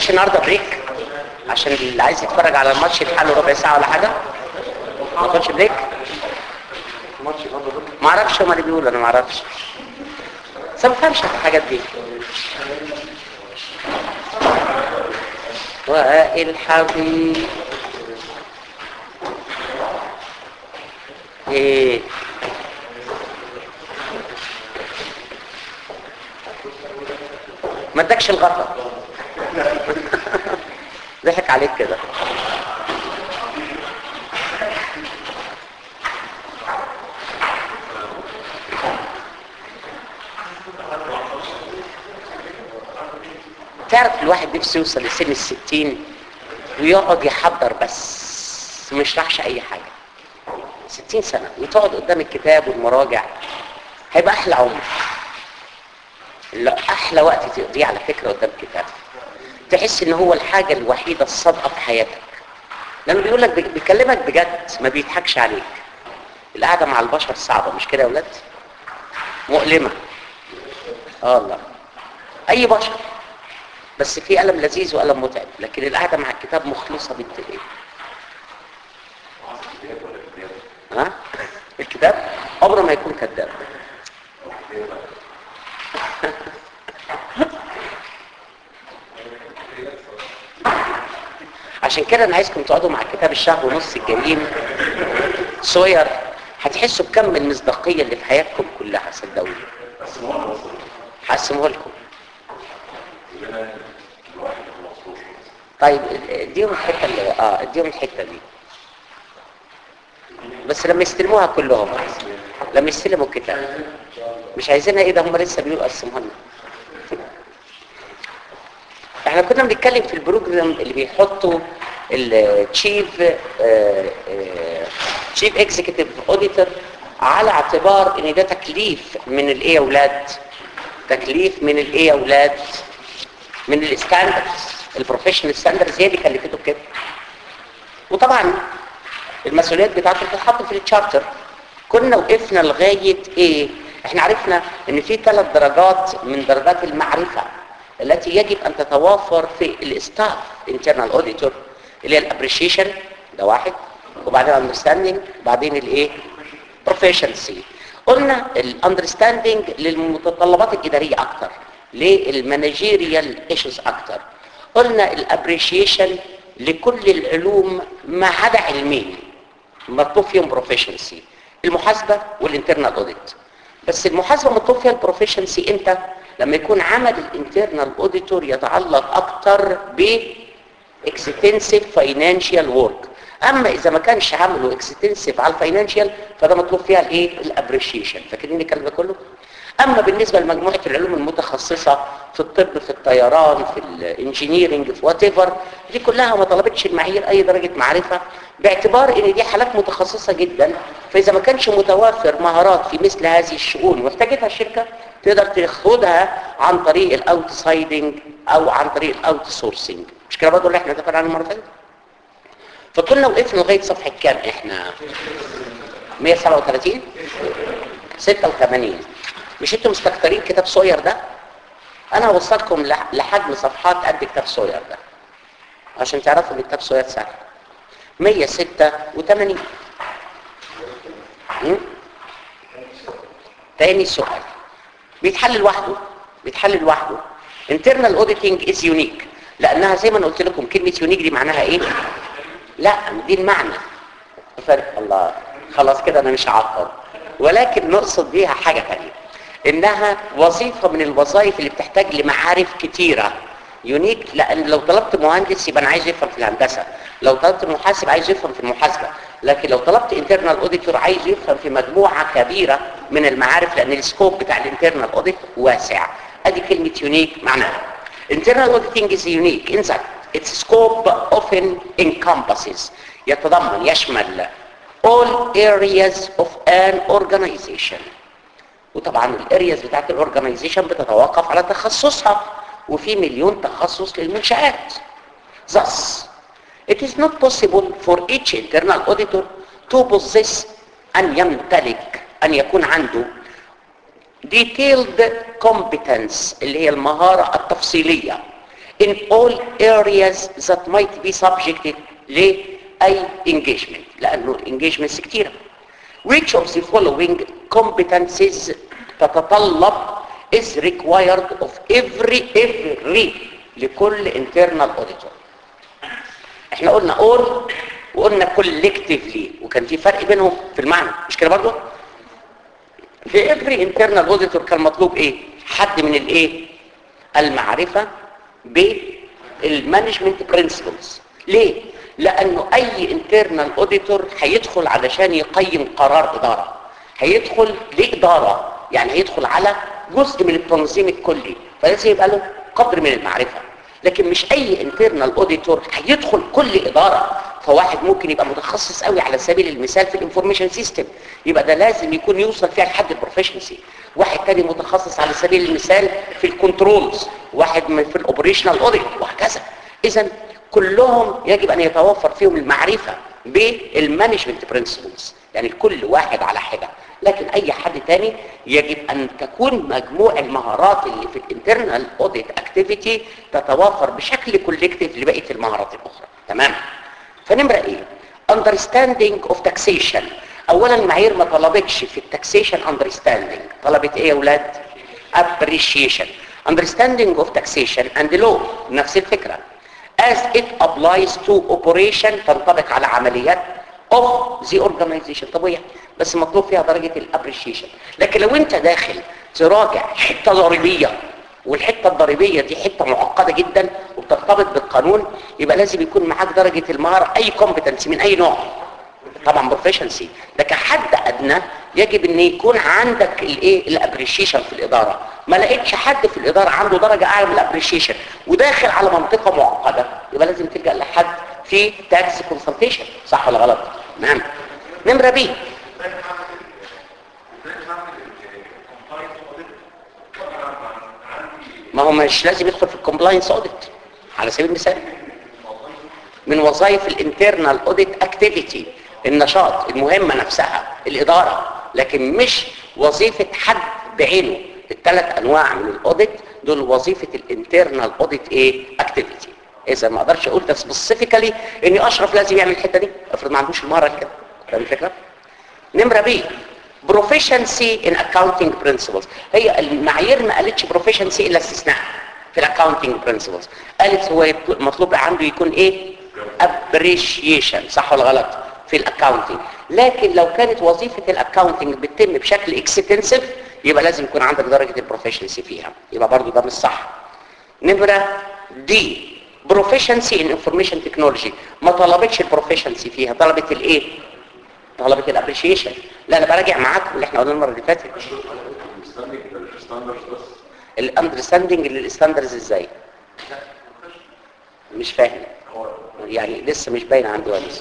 خدش النهارده بريك عشان اللي عايز يتفرج على الماتش يلحق له ربع ساعه ولا حاجه ما خدش بريك ما اعرفش هما اللي بيقولوا انا ما اعرفش بس ما بفهمش في الحاجات دي وائل حبيب ايه ما ادكش الغطا ضحك عليك كده تعرف الواحد نفسه يوصل لسن الستين ويقعد يحضر بس ما يشرحش اي حاجة ستين سنة وتقعد قدام الكتاب والمراجع هيبقى احلى عمر لا احلى وقت تقضيه على فكرة قدام كتاب تحس ان هو الحاجة الوحيدة الصادقة في حياتك لانه بيقول لك بيكلمك بجد ما بيضحكش عليك القعدة مع البشر صعبة مش كده يا ولاد مؤلمة اه الله اي بشر بس في ألم لذيذ وألم متعب لكن القعدة مع الكتاب مخلصة بالتقيل ها الكتاب عمره ما يكون كذاب عشان كده انا عايزكم تقعدوا مع الكتاب الشهر ونص الجايين صغير هتحسوا بكم من المصداقيه اللي في حياتكم كلها صدقوني هقسمه لكم طيب اديهم الحته اللي اه اديهم الحته دي بس لما يستلموها كلهم لما يستلموا الكتاب مش عايزينها ايه ده هم لسه بيقولوا قسموها لنا احنا كنا بنتكلم في البروجرام اللي بيحطوا التشيف تشيف اكزيكتيف اوديتور على اعتبار ان ده تكليف من الايه يا اولاد تكليف من الايه يا اولاد من الستاندردز البروفيشنال ستاندردز هي اللي كلفته بكده وطبعا المسؤوليات بتاعته بتتحط في التشارتر كنا وقفنا لغايه ايه احنا عرفنا ان في ثلاث درجات من درجات المعرفه التي يجب ان تتوافر في الاستاف انترنال اوديتور اللي هي الابريشيشن ده واحد وبعدين الاندرستاندينج بعدين الايه بروفيشنسي قلنا الاندرستاندينج للمتطلبات الاداريه اكتر للمانجيريال ايشوز اكتر قلنا الابريشيشن لكل العلوم ما عدا علمين مطلوب فيهم بروفيشنسي المحاسبه والانترنال اوديت بس المحاسبه مطلوب فيها البروفيشنسي امتى لما يكون عمل الانترنال اوديتور يتعلق اكتر ب extensive financial work اما اذا ما كانش عمله extensive على الفاينانشال فده مطلوب فيها الايه الابريشيشن فاكرين الكلام ده كله اما بالنسبه لمجموعه العلوم المتخصصه في الطب في الطيران في الانجينيرنج في وات ايفر دي كلها ما طلبتش المعايير اي درجه معرفه باعتبار ان دي حالات متخصصه جدا فاذا ما كانش متوافر مهارات في مثل هذه الشؤون واحتاجتها الشركه تقدر تاخدها عن طريق الاوتسايدنج او عن طريق الاوت سورسنج مش كده برضه اللي احنا اتفقنا عليه المره اللي فاتت فكنا وقفنا لغايه صفحه كام احنا 137 86 مش انتوا مستكترين كتاب صغير ده انا هوصلكم لحجم صفحات قد كتاب صغير ده عشان تعرفوا ان كتاب صغير سهل 186 تاني سؤال بيتحل لوحده بيتحل لوحده internal auditing is unique لانها زي ما انا قلت لكم كلمه يونيك دي معناها ايه لا دي المعنى فرق الله خلاص كده انا مش هعطل ولكن نقصد بيها حاجه ثانيه انها وظيفه من الوظائف اللي بتحتاج لمعارف كتيره يونيك لان لو طلبت مهندس يبقى انا عايز يفهم في الهندسه لو طلبت محاسب عايز يفهم في المحاسبه لكن لو طلبت انترنال اوديتور عايز يفهم في مجموعه كبيره من المعارف لان السكوب بتاع الانترنال اوديت واسع ادي كلمه يونيك معناها internal auditing is unique in that its scope often encompasses يتضمن يشمل all areas of an organization وطبعا الارياز بتاعت الاورجنايزيشن بتتوقف على تخصصها وفي مليون تخصص للمنشآت thus it is not possible for each internal auditor to possess أن يمتلك أن يكون عنده detailed competence اللي هي المهارة التفصيلية in all areas that might be subjected لأي engagement لأنه engagements كتيرة which of the following competencies تتطلب is required of every every لكل internal auditor احنا قلنا all وقلنا collectively وكان في فرق بينهم في المعنى مش كده برضه في every internal auditor كان مطلوب ايه حد من الايه المعرفة بالمانجمنت برنسبلز ليه لانه اي internal auditor هيدخل علشان يقيم قرار ادارة هيدخل لادارة يعني هيدخل على جزء من التنظيم الكلي فلازم يبقى له قدر من المعرفة لكن مش اي انترنال اوديتور هيدخل كل اداره فواحد ممكن يبقى متخصص قوي على سبيل المثال في الانفورميشن سيستم يبقى ده لازم يكون يوصل فيها لحد البروفيشنسي واحد تاني متخصص على سبيل المثال في الكنترولز واحد من في الاوبريشنال اوديت وهكذا اذا كلهم يجب ان يتوفر فيهم المعرفه بالمانجمنت برنسبلز يعني كل واحد على حده لكن اي حد تاني يجب ان تكون مجموع المهارات اللي في الانترنال اوديت اكتيفيتي تتوافر بشكل كولكتيف لبقيه المهارات الاخرى تمام فنمره ايه understanding of taxation اولا المعايير ما طلبتش في التاكسيشن understanding طلبت ايه يا اولاد appreciation understanding of taxation and law نفس الفكره as it applies to operation تنطبق على عمليات of the organization طب يعني بس مطلوب فيها درجة الابريشيشن لكن لو انت داخل تراجع حتة ضريبية والحتة الضريبية دي حتة معقدة جدا وبترتبط بالقانون يبقى لازم يكون معاك درجة المهارة اي كومبتنسي من اي نوع طبعا بروفيشنسي ده كحد ادنى يجب ان يكون عندك الايه الابريشيشن في الاداره ما لقيتش حد في الاداره عنده درجه اعلى من الابريشيشن وداخل على منطقه معقده يبقى لازم تلجا لحد في تاكس كونسلتيشن صح ولا غلط نعم نمره بي ما هو مش لازم يدخل في الكومبلاينس اوديت على سبيل المثال من وظائف الانترنال اوديت اكتيفيتي النشاط المهمة نفسها الإدارة لكن مش وظيفة حد بعينه الثلاث أنواع من الأوديت دول وظيفة الانترنال أوديت إيه اكتيفيتي إذا ما أقدرش أقول ده سبيسيفيكالي إن أشرف لازم يعمل الحتة دي افرض ما عندوش المهارة كده فاهم الفكرة؟ نمرة بي proficiency in accounting principles هي المعايير ما قالتش proficiency إلا استثناء في الاكاونتنج برنسبلز قالت هو مطلوب عنده يكون ايه appreciation صح ولا غلط في الاكاونتنج لكن لو كانت وظيفة الاكاونتنج بتتم بشكل اكستنسيف يبقى لازم يكون عندك درجة البروفيشنسي فيها يبقى برضو ده مش صح نمرة دي بروفيشنسي ان انفورميشن تكنولوجي ما طلبتش البروفيشنسي فيها طلبت الايه طلبت الابريشيشن لا انا براجع معاكم اللي احنا قلنا المره اللي فاتت الاندرستاندنج للستاندرز ازاي مش فاهم يعني لسه مش باين عندي ولا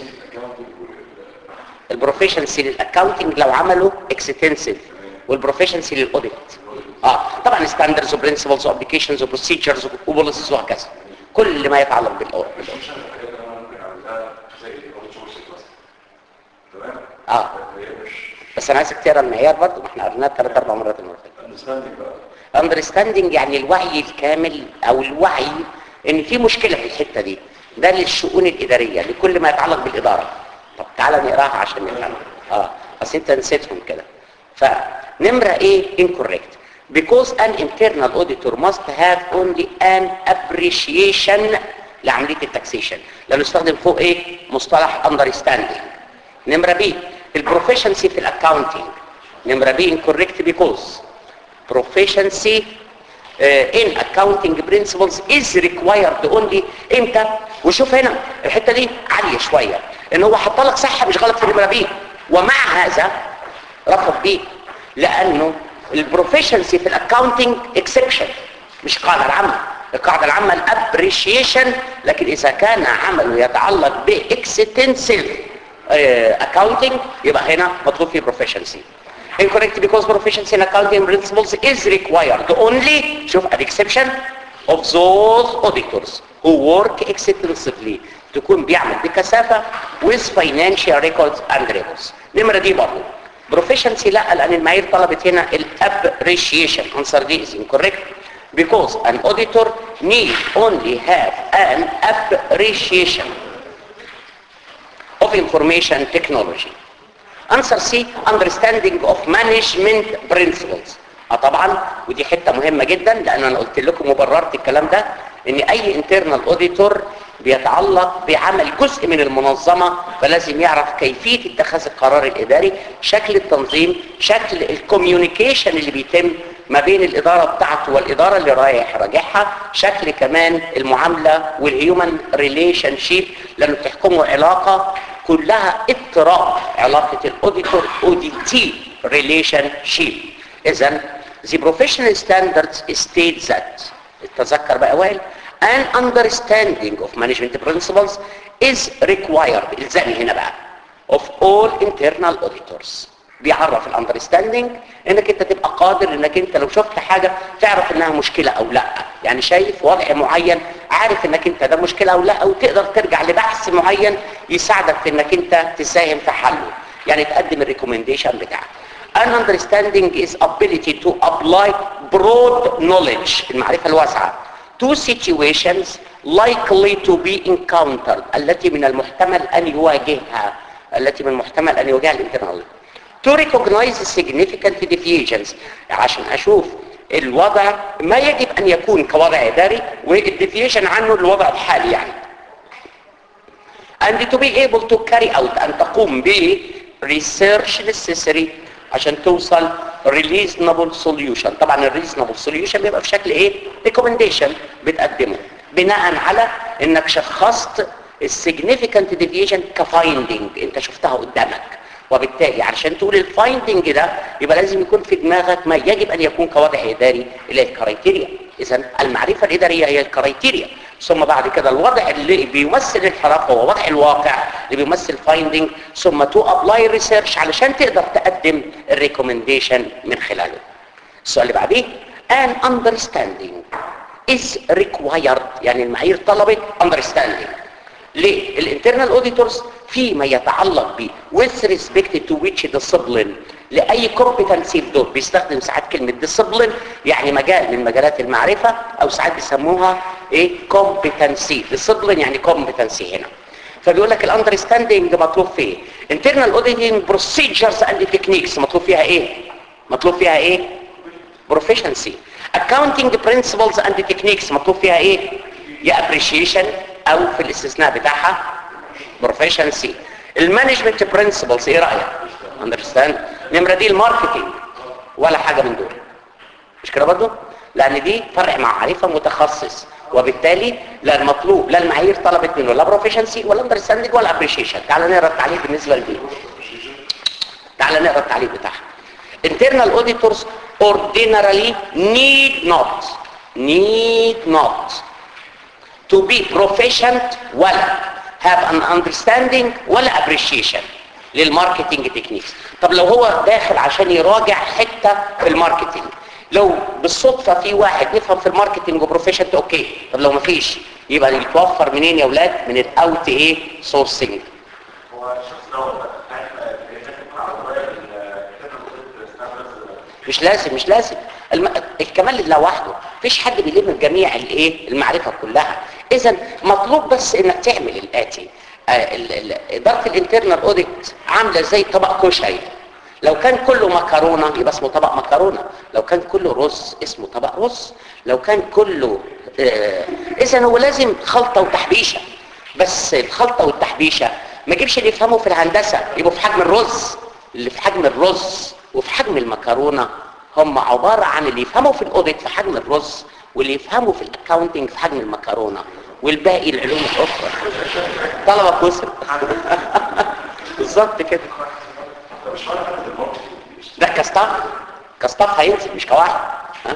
البروفيشنسي للاكاونتنج لو عملوا اكستنسيف والبروفيشنسي للاوديت اه طبعا ستاندرز وبرنسبلز وابلكيشنز وبروسيجرز وبوليسيز وهكذا كل ما يتعلق بالاوديت اه بس انا عايزك تقرا المعيار برضه ما احنا قريناه ثلاث اربع مرات المره اندرستاندنج يعني الوعي الكامل او الوعي ان في مشكله في الحته دي ده للشؤون الاداريه لكل ما يتعلق بالاداره طب تعالى نقراها عشان نفهم اه بس انت نسيتهم كده فنمره ايه incorrect because an internal auditor must have only an appreciation لعمليه التاكسيشن لانه استخدم فوق ايه مصطلح understanding نمره بي البروفيشنسي في الاكاونتنج نمره بي incorrect because proficiency uh, in accounting principles is required only امتى وشوف هنا الحته دي عاليه شويه ان هو حط لك صح مش غلط في نمره بي ومع هذا رفض بيه لانه البروفيشنسي في الاكاونتنج اكسبشن مش القاعده العامه القاعده العامه الابريشيشن لكن اذا كان عمله يتعلق باكستنسيف accounting يبقى هنا مطلوب فيه proficiency incorrect because proficiency in accounting principles is required only شوف an exception of those auditors who work extensively تكون بيعمل بكثافة with financial records and records نمرة دي برضه proficiency لا لأن المعايير طلبت هنا ال appreciation answer دي is incorrect because an auditor need only have an appreciation of information technology answer C understanding of management principles اه طبعا ودي حته مهمه جدا لان انا قلت لكم وبررت الكلام ده ان اي انترنال اوديتور بيتعلق بعمل جزء من المنظمه فلازم يعرف كيفيه اتخاذ القرار الاداري شكل التنظيم شكل الكوميونيكيشن اللي بيتم ما بين الاداره بتاعته والاداره اللي رايح راجعها شكل كمان المعامله والهيومن ريليشن شيب لانه بتحكمه علاقه كلها اضطراب علاقه الاوديتور اوديتي ريليشن شيب اذا the professional standards state that تذكر بقى وائل an understanding of management principles is required الزامي هنا بقى of all internal auditors بيعرف الاندرستاندينج انك انت تبقى قادر انك انت لو شفت حاجة تعرف انها مشكلة او لا يعني شايف وضع معين عارف انك انت ده مشكلة او لا او تقدر ترجع لبحث معين يساعدك في انك انت تساهم في حله يعني تقدم الريكومنديشن بتاعك an understanding is ability to apply broad knowledge المعرفة الواسعة to situations likely to be encountered التي من المحتمل أن يواجهها التي من المحتمل أن يواجهها الانترنال to recognize significant deviations عشان أشوف الوضع ما يجب أن يكون كوضع إداري والديفيشن عنه الوضع الحالي يعني and to be able to carry out أن تقوم ب research necessary عشان توصل reasonable solution طبعا ال reasonable solution بيبقى في شكل ايه recommendation بتقدمه بناء على انك شخصت السيجنيفيكانت ديفيشن كفايندنج انت شفتها قدامك وبالتالي علشان تقول الفايندنج ده يبقى لازم يكون في دماغك ما يجب ان يكون كوضع اداري اللي هي الكرايتيريا اذا المعرفه الاداريه هي الكرايتيريا ثم بعد كده الوضع اللي بيمثل الحرف هو وضع الواقع اللي بيمثل فايندنج ثم تو ابلاي ريسيرش علشان تقدر تقدم الريكومنديشن من خلاله السؤال اللي بعديه an understanding is required يعني المعايير طلبت understanding ليه الانترنال اوديتورز فيما يتعلق ب with respect to which discipline لاي competency في دول بيستخدم ساعات كلمه discipline يعني مجال من مجالات المعرفه او ساعات بيسموها ايه competency discipline يعني competency هنا فبيقول لك الاندرستاندينج مطلوب فيه internal auditing procedures and techniques مطلوب فيها ايه مطلوب فيها ايه proficiency accounting principles and techniques مطلوب فيها ايه يا appreciation او في الاستثناء بتاعها proficiency المانجمنت برنسبلز ايه رايك understand نمره دي الماركتنج ولا حاجه من دول مش كده برضه لان دي فرع معرفه متخصص وبالتالي لا المطلوب لا المعايير طلبت منه لا بروفيشنسي ولا اندرستاندينج ولا ابريشيشن تعال نقرا التعليق بالنسبه لدي تعال نقرا التعليق بتاعها internal auditors ordinarily need not need not to be proficient ولا have an understanding ولا appreciation للماركتنج تكنيكس طب لو هو داخل عشان يراجع حته في الماركتنج لو بالصدفة في واحد يفهم في الماركتنج وبروفيشنت اوكي طب لو مفيش يبقى يتوفر منين يا اولاد من الاوت ايه سورسنج هو الشخص دوت مش لازم مش لازم الم... الكمال لوحده مفيش حد بيلم جميع الايه المعرفه كلها اذا مطلوب بس انك تعمل الاتي آه ال... ال... اداره الانترنال اوديت عامله زي طبق كشري لو كان كله مكرونه يبقى اسمه طبق مكرونه لو كان كله رز اسمه طبق رز لو كان كله آه اذا هو لازم خلطه وتحبيشه بس الخلطه والتحبيشه ما يجيبش اللي يفهموا في الهندسه يبقوا في حجم الرز اللي في حجم الرز وفي حجم المكرونه هم عباره عن اللي يفهموا في الاوديت في حجم الرز واللي يفهموا في الاكاونتنج في حجم المكرونه والباقي العلوم الاخرى طلبه كسر بالظبط كده ده كاستاف كاستاف هينزل مش كواحد ها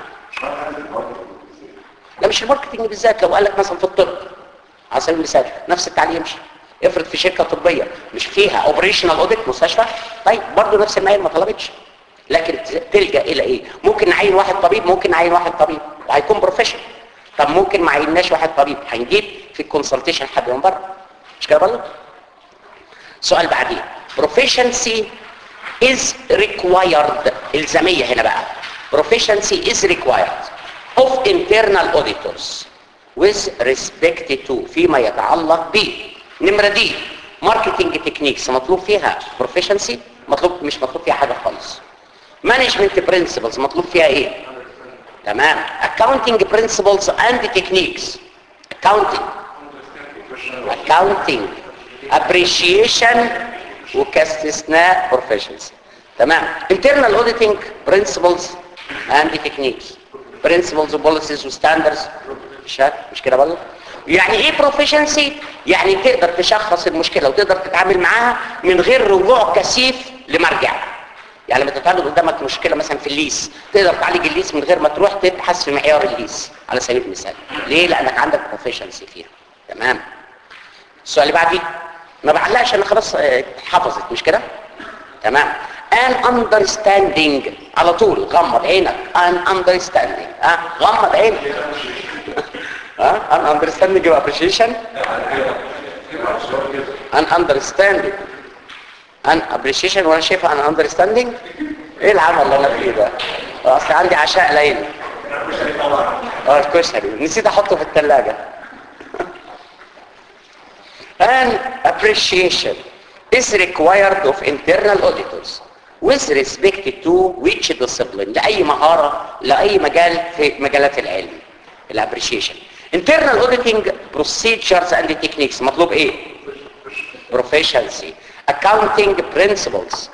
لا مش الماركتنج بالذات لو قال لك مثلا في الطب على سبيل المثال نفس التعليم يمشي افرض في شركه طبيه مش فيها اوبريشنال اوديت مستشفى طيب برضه نفس المعايير ما طلبتش لكن تلجا الى ايه ممكن نعين واحد طبيب ممكن نعين واحد طبيب وهيكون بروفيشنال طب ممكن ما عيناش واحد طبيب هنجيب في الكونسلتيشن حد من بره مش كده برضه سؤال بعدين proficiency is required الزاميه هنا بقى proficiency is required of internal auditors with respect to فيما يتعلق ب نمرة دي ماركتنج تكنيكس مطلوب فيها proficiency مطلوب مش مطلوب فيها حاجة خالص مانجمنت برنسبلز مطلوب فيها ايه تمام accounting principles and techniques accounting accounting appreciation وكاستثناء proficiency تمام internal auditing principles and techniques principles وpolicies وستاندرز مش مش كده برضه يعني ايه proficiency يعني تقدر تشخص المشكله وتقدر تتعامل معاها من غير رجوع كثيف لمرجع يعني لما تتعرض قدامك مشكله مثلا في الليس تقدر تعالج الليس من غير ما تروح تبحث في معيار الليس على سبيل المثال ليه لانك عندك proficiency فيها تمام السؤال اللي بعديه ما بعلقش انا خلاص اه، حفظت مش كده تمام an understanding على طول غمض عينك an understanding ها غمض عينك ها an understanding of appreciation an understanding an appreciation وانا شايفها an understanding ايه العمل اللي انا فيه ده اصل عندي عشاء ليلي اه الكشري نسيت احطه في الثلاجه An appreciation is required of internal auditors with respect to which discipline لأي مهارة لأي مجال في مجالات العلم الابريشيشن internal auditing procedures and techniques مطلوب ايه proficiency accounting principles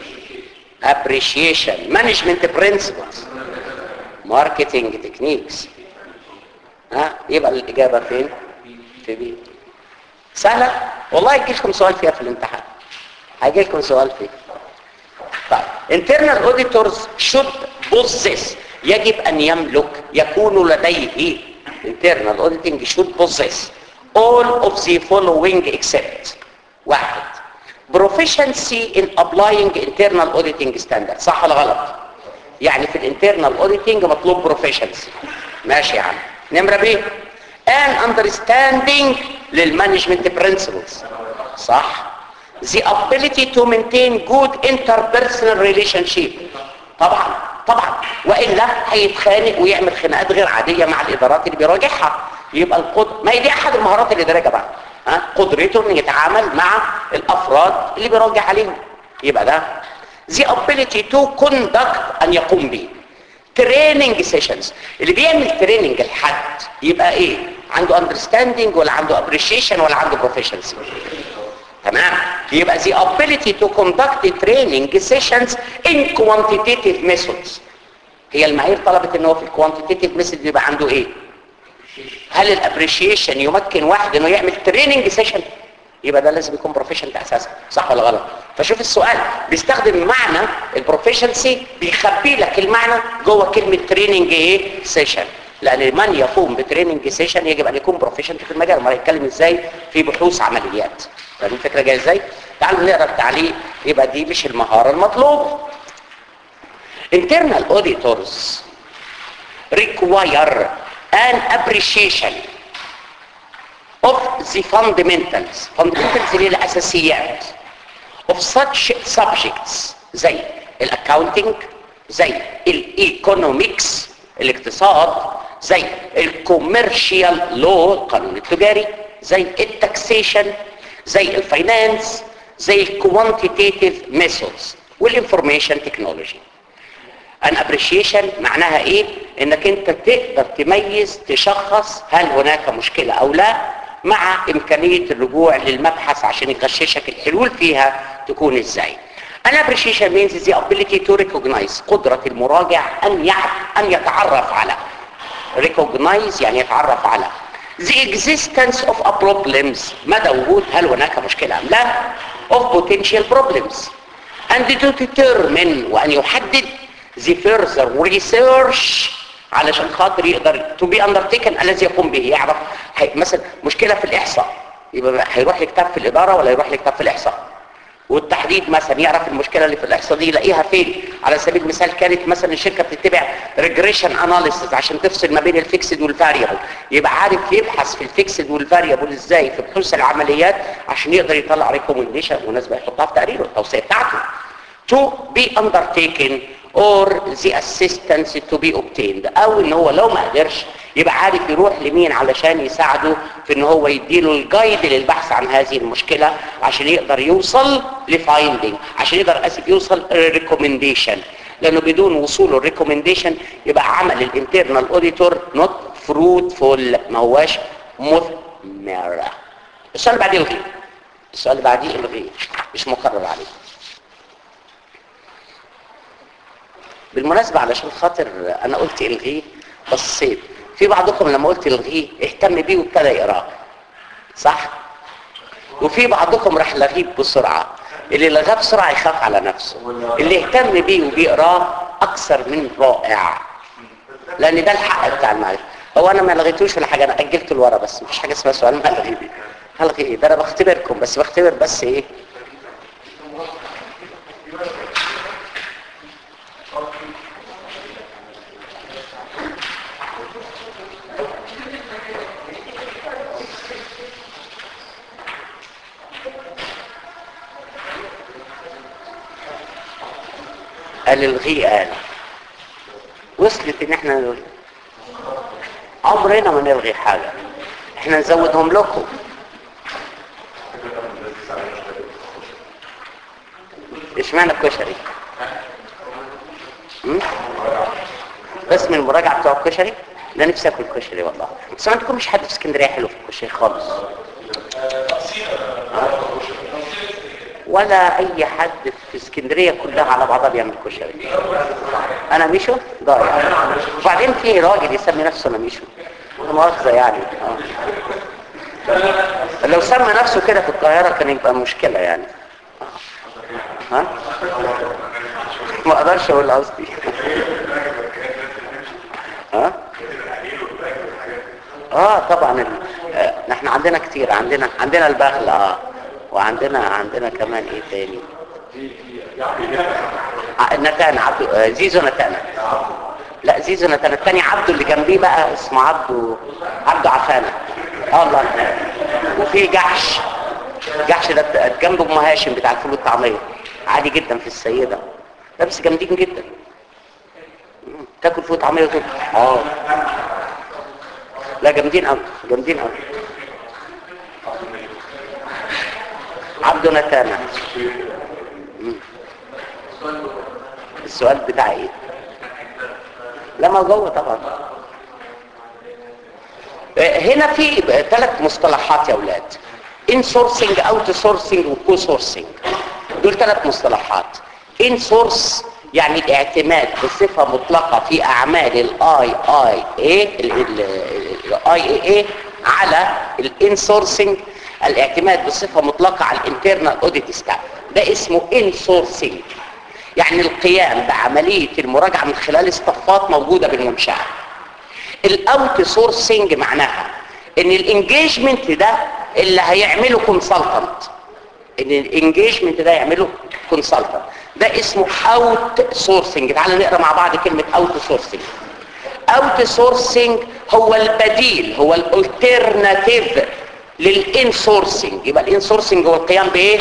appreciation management principles marketing techniques ها يبقى الإجابة فين في بي سهلة والله يجي لكم سؤال فيها في الامتحان هيجي لكم سؤال فيها طيب internal auditors should possess يجب أن يملك يكون لديه internal auditing should possess all of the following except واحد proficiency in applying internal auditing standards صح ولا غلط يعني في الانترنال auditing مطلوب proficiency ماشي يا عم نمرة ب an understanding للمانجمنت principles صح the ability to maintain good interpersonal relationship طبعا طبعا والا هيتخانق ويعمل خناقات غير عاديه مع الادارات اللي بيراجعها يبقى القد ما هي دي احد المهارات الاداريه بقى ها قدرته انه يتعامل مع الافراد اللي بيراجع عليهم يبقى ده the ability to conduct ان يقوم به training sessions اللي بيعمل تريننج لحد يبقى ايه عنده understanding ولا عنده appreciation ولا عنده proficiency تمام يبقى the ability to conduct training sessions in quantitative methods هي المعايير طلبت ان هو في الكوانتيتيف ميثود يبقى عنده ايه هل الابريشيشن يمكن واحد انه يعمل تريننج سيشن يبقى ده لازم يكون بروفيشنت اساسا صح ولا غلط فشوف السؤال بيستخدم معنى البروفيشنسي بيخبي لك المعنى جوه كلمه تريننج ايه سيشن لان من يقوم بتريننج سيشن يجب ان يكون بروفيشنت في المجال ما هيتكلم ازاي في بحوث عمليات فاهم الفكره جايه ازاي تعالوا نقرا التعليق يبقى دي مش المهاره المطلوبه internal auditors require an appreciation of the fundamentals fundamentals اللي هي الاساسيات of such subjects زي الاكاونتنج زي الايكونومكس الاقتصاد زي الكوميرشيال لو القانون التجاري زي التاكسيشن زي الفاينانس زي الكوانتيتيف ميثودز والانفورميشن تكنولوجي ان ابريشيشن معناها ايه انك انت تقدر تميز تشخص هل هناك مشكلة او لا مع امكانية الرجوع للمبحث عشان يغششك الحلول فيها تكون ازاي an appreciation means the ability to recognize قدرة المراجع ان يعرف ان يتعرف على recognize يعني يتعرف على the existence of a problems مدى وجود هل هناك مشكلة ام لا of potential problems and to determine وان يحدد the further research علشان خاطر يقدر to be undertaken الذي يقوم به يعرف هي مثلا مشكلة في الإحصاء يبقى هيروح لكتاب في الإدارة ولا يروح لكتاب في الإحصاء والتحديد مثلا يعرف المشكلة اللي في الإحصاء دي يلاقيها فين على سبيل المثال كانت مثلا الشركة بتتبع regression analysis عشان تفصل ما بين الفيكسد والفاريبل يبقى عارف يبحث في الفيكسد والفاريبل ازاي في بحوث العمليات عشان يقدر يطلع ريكومنديشن مناسبة يحطها في تقريره التوصية بتاعته to be undertaken or the assistance to be obtained او ان هو لو ما قدرش يبقى عارف يروح لمين علشان يساعده في ان هو يديله الجايد للبحث عن هذه المشكلة عشان يقدر يوصل لفايندينج عشان يقدر اسف يوصل ريكومنديشن لانه بدون وصوله الريكومنديشن يبقى عمل الانترنال اوديتور نوت فروتفول ما هواش مثمر السؤال اللي بعديه الغيه السؤال اللي بعديه الغيه مش مقرر عليه بالمناسبة علشان خاطر انا قلت الغيه بصيت في بعضكم لما قلت الغيه اهتم بيه وابتدى يقراه صح وفي بعضكم راح لغيه بسرعة اللي لغاه بسرعة يخاف على نفسه اللي اهتم بيه وبيقراه اكثر من رائع لان ده الحق بتاع المعرفة هو انا ما لغيتوش ولا حاجة انا اجلته لورا بس مفيش حاجة اسمها سؤال ما الغي دي هلغي ايه ده انا بختبركم بس بختبر بس ايه قال الغي قال وصلت ان احنا نلغي عمرنا ما نلغي حاجة احنا نزودهم لكم اشمعنى الكشري م? بس من المراجعة بتوع الكشري لا نفسي اكل كشري والله بس ما عندكم مش حد في اسكندريه حلو في الكشري خالص ولا اي حد في اسكندريه كلها على بعضها بيعمل كشري انا ميشو ضايع وبعدين في راجل يسمي نفسه انا ميشو لا مؤاخذه يعني آه. لو سمى نفسه كده في القاهره كان يبقى مشكله يعني ها ما اقدرش اقول قصدي ها اه طبعا ال... آه، احنا عندنا كتير عندنا عندنا البغل اه وعندنا عندنا كمان ايه تاني ع- نتانا عبد آه، زيزو نتانا لا زيزو نتانا التاني عبده اللي جنبيه بقى اسمه عبده عبده عفانه اه الله يرحمه. وفي جحش جحش ده بت- جنب ام هاشم بتاع الفول والطعميه عادي جدا في السيده لا بس جامدين جدا مم. تاكل فول وطعميه وتاكل اه لا جامدين قوي جامدين قوي عبده نتانا مم. السؤال بتاع ايه لما جوه طبعا آه، هنا في ثلاث مصطلحات يا اولاد ان سورسنج اوت سورسنج وكو سورسنج دول ثلاث مصطلحات ان سورس يعني الاعتماد بصفه مطلقه في اعمال الاي اي اي الاي اي اي على الان سورسنج الاعتماد بصفه مطلقه على الانترنال اوديت ستاف ده اسمه ان سورسنج يعني القيام بعمليه المراجعه من خلال اصطفات موجوده بالمنشاه الاوت سورسنج معناها ان الانجيجمنت ده اللي هيعمله كونسلتنت ان الانجيجمنت ده يعمله كونسلتنت ده اسمه اوت سورسنج تعالوا نقرا مع بعض كلمه اوت سورسنج اوت سورسنج هو البديل هو الالترناتيف للان سورسنج يبقى الان سورسنج هو القيام بايه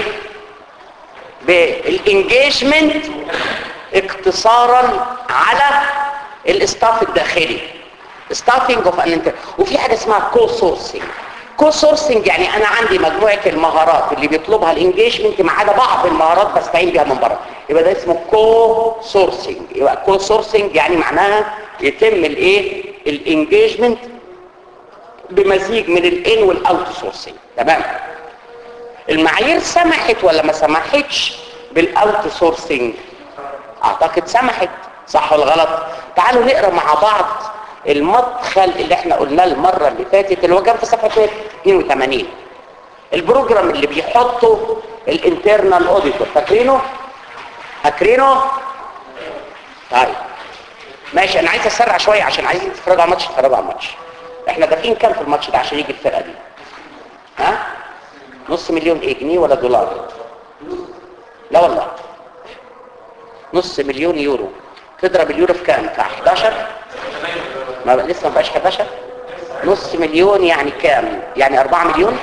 بالانجيجمنت اقتصارا على الاستاف الداخلي ستافنج اوف ان وفي حاجه اسمها كو سورسنج كو سورسنج يعني انا عندي مجموعه المهارات اللي بيطلبها الانجيجمنت ما عدا بعض المهارات بستعين بيها من بره يبقى ده اسمه كو سورسنج يبقى كو سورسنج يعني معناها يتم الايه الانجيجمنت بمزيج من الان والاوت سورسنج تمام المعايير سمحت ولا ما سمحتش بالاوت سورسنج اعتقد سمحت صح ولا غلط تعالوا نقرا مع بعض المدخل اللي احنا قلناه المره اللي فاتت اللي هو كان في صفحه 82 البروجرام اللي بيحطه الانترنال اوديتور فاكرينه فاكرينه طيب ماشي انا عايز اسرع شويه عشان عايزين تتفرجوا على الماتش تتفرجوا على الماتش احنا دافعين كام في الماتش ده عشان يجي الفرقه دي ها نص مليون ايه جنيه ولا دولار لا والله نص مليون يورو تضرب اليورو في كام في 11 ما بقى لسه ما بقاش 11 نص مليون يعني كام يعني 4 مليون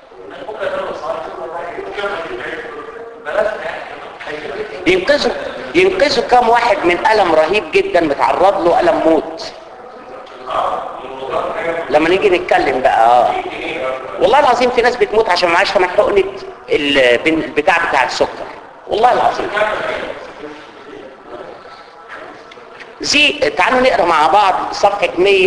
ينقذوا ينقذوا كام واحد من الم رهيب جدا متعرض له الم موت لما نيجي نتكلم بقى اه والله العظيم في ناس بتموت عشان معاش ثمن حقنه ال- البتاع بتاع السكر والله العظيم زي تعالوا نقرا مع بعض صفحه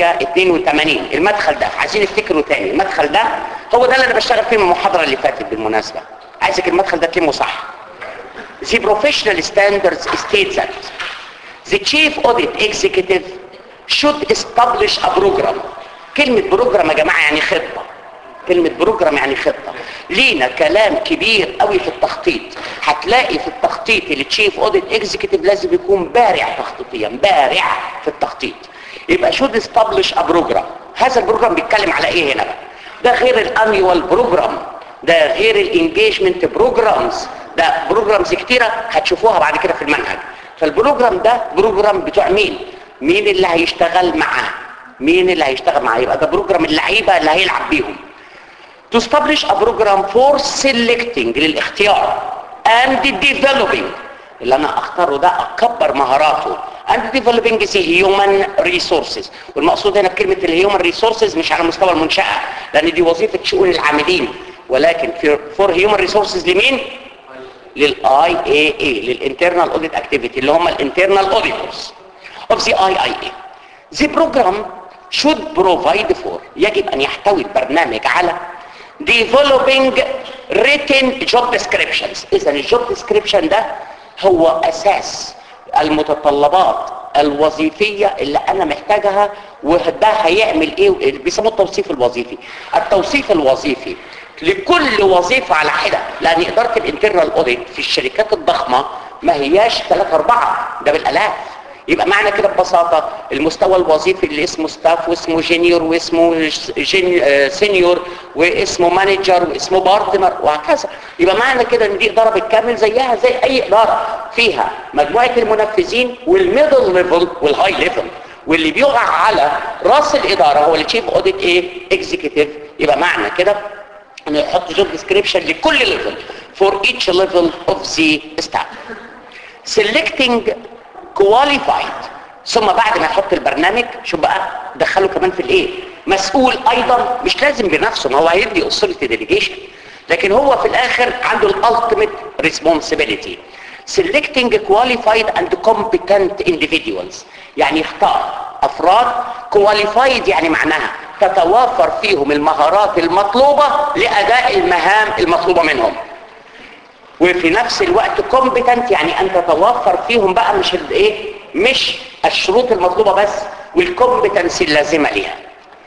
182 المدخل ده عايزين نفتكره تاني المدخل ده هو ده اللي انا بشتغل فيه من المحاضره اللي فاتت بالمناسبه عايزك المدخل ده تلمه صح The professional standards state that the chief audit executive should establish a program كلمة بروجرام يا جماعة يعني خطة كلمة بروجرام يعني خطة لينا كلام كبير قوي في التخطيط هتلاقي في التخطيط اللي تشيف اوديت اكزيكتيف لازم يكون بارع تخطيطيا بارع في التخطيط يبقى should establish a program هذا البروجرام بيتكلم على ايه هنا بقى ده غير الانيوال بروجرام ده غير الانجيجمنت بروجرامز ده بروجرامز كتيرة هتشوفوها بعد كده في المنهج فالبروجرام ده بروجرام بتوع مين مين اللي هيشتغل معاه مين اللي هيشتغل معاه يبقى ده بروجرام اللعيبة اللي هيلعب بيهم to establish a program for selecting للاختيار and developing اللي انا اختاره ده اكبر مهاراته and developing the human resources والمقصود هنا بكلمة الهيومن ريسورسز مش على مستوى المنشأة لان دي وظيفة شؤون العاملين ولكن في for human resources لمين؟ للاي اي اي للانترنال اوديت اكتيفيتي اللي هم الانترنال اوديتورز of the IIA the program should provide for يجب ان يحتوي البرنامج على developing written job descriptions اذا الجوب description ده هو اساس المتطلبات الوظيفية اللي انا محتاجها وده هيعمل ايه بيسموه التوصيف الوظيفي التوصيف الوظيفي لكل وظيفة على حدة لان ادارة الانترنال اوديت في الشركات الضخمة ما هياش 3 4 ده بالالاف يبقى معنى كده ببساطة المستوى الوظيفي اللي اسمه ستاف واسمه جينيور واسمه جين آه سينيور واسمه مانجر واسمه بارتنر وهكذا يبقى معنى كده ان دي اداره بالكامل زيها زي اي اداره فيها مجموعه المنفذين والميدل ليفل والهاي ليفل واللي بيقع على راس الاداره هو التشيف اوديت ايه اكزيكتيف يبقى معنى كده انه يحط جوب ديسكريبشن لكل ليفل فور ايتش ليفل اوف ذا ستاف selecting qualified ثم بعد ما يحط البرنامج شوف بقى دخله كمان في الايه مسؤول ايضا مش لازم بنفسه ما هو هيدي اصولة ديليجيشن لكن هو في الاخر عنده الالتيميت responsibility selecting qualified and competent individuals يعني يختار افراد qualified يعني معناها تتوافر فيهم المهارات المطلوبة لاداء المهام المطلوبة منهم وفي نفس الوقت كومبتنت يعني ان تتوفر فيهم بقى مش الايه مش الشروط المطلوبه بس والكومبتنس اللازمه ليها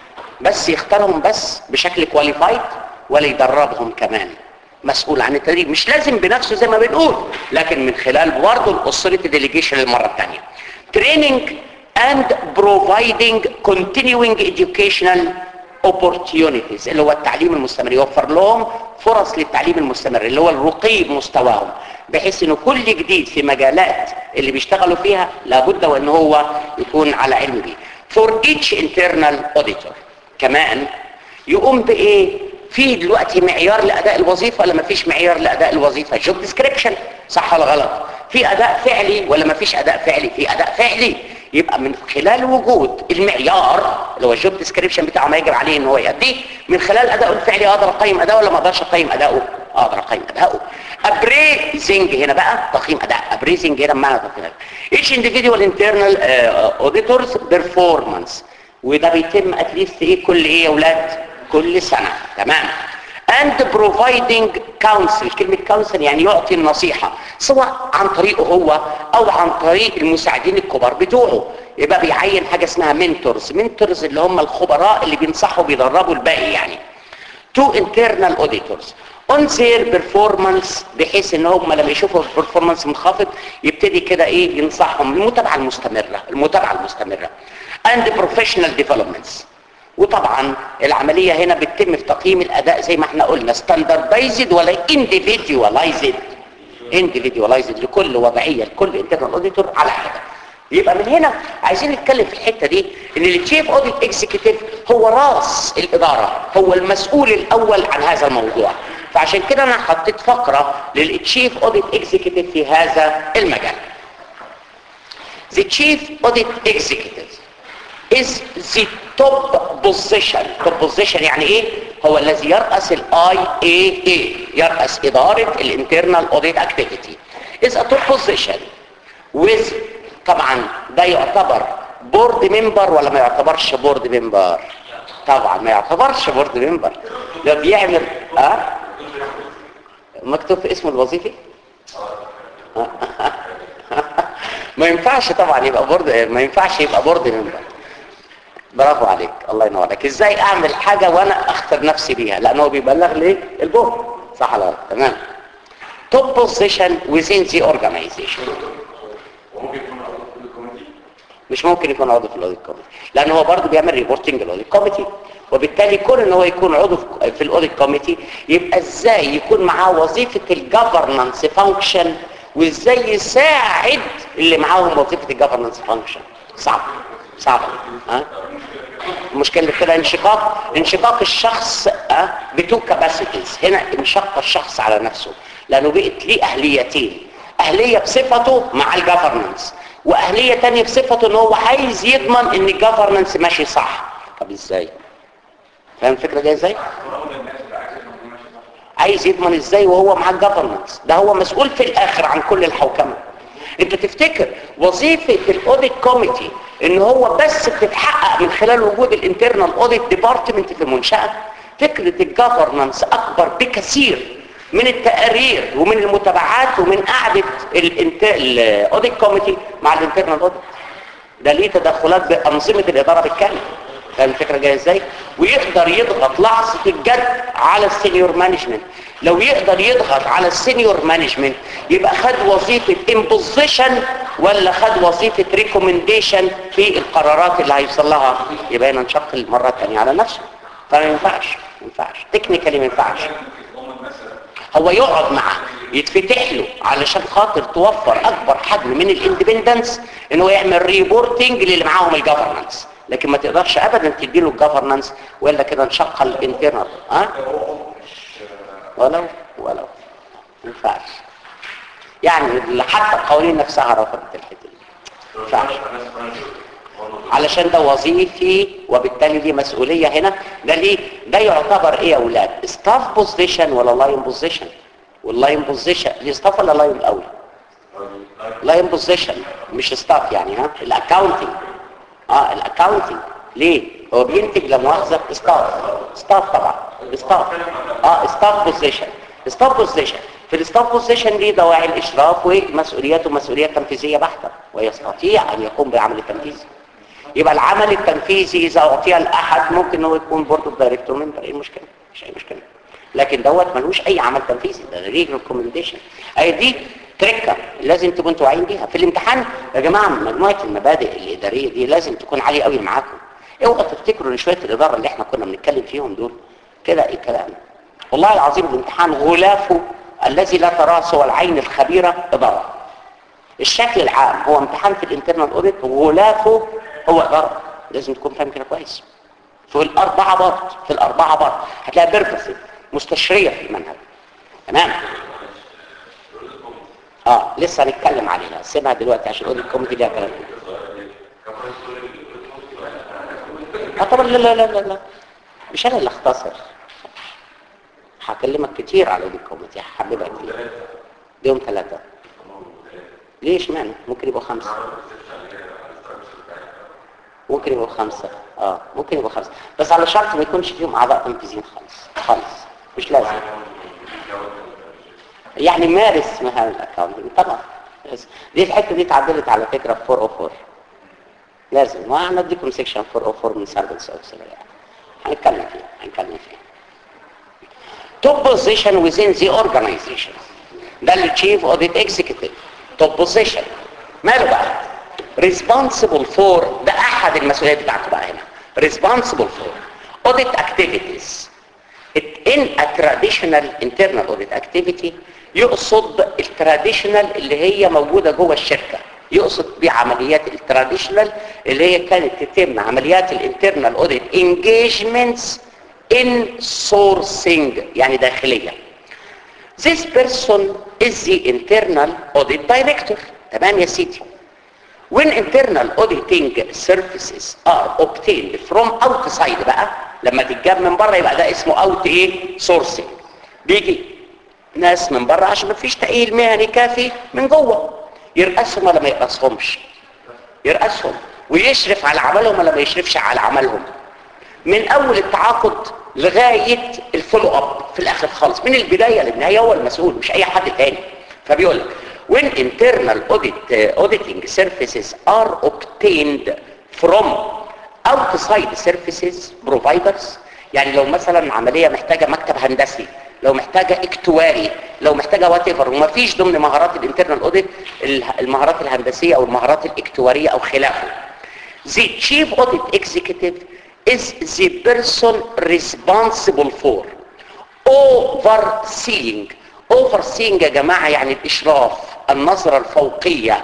بس يختارهم بس بشكل كواليفايد ولا يدربهم كمان مسؤول عن التدريب مش لازم بنفسه زي ما بنقول لكن من خلال برضه الاوثوريتي ديليجيشن المره الثانيه training and providing continuing educational opportunities اللي هو التعليم المستمر يوفر لهم فرص للتعليم المستمر اللي هو الرقي بمستواهم بحيث انه كل جديد في مجالات اللي بيشتغلوا فيها لابد وان هو يكون على علم بيه for each internal auditor كمان يقوم بايه في دلوقتي معيار لاداء الوظيفه ولا مفيش معيار لاداء الوظيفه جوب ديسكريبشن صح ولا غلط في اداء فعلي ولا مفيش اداء فعلي في اداء فعلي يبقى من خلال وجود المعيار اللي هو الجوب ديسكريبشن بتاعه ما يجب عليه ان هو يأديه من خلال ادائه الفعلي اقدر اقيم اداؤه ولا ما اقدرش اقيم اداؤه اقدر اقيم اداؤه ابريزنج هنا بقى تقييم اداء ابريزنج هنا بمعنى تقييم اداء each individual internal uh, auditors performance وده بيتم اتليست ايه كل ايه يا اولاد كل سنه تمام and providing counsel كلمة counsel يعني يعطي النصيحة سواء عن طريقه هو او عن طريق المساعدين الكبار بتوعه يبقى بيعين حاجة اسمها mentors mentors اللي هم الخبراء اللي بينصحوا بيدربوا الباقي يعني to internal auditors on their performance بحيث ان هم لما يشوفوا البرفورمانس منخفض يبتدي كده ايه ينصحهم المتابعة المستمرة المتابعة المستمرة and professional developments وطبعا العملية هنا بتتم في تقييم الاداء زي ما احنا قلنا standardized ولا individualized individualized لكل وضعية لكل internal auditor على حدة يبقى من هنا عايزين نتكلم في الحتة دي ان التشيف اوديت اكزيكتيف هو راس الادارة هو المسؤول الاول عن هذا الموضوع فعشان كده انا حطيت فقرة للتشيف اوديت اكزيكتيف في هذا المجال the chief audit executive is the top position top position يعني ايه هو الذي يرأس الاي اي اي يرأس ادارة الانترنال audit activity is a top position with طبعا ده يعتبر بورد ممبر ولا ما يعتبرش بورد ممبر طبعا ما يعتبرش بورد ممبر ده بيعمل اه مكتوب في اسمه الوظيفي ما ينفعش طبعا يبقى بورد ما ينفعش يبقى بورد ممبر برافو عليك الله ينور عليك ازاي اعمل حاجة وانا اختار نفسي بيها لان هو بيبلغ لي البورد صح ولا لا تمام top position within the organization وممكن يكون عضو في الكوميتي مش ممكن يكون عضو في الاوديت كوميتي لان هو برضه بيعمل ريبورتنج للاوديت كوميتي وبالتالي كون ان هو يكون عضو في- في الاوديت كوميتي يبقى ازاي يكون معاه وظيفه الجفرنانس فانكشن وازاي يساعد اللي معاهم وظيفه الجفرنانس فانكشن صعب صعب ها المشكله كده انشقاق انشقاق الشخص أه؟ بتو كاباسيتيز هنا انشق الشخص على نفسه لانه بقت ليه اهليتين اهليه بصفته مع الجفرنانس واهليه تانية بصفته ان هو عايز يضمن ان الجفرنانس ماشي صح طب ازاي فاهم الفكره دي ازاي عايز يضمن ازاي وهو مع الجفرنانس ده هو مسؤول في الاخر عن كل الحوكمه انت تفتكر وظيفه الاوديت كوميتي ان هو بس بتتحقق من خلال وجود الانترنال اوديت ديبارتمنت في المنشاه فكره الجفرنانس اكبر بكثير من التقارير ومن المتابعات ومن قعده الاوديت كوميتي مع الانترنال اوديت ده ليه تدخلات بانظمه الاداره بالكامل فاهم الفكره جايه ازاي ويقدر يضغط لحظه الجد على السينيور مانجمنت لو يقدر يضغط على السينيور مانجمنت يبقى خد وظيفه امبوزيشن ولا خد وظيفه ريكومنديشن في القرارات اللي هيوصل لها يبقى هنا نشق المره الثانيه على نفسه فما ينفعش ما ينفعش تكنيكالي ما ينفعش هو يقعد معاه يتفتح له علشان خاطر توفر اكبر حجم من الاندبندنس ان هو يعمل ريبورتنج للي معاهم الجفرنانس لكن ما تقدرش ابدا تديله الجفرنانس والا كده انشق الانترنال ها ولو ولو ما ينفعش يعني حتى القوانين نفسها رفضت الحته دي ما ينفعش علشان ده وظيفي وبالتالي دي مسؤولية هنا ده ليه ده يعتبر ايه يا اولاد ستاف بوزيشن ولا لاين بوزيشن واللاين بوزيشن دي ستاف ولا لاين الاول لاين بوزيشن مش ستاف يعني ها الاكاونتنج اه الاكاونتنج ليه هو بينتج لا مؤاخذه ستاف ستاف طبعا ستاف اه ستاف بوزيشن ستاف بوزيشن في الستاف بوزيشن دي دواعي الاشراف ومسؤولياته مسؤوليه تنفيذيه بحته ويستطيع ان يقوم بالعمل التنفيذي يبقى العمل التنفيذي اذا اعطي لاحد ممكن هو يكون بورد اوف دايركتور ممبر ايه المشكله مش اي مشكله لكن دوت ملوش اي عمل تنفيذي ده ريج ريكومنديشن اي دي تركه لازم تكون توعين بيها في الامتحان يا جماعه مجموعه المبادئ الاداريه دي لازم تكون عاليه قوي معاكم اوعوا تفتكروا ان شويه الاداره اللي احنا كنا بنتكلم فيهم دول كده ايه كلام والله العظيم الامتحان غلافه الذي لا تراه سوى العين الخبيره اداره الشكل العام هو امتحان في الانترنال اوديت وغلافه هو اداره لازم تكون فاهم كده كويس في الاربعه بارت في الاربعه بارت هتلاقي بيرفكت مستشريه في المنهج تمام اه لسه هنتكلم عليها سيبها دلوقتي عشان اقول الكوميدي ليها كلام اه طبعا لا لا لا لا لا مش انا اللي اختصر هكلمك كتير على دي الكوميدي هحببها كتير يوم ثلاثة ليش معنى ممكن يبقوا خمسة ممكن يبقوا خمسة اه ممكن يبقوا خمسة بس على شرط ما يكونش فيهم اعضاء تنفيذيين خالص خالص مش لازم يعني مارس مهام الاكونتنج طبعا بس دي الحته دي اتعدلت على فكره في 404 لازم ما انا اديكم سيكشن 404 من سيرفيس اوفيسر يعني هنتكلم فيها هنتكلم فيها top position within the organization ده اللي chief audit executive top position ماله بقى responsible for ده احد المسؤوليات بتاعته بقى هنا responsible for audit activities in a traditional internal audit activity يقصد التراديشنال اللي هي موجودة جوه الشركة يقصد بعمليات التراديشنال اللي هي كانت تتم عمليات الانترنال اوديت engagements in sourcing يعني داخلية This person is the internal audit director تمام يا سيدي when internal auditing services are obtained from outside بقى لما تتجاب من بره يبقى ده اسمه اوت ايه sourcing بيجي ناس من بره عشان مفيش تأهيل مهني كافي من جوه يرقصهم ولا ما يرقصهمش يرقصهم ويشرف على عملهم ولا ما يشرفش على عملهم من اول التعاقد لغاية الفولو اب في الاخر خالص من البداية للنهاية هو المسؤول مش اي حد تاني فبيقول لك when internal audit uh, auditing services are obtained from outside services providers يعني لو مثلا عملية محتاجة مكتب هندسي لو محتاجة اكتواري لو محتاجة وات ايفر وما فيش ضمن مهارات الانترنال اوديت المهارات الهندسية او المهارات الاكتوارية او خلافه the chief audit executive is the person responsible for overseeing overseeing يا جماعة يعني الاشراف النظرة الفوقية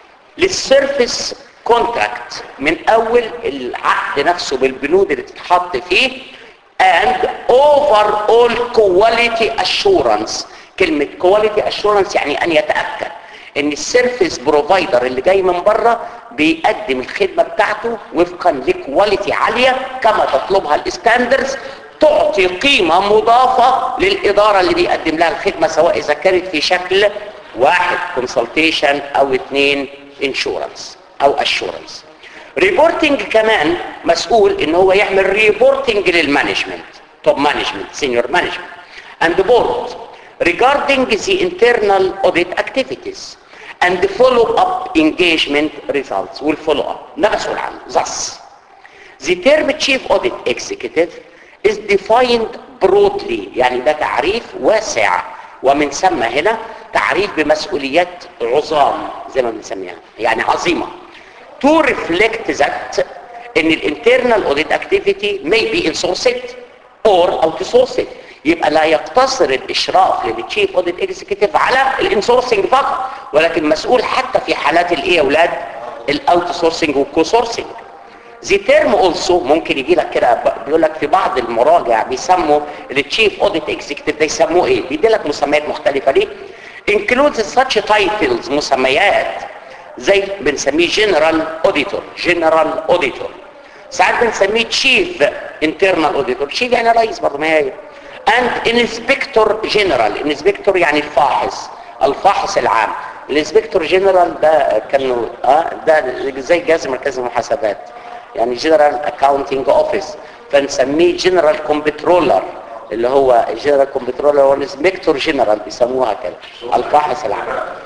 للسيرفيس كونتراكت من اول العقد نفسه بالبنود اللي تتحط فيه and overall quality assurance كلمة quality assurance يعني ان يتأكد ان السيرفيس بروفايدر اللي جاي من بره بيقدم الخدمة بتاعته وفقا لكواليتي عالية كما تطلبها الستاندرز تعطي قيمة مضافة للإدارة اللي بيقدم لها الخدمة سواء إذا كانت في شكل واحد كونسلتيشن أو اثنين انشورنس أو اشورنس ريبورتنج كمان مسؤول ان هو يعمل ريبورتنج للمانجمنت توب مانجمنت سينيور مانجمنت and board regarding the internal audit activities and the follow-up engagement results والfollow up ده مسؤول عنه thus the term chief audit executive is defined broadly يعني ده تعريف واسع ومن ثم هنا تعريف بمسؤوليات عظام زي ما بنسميها يعني عظيمة to reflect that ان الانترنال audit activity may be insourced or outsourced يبقى لا يقتصر الاشراف للتشيف اوديت اكزيكتيف على الانسورسنج فقط ولكن مسؤول حتى في حالات الايه يا اولاد الاوت سورسنج والكو سورسنج زي تيرم اولسو ممكن يجي لك كده بيقول لك في بعض المراجع بيسموا التشيف اوديت اكزيكتيف ده يسموه ايه بيدي لك مسميات مختلفه ليه includes such titles مسميات زي بنسميه جنرال اوديتور جنرال اوديتور ساعات بنسميه تشيف انترنال اوديتور تشيف يعني رئيس برضه ما هي and انسبكتور جنرال انسبكتور يعني الفاحص الفاحص العام الانسبكتور جنرال ده كانوا اه ده زي جهاز مركز المحاسبات يعني جنرال اكاونتنج اوفيس فنسميه جنرال كومبترولر اللي هو جنرال كومبترولر هو الانسبكتور جنرال بيسموها كده الفاحص العام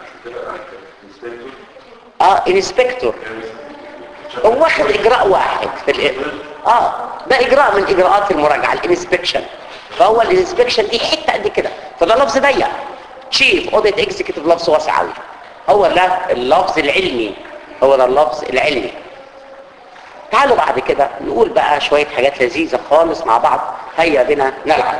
اه انسبكتور هو واخد اجراء واحد في الإ... اه ده اجراء من اجراءات المراجعه الانسبكشن فهو الانسبكشن دي حته قد كده فده لفظ ضيق تشيف اوديت اكزيكتيف لفظ واسع قوي هو ده اللفظ العلمي هو ده اللفظ العلمي تعالوا بعد كده نقول بقى شويه حاجات لذيذه خالص مع بعض هيا بنا نلعب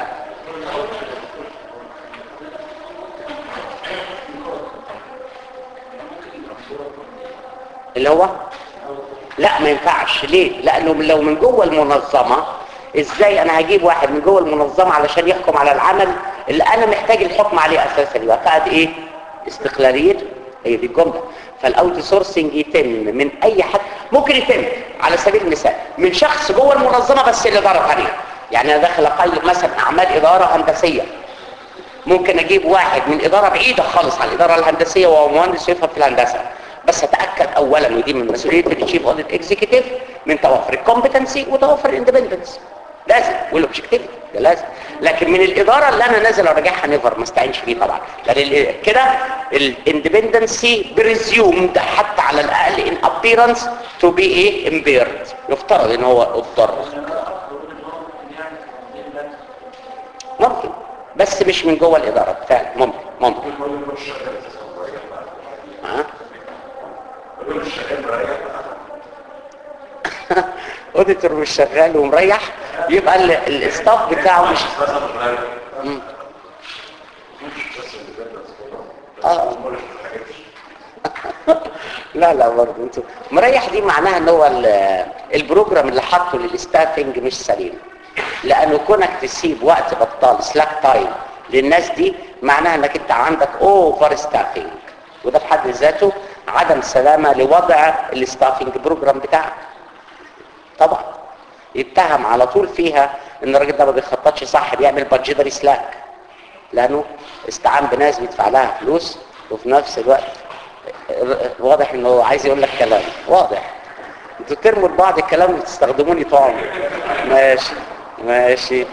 اللي هو لا ما ينفعش ليه لانه لو من جوه المنظمه ازاي انا هجيب واحد من جوه المنظمه علشان يحكم على العمل اللي انا محتاج الحكم عليه اساسا يبقى فقد ايه استقلاليته هي دي الجمله فالاوت سورسنج يتم من اي حد ممكن يتم على سبيل المثال من شخص جوه المنظمه بس اللي اداره عليه يعني انا داخل اقيم مثلا اعمال اداره هندسيه ممكن اجيب واحد من اداره بعيده خالص عن الاداره الهندسيه وهو مهندس يفهم في الهندسه بس اتاكد اولا ودي من مسؤوليه التشيف اوديت اكزيكتيف من توفر الكومبتنسي وتوفر الاندبندنس لازم والاوبجكتيفيتي ده لازم لكن من الاداره اللي انا نازل اراجعها نيفر ما استعينش فيه طبعا لان كده الاندبندنسي بريزيومد حتى على الاقل ان ابيرنس تو بي ايه امبيرد يفترض ان هو اضطر ممكن بس مش من جوه الاداره فعلا ممكن ممكن ها اوديتور مش شغال ومريح يبقى الاستاف بتاعه مش مم. اه لا لا برضه انتوا مريح دي معناها ان هو البروجرام اللي حاطه للستافنج مش سليم لانه كونك تسيب وقت بطال سلاك تايم للناس دي معناها انك انت عندك اوفر ستافنج وده في حد ذاته عدم سلامة لوضع الستافنج بروجرام بتاعك طبعا يتهم على طول فيها ان الراجل ده ما بيخططش صح بيعمل بادجيتري سلاك لانه استعان بناس بيدفع لها فلوس وفي نفس الوقت واضح انه عايز يقول لك كلام واضح انتوا ترموا لبعض الكلام وتستخدموني طعم ماشي ماشي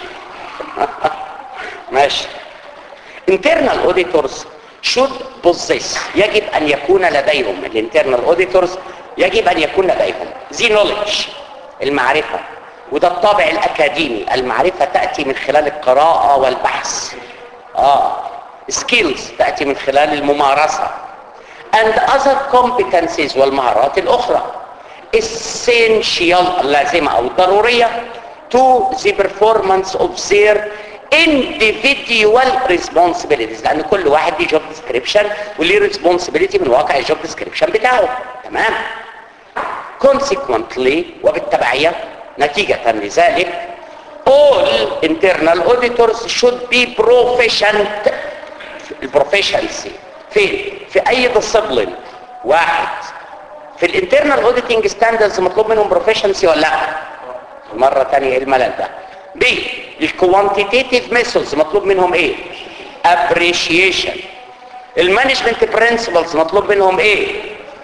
ماشي internal auditors should possess يجب ان يكون لديهم الانترنال auditors يجب ان يكون لديهم the knowledge المعرفة وده الطابع الاكاديمي المعرفة تأتي من خلال القراءة والبحث اه skills تأتي من خلال الممارسة and other competencies والمهارات الاخرى essential لازمة او ضرورية to the performance of their individual responsibilities لان كل واحد ليه job description وليه responsibility من واقع الجوب description بتاعه تمام consequently وبالتبعية نتيجة لذلك all internal auditors should be proficient البروفيشنسي فين في اي discipline واحد في الانترنال اوديتنج ستاندردز مطلوب منهم بروفيشنسي ولا لا مرة تانية ايه الملل ده بي الكوانتيتيف ميثودز مطلوب منهم ايه appreciation المانجمنت برنسبلز مطلوب منهم ايه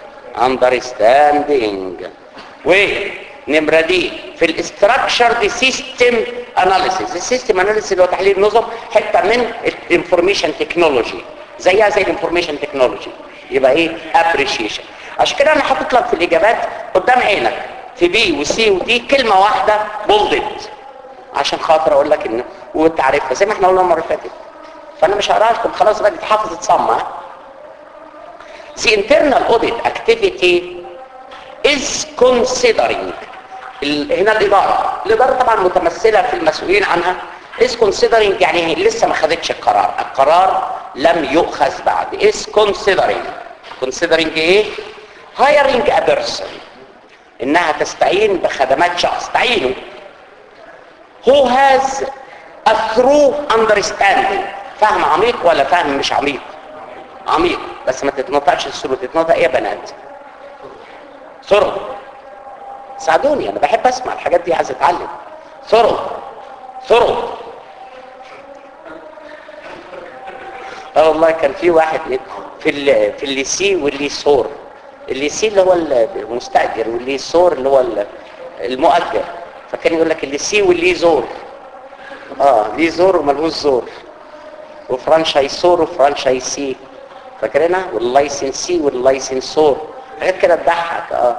understanding ونمرة دي في الاستراكشر دي سيستم اناليسيس السيستم اناليسيس اللي هو تحليل نظم حته من الانفورميشن تكنولوجي زيها زي الانفورميشن تكنولوجي يبقى ايه ابريشيشن عشان كده انا حاطط لك في الاجابات قدام عينك في بي وسي ودي كلمه واحده بولدت عشان خاطر اقول لك ان وتعرفها زي ما احنا قلنا المره اللي فاتت فانا مش هقراها لكم خلاص بقى تتحفظ تصمم The internal audit activity is considering ال- هنا الإدارة الإدارة طبعا متمثلة في المسؤولين عنها is considering يعني هي لسه ما خدتش القرار القرار لم يؤخذ بعد is considering considering ايه hiring a person انها تستعين بخدمات شخص تعينه who has a through understanding فهم عميق ولا فهم مش عميق عميق بس ما تتنطقش السلوك تتنطق ايه يا بنات ثرو ساعدوني انا بحب اسمع الحاجات دي عايز اتعلم ثرو ثرو اه والله كان في واحد في ال في الليسي والليسور الليسي اللي هو المستاجر والليسور اللي هو ال- المؤجر فكان يقول لك الليسي والليزور اه ليه زور وملهوش زور وفرانشايسور وفرانشايسي فاكرينها واللايسنسي واللايسنسور حاجات كده تضحك اه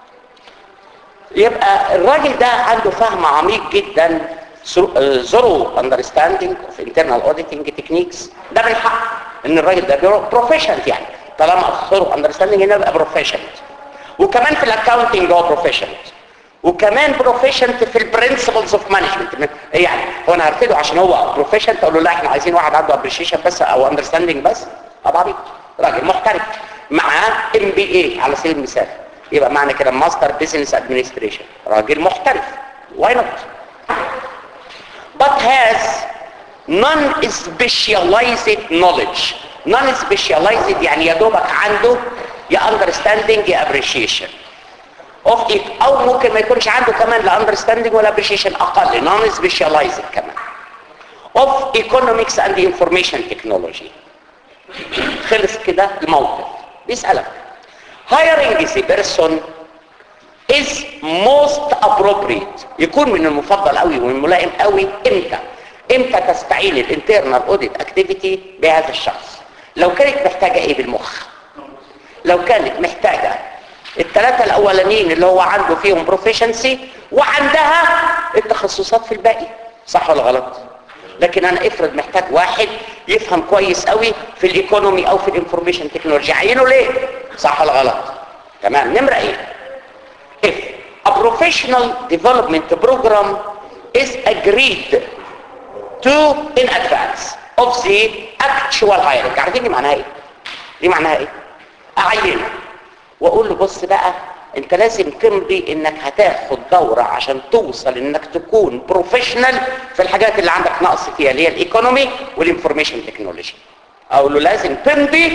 يبقى الراجل ده عنده فهم عميق جدا زورو اندرستاندينج اوف انترنال اوديتنج تكنيكس ده من حق ان الراجل ده بروفيشنت يعني طالما زورو اندرستاندينج هنا يبقى بروفيشنت وكمان في الاكاونتنج هو بروفيشنت وكمان بروفيشنت في البرنسبلز اوف مانجمنت يعني هو انا هرفضه عشان هو بروفيشنت اقول له لا احنا عايزين واحد عنده ابريشيشن بس او اندرستاندينج بس ابقى عبيط راجل محترف معاه ام بي اي على سبيل المثال يبقى معنى كده ماستر بزنس ادمنستريشن راجل محترف واي نوت but has non-specialized knowledge non-specialized يعني يا دوبك عنده يا understanding يا appreciation of it او ممكن ما يكونش عنده كمان لا understanding ولا appreciation اقل non-specialized كمان of economics and information technology خلص كده الموقف بيسألك hiring the person is most appropriate يكون من المفضل قوي والملائم قوي امتى امتى تستعين الانترنال اوديت اكتيفيتي بهذا الشخص لو كانت محتاجه ايه بالمخ لو كانت محتاجه الثلاثه الاولانيين اللي هو عنده فيهم بروفيشنسي وعندها التخصصات في الباقي صح ولا غلط لكن انا افرض محتاج واحد يفهم كويس قوي في الايكونومي او في الانفورميشن تكنولوجي عينه ليه صح ولا غلط تمام نمره ايه if a professional development program is agreed to in advance of the actual hiring عارفين دي معناها ايه دي معناها ايه اعينه واقول له بص بقى انت لازم تمضي انك هتاخد دورة عشان توصل انك تكون بروفيشنال في الحاجات اللي عندك نقص فيها اللي هي الايكونومي والانفورميشن تكنولوجي اقول له لازم تمضي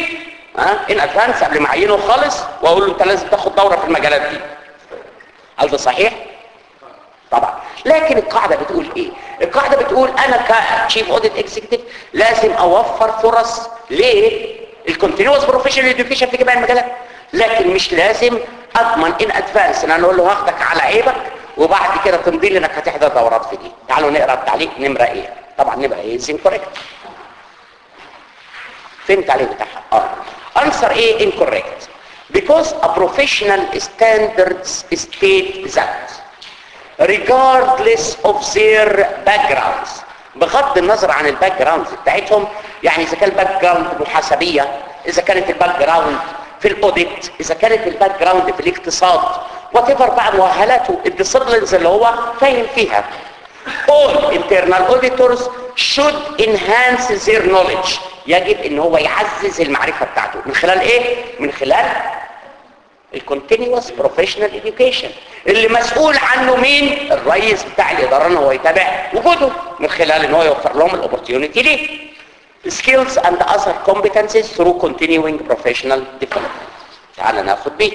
ها ان ادفانس قبل ما اعينه خالص واقول له انت لازم تاخد دوره في المجالات دي هل ده صحيح طبعا لكن القاعده بتقول ايه القاعده بتقول انا كتشيف اوديت اكزيكتيف لازم اوفر فرص للكونتينوس بروفيشنال اديوكيشن في جميع المجالات لكن مش لازم اضمن ان ادفانس ان انا اقول له هاخدك على عيبك وبعد كده تمضي لي انك هتحضر دورات في دي تعالوا نقرا التعليق نمره ايه طبعا نمره ايه از incorrect فين التعليق بتاعها اه answer A incorrect because a professional standards state that regardless of their backgrounds بغض النظر عن الباك جراوند بتاعتهم يعني اذا كان الباك جراوند محاسبيه اذا كانت الباك جراوند في الاوديت اذا كانت الباك جراوند في الاقتصاد وات بقى مؤهلاته الديسيبلينز اللي هو فاهم فيها all internal auditors should enhance their knowledge يجب ان هو يعزز المعرفه بتاعته من خلال ايه من خلال الكونتينوس بروفيشنال education اللي مسؤول عنه مين الرئيس بتاع الاداره ان هو يتابع وجوده من خلال ان هو يوفر لهم الاوبورتيونيتي دي skills and other competencies through continuing professional development تعال ناخد بيه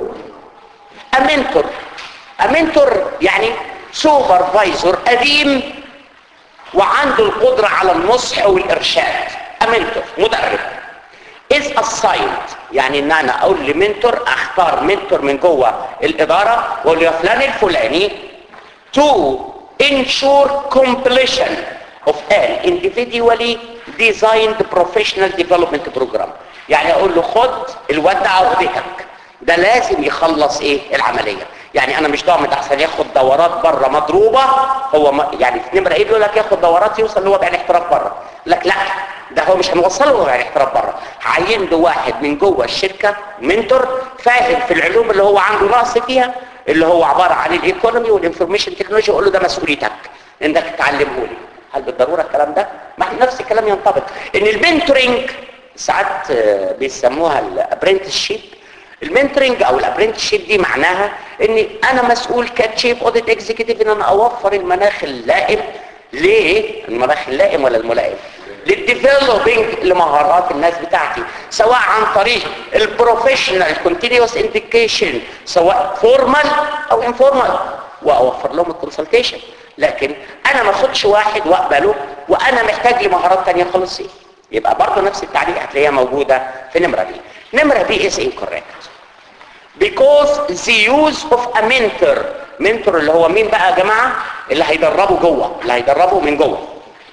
a mentor a mentor يعني سوبرفايزر قديم وعنده القدرة على النصح والإرشاد a mentor مدرب is assigned يعني ان انا اقول لمنتور اختار منتور من جوه الاداره واقول له يا فلان الفلاني to ensure completion of an individually designed professional development program يعني اقول له خد الواد ده عقدتك ده لازم يخلص ايه العمليه يعني انا مش ضامن احسن ياخد دورات بره مضروبه هو ما يعني في نمره ايه يقول لك ياخد دورات يوصل اللي هو بقى احتراف بره لك لا ده هو مش هنوصله بقى احتراف بره عين له واحد من جوه الشركه منتور فاهم في العلوم اللي هو عنده نقص فيها اللي هو عباره عن الايكونومي والانفورميشن تكنولوجي اقول له ده مسؤوليتك انك تعلمه لي هل بالضروره الكلام ده ما نفس الكلام ينطبق ان المنتورنج ساعات بيسموها الابرنتشيب المنتورنج او الابرنتشيب دي معناها ان انا مسؤول كتشيف اوديت اكزيكتيف ان انا اوفر المناخ اللائم ليه المناخ اللائم ولا الملائم للديفلوبينج لمهارات الناس بتاعتي سواء عن طريق البروفيشنال كونتينيوس انديكيشن سواء فورمال او انفورمال واوفر لهم الكونسلتيشن لكن انا ما اخدش واحد واقبله وانا محتاج لمهارات تانية خالص يبقى برضه نفس التعليق هتلاقيها موجوده في نمره دي نمره دي is incorrect because the use of a mentor mentor اللي هو مين بقى يا جماعه اللي هيدربه جوه اللي هيدربه من جوه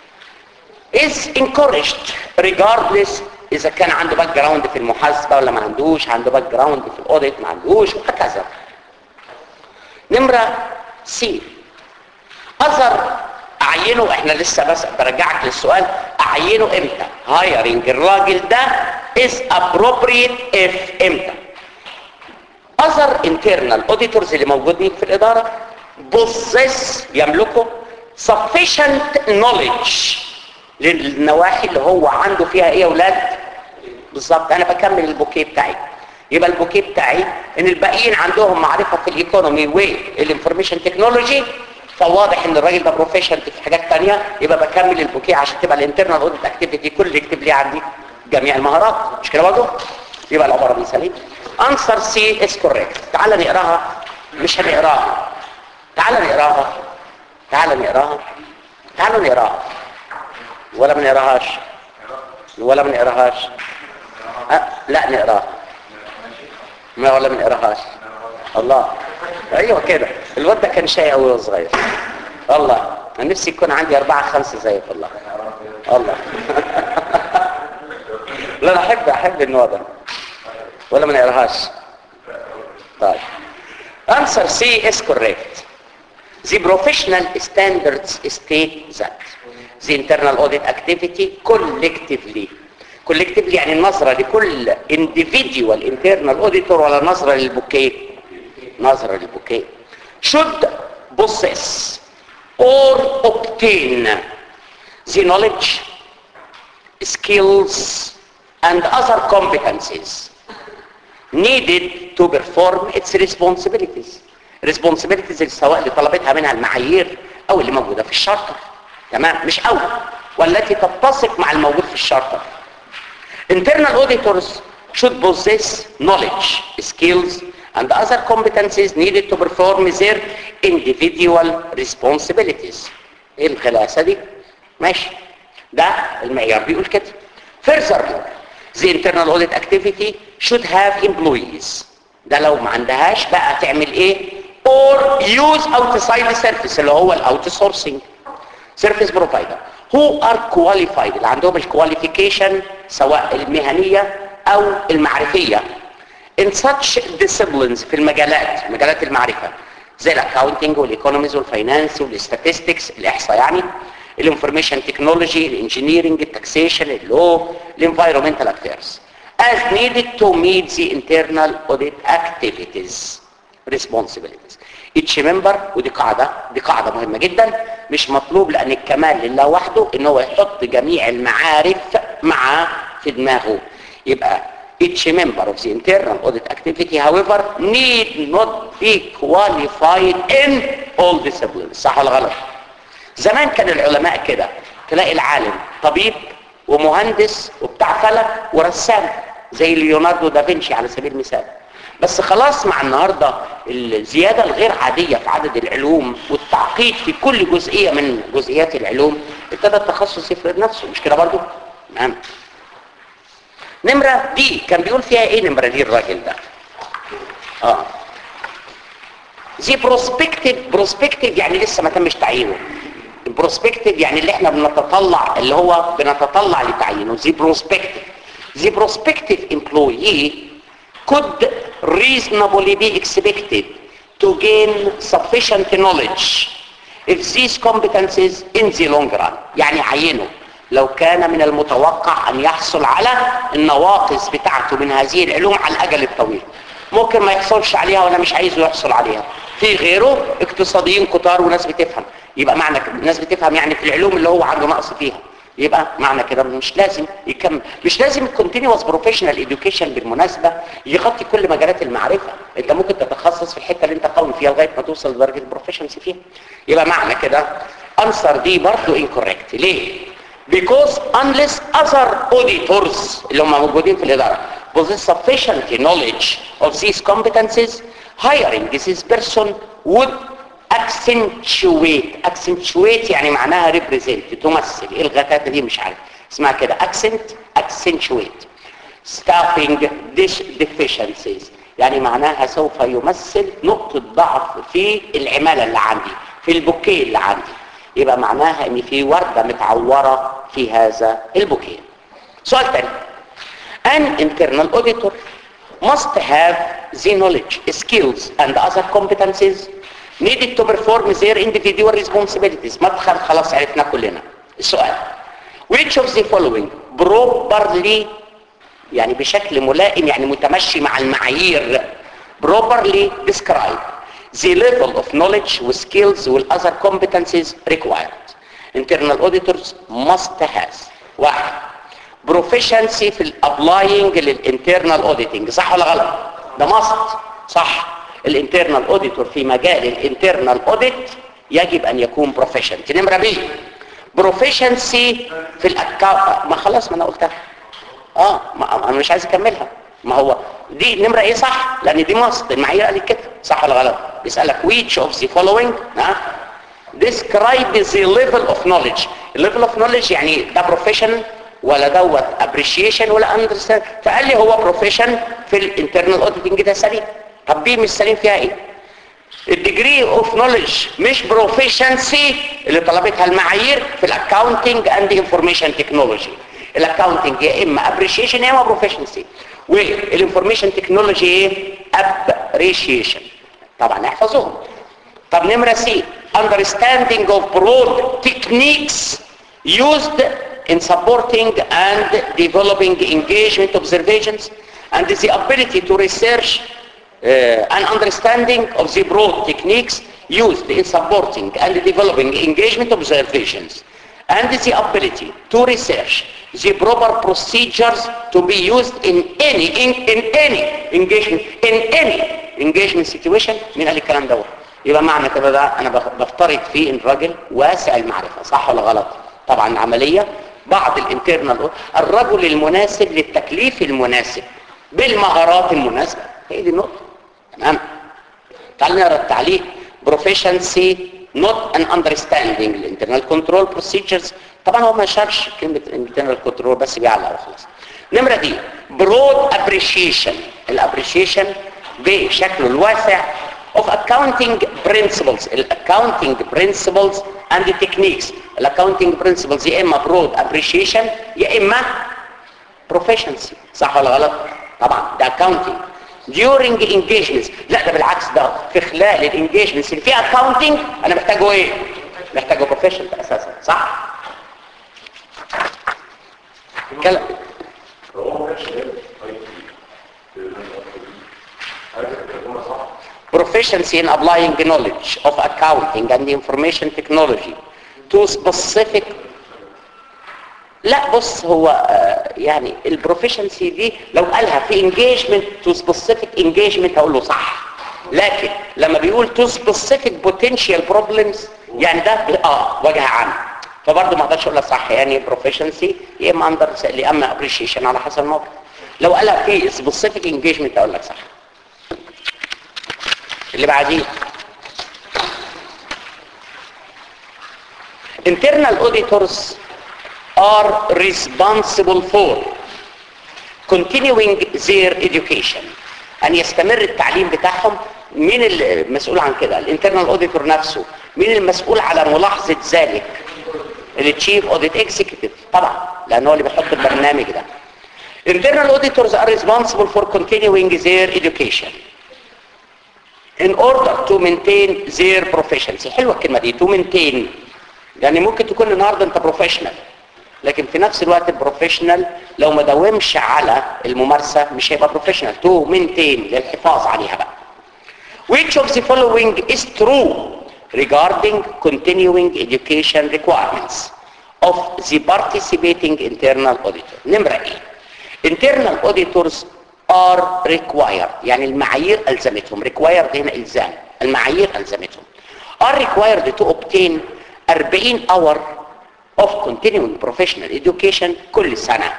is encouraged regardless اذا كان عنده باك جراوند في المحاسبه ولا ما عندوش عنده باك جراوند في الاوديت ما عندوش وهكذا نمره سي اثر اعينه احنا لسه بس برجعك للسؤال اعينه امتى هايرنج الراجل ده is appropriate if امتى اثر internal auditors اللي موجودين في الاداره possess يملكوا sufficient knowledge للنواحي اللي هو عنده فيها ايه يا اولاد بالظبط انا بكمل البوكيه بتاعي يبقى البوكيه بتاعي ان الباقيين عندهم معرفه في الايكونومي والانفورميشن تكنولوجي فواضح ان الراجل ده بروفيشنال في حاجات تانية يبقى بكمل البوكيه عشان تبقى الانترنال اوديت اكتيفيتي كل اللي يكتب لي عندي جميع المهارات مش كده برضه يبقى العباره دي سليمه انسر سي از كوريكت تعال نقراها مش هنقراها تعال نقراها تعال نقراها تعالوا نقراها ولا ما نقراهاش ولا ما نقراهاش أه لا نقراها ما ولا ما نقراهاش الله ايوه كده الواد ده كان شاي قوي وهو صغير الله انا نفسي يكون عندي اربعه خمسه زيك والله الله لا انا احب احب النوع ده ولا ما نقراهاش طيب answer C is correct the professional standards state that the internal audit activity collectively collectively يعني النظرة لكل individual internal auditor ولا نظرة للبوكيه نظرة للبوكيه should possess or obtain the knowledge skills and other competencies needed to perform its responsibilities responsibilities سواء اللي طلبتها منها المعايير او اللي موجودة في الشارتر تمام مش او والتي تتسق مع الموجود في الشارتر internal auditors should possess knowledge skills and other competencies needed to perform their individual responsibilities ايه الخلاصه دي ماشي ده المعيار بيقول كده furthermore the internal audit activity should have employees ده لو ما عندهاش بقى تعمل ايه or use outside service اللي هو الاوت سورسنج سيرفيس بروفايدر who are qualified اللي عندهم الكواليفيكيشن سواء المهنيه او المعرفيه in such disciplines في المجالات مجالات المعرفه زي الاكاونتنج والايكونوميز والفاينانس والاستاتستكس الاحصاء يعني الانفورميشن تكنولوجي الانجينيرنج التاكسيشن اللو الانفايرمنتال افيرز as needed to meet the internal audit activities responsibilities each member ودي قاعدة دي قاعدة مهمة جدا مش مطلوب لأن الكمال لله وحده ان هو يحط جميع المعارف معاه في دماغه يبقى each member of the internal audit activity however need not be qualified in all disciplines صح ولا غلط زمان كان العلماء كده تلاقي العالم طبيب ومهندس وبتاع فلك ورسام زي ليوناردو دافنشي على سبيل المثال بس خلاص مع النهاردة الزيادة الغير عادية في عدد العلوم والتعقيد في كل جزئية من جزئيات العلوم ابتدى التخصص يفرض نفسه مش كده برضو؟ نعم نمرة دي كان بيقول فيها ايه نمرة دي الراجل ده اه زي بروسبكتيف بروسبكتيف يعني لسه ما تمش تعيينه البروسبكتيف يعني اللي احنا بنتطلع اللي هو بنتطلع لتعيينه زي بروسبكتيف زي بروسبكتيف employee could reasonably be expected to gain sufficient knowledge if these competencies in the long run يعني عينه لو كان من المتوقع ان يحصل على النواقص بتاعته من هذه العلوم على الاجل الطويل ممكن ما يحصلش عليها وانا مش عايزه يحصل عليها في غيره اقتصاديين كتار وناس بتفهم يبقى معنى كده الناس بتفهم يعني في العلوم اللي هو عنده نقص فيها يبقى معنى كده مش لازم يكمل مش لازم الكونتينوس بروفيشنال اديوكيشن بالمناسبه يغطي كل مجالات المعرفه انت ممكن تتخصص في الحته اللي انت قوي فيها لغايه ما توصل لدرجه البروفيشنسي فيها يبقى معنى كده انسر دي برضه انكوريكت ليه because unless other auditors اللي هم موجودين في الاداره possess sufficient knowledge of these competencies hiring this person would accentuate accentuate يعني معناها represent تمثل ايه الغتاتة دي مش عارف اسمها كده accent accentuate staffing deficiencies يعني معناها سوف يمثل نقطة ضعف في العمالة اللي عندي في البوكيه اللي عندي يبقى معناها ان في وردة متعورة في هذا البوكيه سؤال تاني an internal auditor must have the knowledge skills and other competencies needed to perform their individual responsibilities مدخل خلاص عرفنا كلنا السؤال which of the following properly يعني بشكل ملائم يعني متمشي مع المعايير properly describe the level of knowledge with skills with other competencies required internal auditors must have واحد proficiency في الابلاينج للانترنال auditing صح ولا غلط ده must صح الانترنال اوديتور في مجال الانترنال اوديت يجب ان يكون بروفيشنت نمره بي بروفيشنسي في الاكاونت ما خلاص ما انا قلتها اه ما انا مش عايز اكملها ما هو دي نمره ايه صح لان دي مصد المعايير قالت كده صح ولا غلط بيسالك which of the following ها describe the level of knowledge level of knowledge يعني ده بروفيشنال ولا دوت appreciation ولا understand فقال لي هو بروفيشن في الانترنال اوديتنج ده سليم طب دي مش سليم فيها ايه الديجري اوف نوليدج مش بروفيشنسي اللي طلبتها المعايير في الاكاونتنج اند انفورميشن تكنولوجي الاكاونتنج يا اما ابريشيشن يا اما بروفيشنسي والانفورميشن تكنولوجي ايه ابريشيشن طبعا احفظوهم طب نمره سي understanding of broad techniques used in supporting and developing engagement observations and the ability to research uh, an understanding of the broad techniques used in supporting and developing engagement observations and the ability to research the proper procedures to be used in any in, in any engagement in any engagement situation من قال الكلام دوت يبقى معنى كده ده انا بفترض فيه ان الراجل واسع المعرفه صح ولا غلط طبعا عمليه بعض الانترنال الرجل المناسب للتكليف المناسب بالمهارات المناسبة هي دي النقطة تمام تعال نقرا التعليق proficiency not an understanding الانترنال كنترول procedures طبعا هو ما شافش كلمة internal كنترول بس بيعلق وخلاص نمرة دي broad appreciation الابريشيشن بشكله الواسع of accounting principles الاكاونتنج principles and the techniques الاكاونتنج principles يا اما broad appreciation يا اما proficiency صح ولا غلط طبعا ده accounting during engagements لا ده بالعكس ده في خلال الانجيجمنتس اللي فيها accounting انا محتاجه ايه محتاجه professional اساسا صح كلام هو ما كانش لازم اي تي عارف الكلمه صح proficiency in applying knowledge of accounting and information technology to specific لا بص هو آه، يعني البروفيشنسي دي لو قالها في engagement to specific engagement هقول له صح لكن لما بيقول to specific potential problems يعني ده اه وجه عام فبرضه ما اقدرش اقول لك صح يعني proficiency يا اما اندر يا اما appreciation على حسب الموقف لو قالها في specific engagement اقول لك صح اللي بعديه internal auditors are responsible for continuing their education ان يستمر التعليم بتاعهم مين المسؤول عن كده الانترنال اوديتور نفسه مين المسؤول على ملاحظة ذلك التشيف اوديت اكزيكتيف طبعا لان هو اللي بيحط البرنامج ده internal auditors are responsible for continuing their education in order to maintain their proficiency حلوه الكلمه دي to maintain يعني ممكن تكون النهارده انت بروفيشنال لكن في نفس الوقت البروفيشنال لو ما داومش على الممارسه مش هيبقى بروفيشنال تو مينتين للحفاظ عليها بقى which of the following is true regarding continuing education requirements of the participating internal auditor نمرة ايه internal auditors are required يعني المعايير ألزمتهم required هنا إلزام المعايير ألزمتهم are required to obtain 40 hour of continuing professional education كل سنة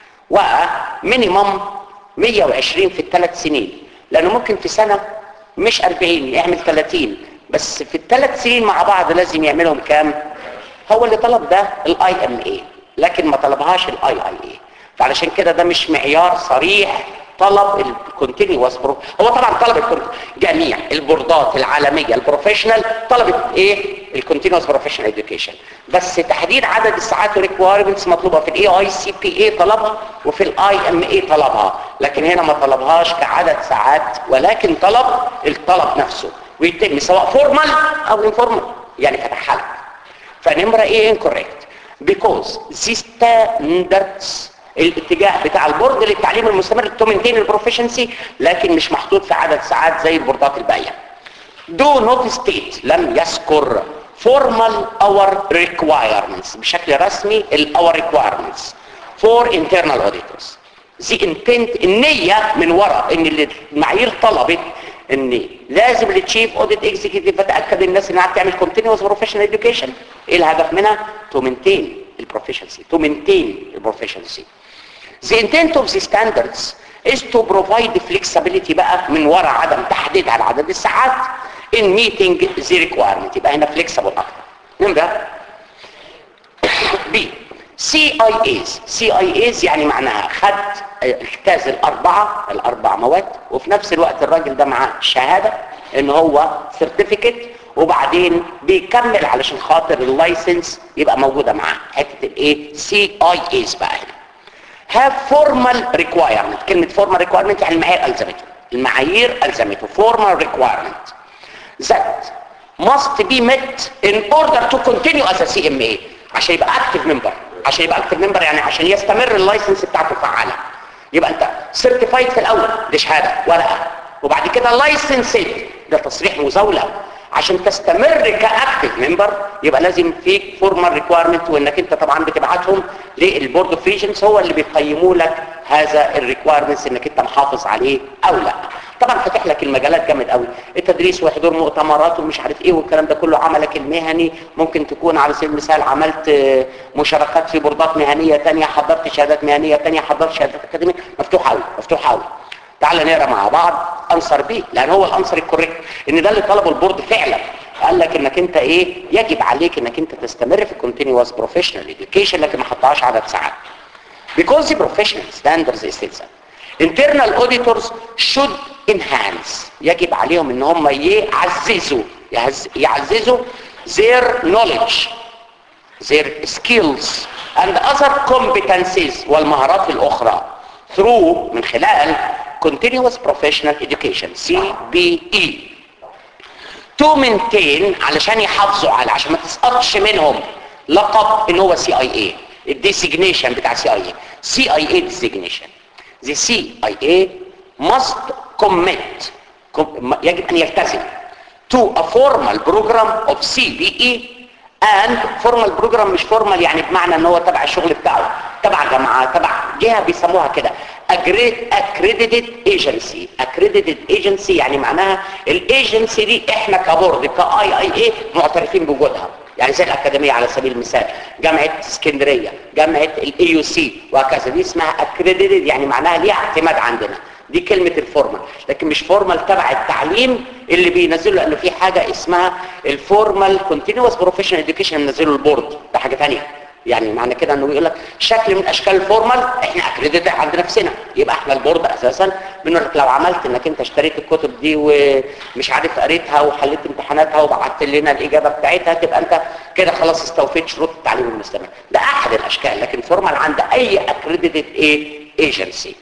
ومينيمم 120 في الثلاث سنين لأنه ممكن في سنة مش 40 يعمل 30 بس في الثلاث سنين مع بعض لازم يعملهم كام هو اللي طلب ده الاي ام اي لكن ما طلبهاش الاي اي اي فعلشان كده ده مش معيار صريح طلب الكونتينيوس برو هو طبعا طلب الكون- جميع البوردات العالميه البروفيشنال طلبت ايه الكونتينيوس بروفيشنال اديوكيشن بس تحديد عدد الساعات والريكويرمنتس مطلوبه في الاي اي سي بي اي طلبها وفي الاي ام اي طلبها لكن هنا ما طلبهاش كعدد ساعات ولكن طلب الطلب نفسه ويتم سواء فورمال او انفورمال يعني فتحها لك فنمرة ايه incorrect because the standards الاتجاه بتاع البورد للتعليم المستمر تو مينتين البروفيشنسي لكن مش محطوط في عدد ساعات زي البوردات الباقيه do not state لم يذكر formal our requirements بشكل رسمي ال our requirements for internal auditors the intent النية من وراء ان المعايير طلبت ان لازم التشيف اوديت اكزيكتيف اتاكد الناس انها بتعمل continuous professional education ايه الهدف منها to maintain البروفيشنسي to maintain البروفيشنسي The intent of the standards is to provide flexibility بقى من وراء عدم تحديدها لعدد الساعات in meeting the requirement يبقى هنا flexible اكتر نمرة B CIAs CIAs يعني معناها خد اجتاز الأربعة الأربع مواد وفي نفس الوقت الراجل ده معاه شهادة ان هو سيرتيفيكت وبعدين بيكمل علشان خاطر اللايسنس يبقى موجودة معاه حتة الايه CIAs بقى هنا have formal requirement كلمة formal requirement يعني المعايير ألزمته المعايير ألزمته formal requirement that must be met in order to continue as a CMA عشان يبقى active member عشان يبقى active member يعني عشان يستمر اللايسنس بتاعته فعالة يبقى انت certified في الاول دي شهادة ورقة وبعد كده licensed ده تصريح مزاولة عشان تستمر كاكتف ممبر يبقى لازم فيك فورمال ريكويرمنت وانك انت طبعا بتبعتهم للبورد اوف ريجنز هو اللي بيقيموا لك هذا الريكويرمنتس انك انت محافظ عليه او لا طبعا فاتح لك المجالات جامد قوي التدريس وحضور مؤتمرات ومش عارف ايه والكلام ده كله عملك المهني ممكن تكون على سبيل المثال عملت آه، مشاركات في بوردات مهنيه ثانيه حضرت شهادات مهنيه ثانيه حضرت شهادات اكاديميه مفتوح قوي مفتوح قوي تعال نقرا مع بعض انسر بي لان هو الانسر الكوريكت ان ده اللي طلبه البورد فعلا قال لك انك انت ايه يجب عليك انك انت تستمر في continuous professional education لكن ما حطهاش عدد ساعات because the professional standards is that internal auditors should enhance يجب عليهم ان هم يعززوا يعز- يعززوا their knowledge their skills and other competencies والمهارات الأخرى through من خلال continuous professional education CBE to maintain علشان يحافظوا على عشان ما تسقطش منهم لقب ان هو CIA الديسيجنيشن بتاع CIA CIA designation the CIA must commit com- يجب ان يلتزم to a formal program of CBE and formal program مش formal يعني بمعنى ان هو تبع الشغل بتاعه تبع جامعة تبع جهة بيسموها كده Accre- accredited agency accredited agency يعني معناها الايجنسي دي احنا كبورد كاي اي اي معترفين بوجودها يعني زي الاكاديميه على سبيل المثال جامعه اسكندريه جامعه الاي يو سي وهكذا دي اسمها accredited يعني معناها ليها اعتماد عندنا دي كلمة الفورمال لكن مش فورمال تبع التعليم اللي بينزله لانه في حاجة اسمها الفورمال continuous professional education منزله البورد ده حاجة تانية يعني معنى كده انه يقول لك شكل من اشكال الفورمال احنا اكريديت عند نفسنا يبقى احنا البورد اساسا بنقول لك لو عملت انك انت اشتريت الكتب دي ومش عارف قريتها وحليت امتحاناتها وبعت لنا الاجابه بتاعتها تبقى انت كده خلاص استوفيت شروط التعليم المستمر ده احد الاشكال لكن فورمال عند اي اكريديتد ايه ايجنسي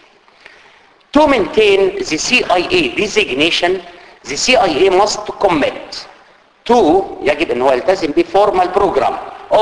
To maintain the CIA designation, the CIA must commit to يجب ان هو يلتزم ب formal program of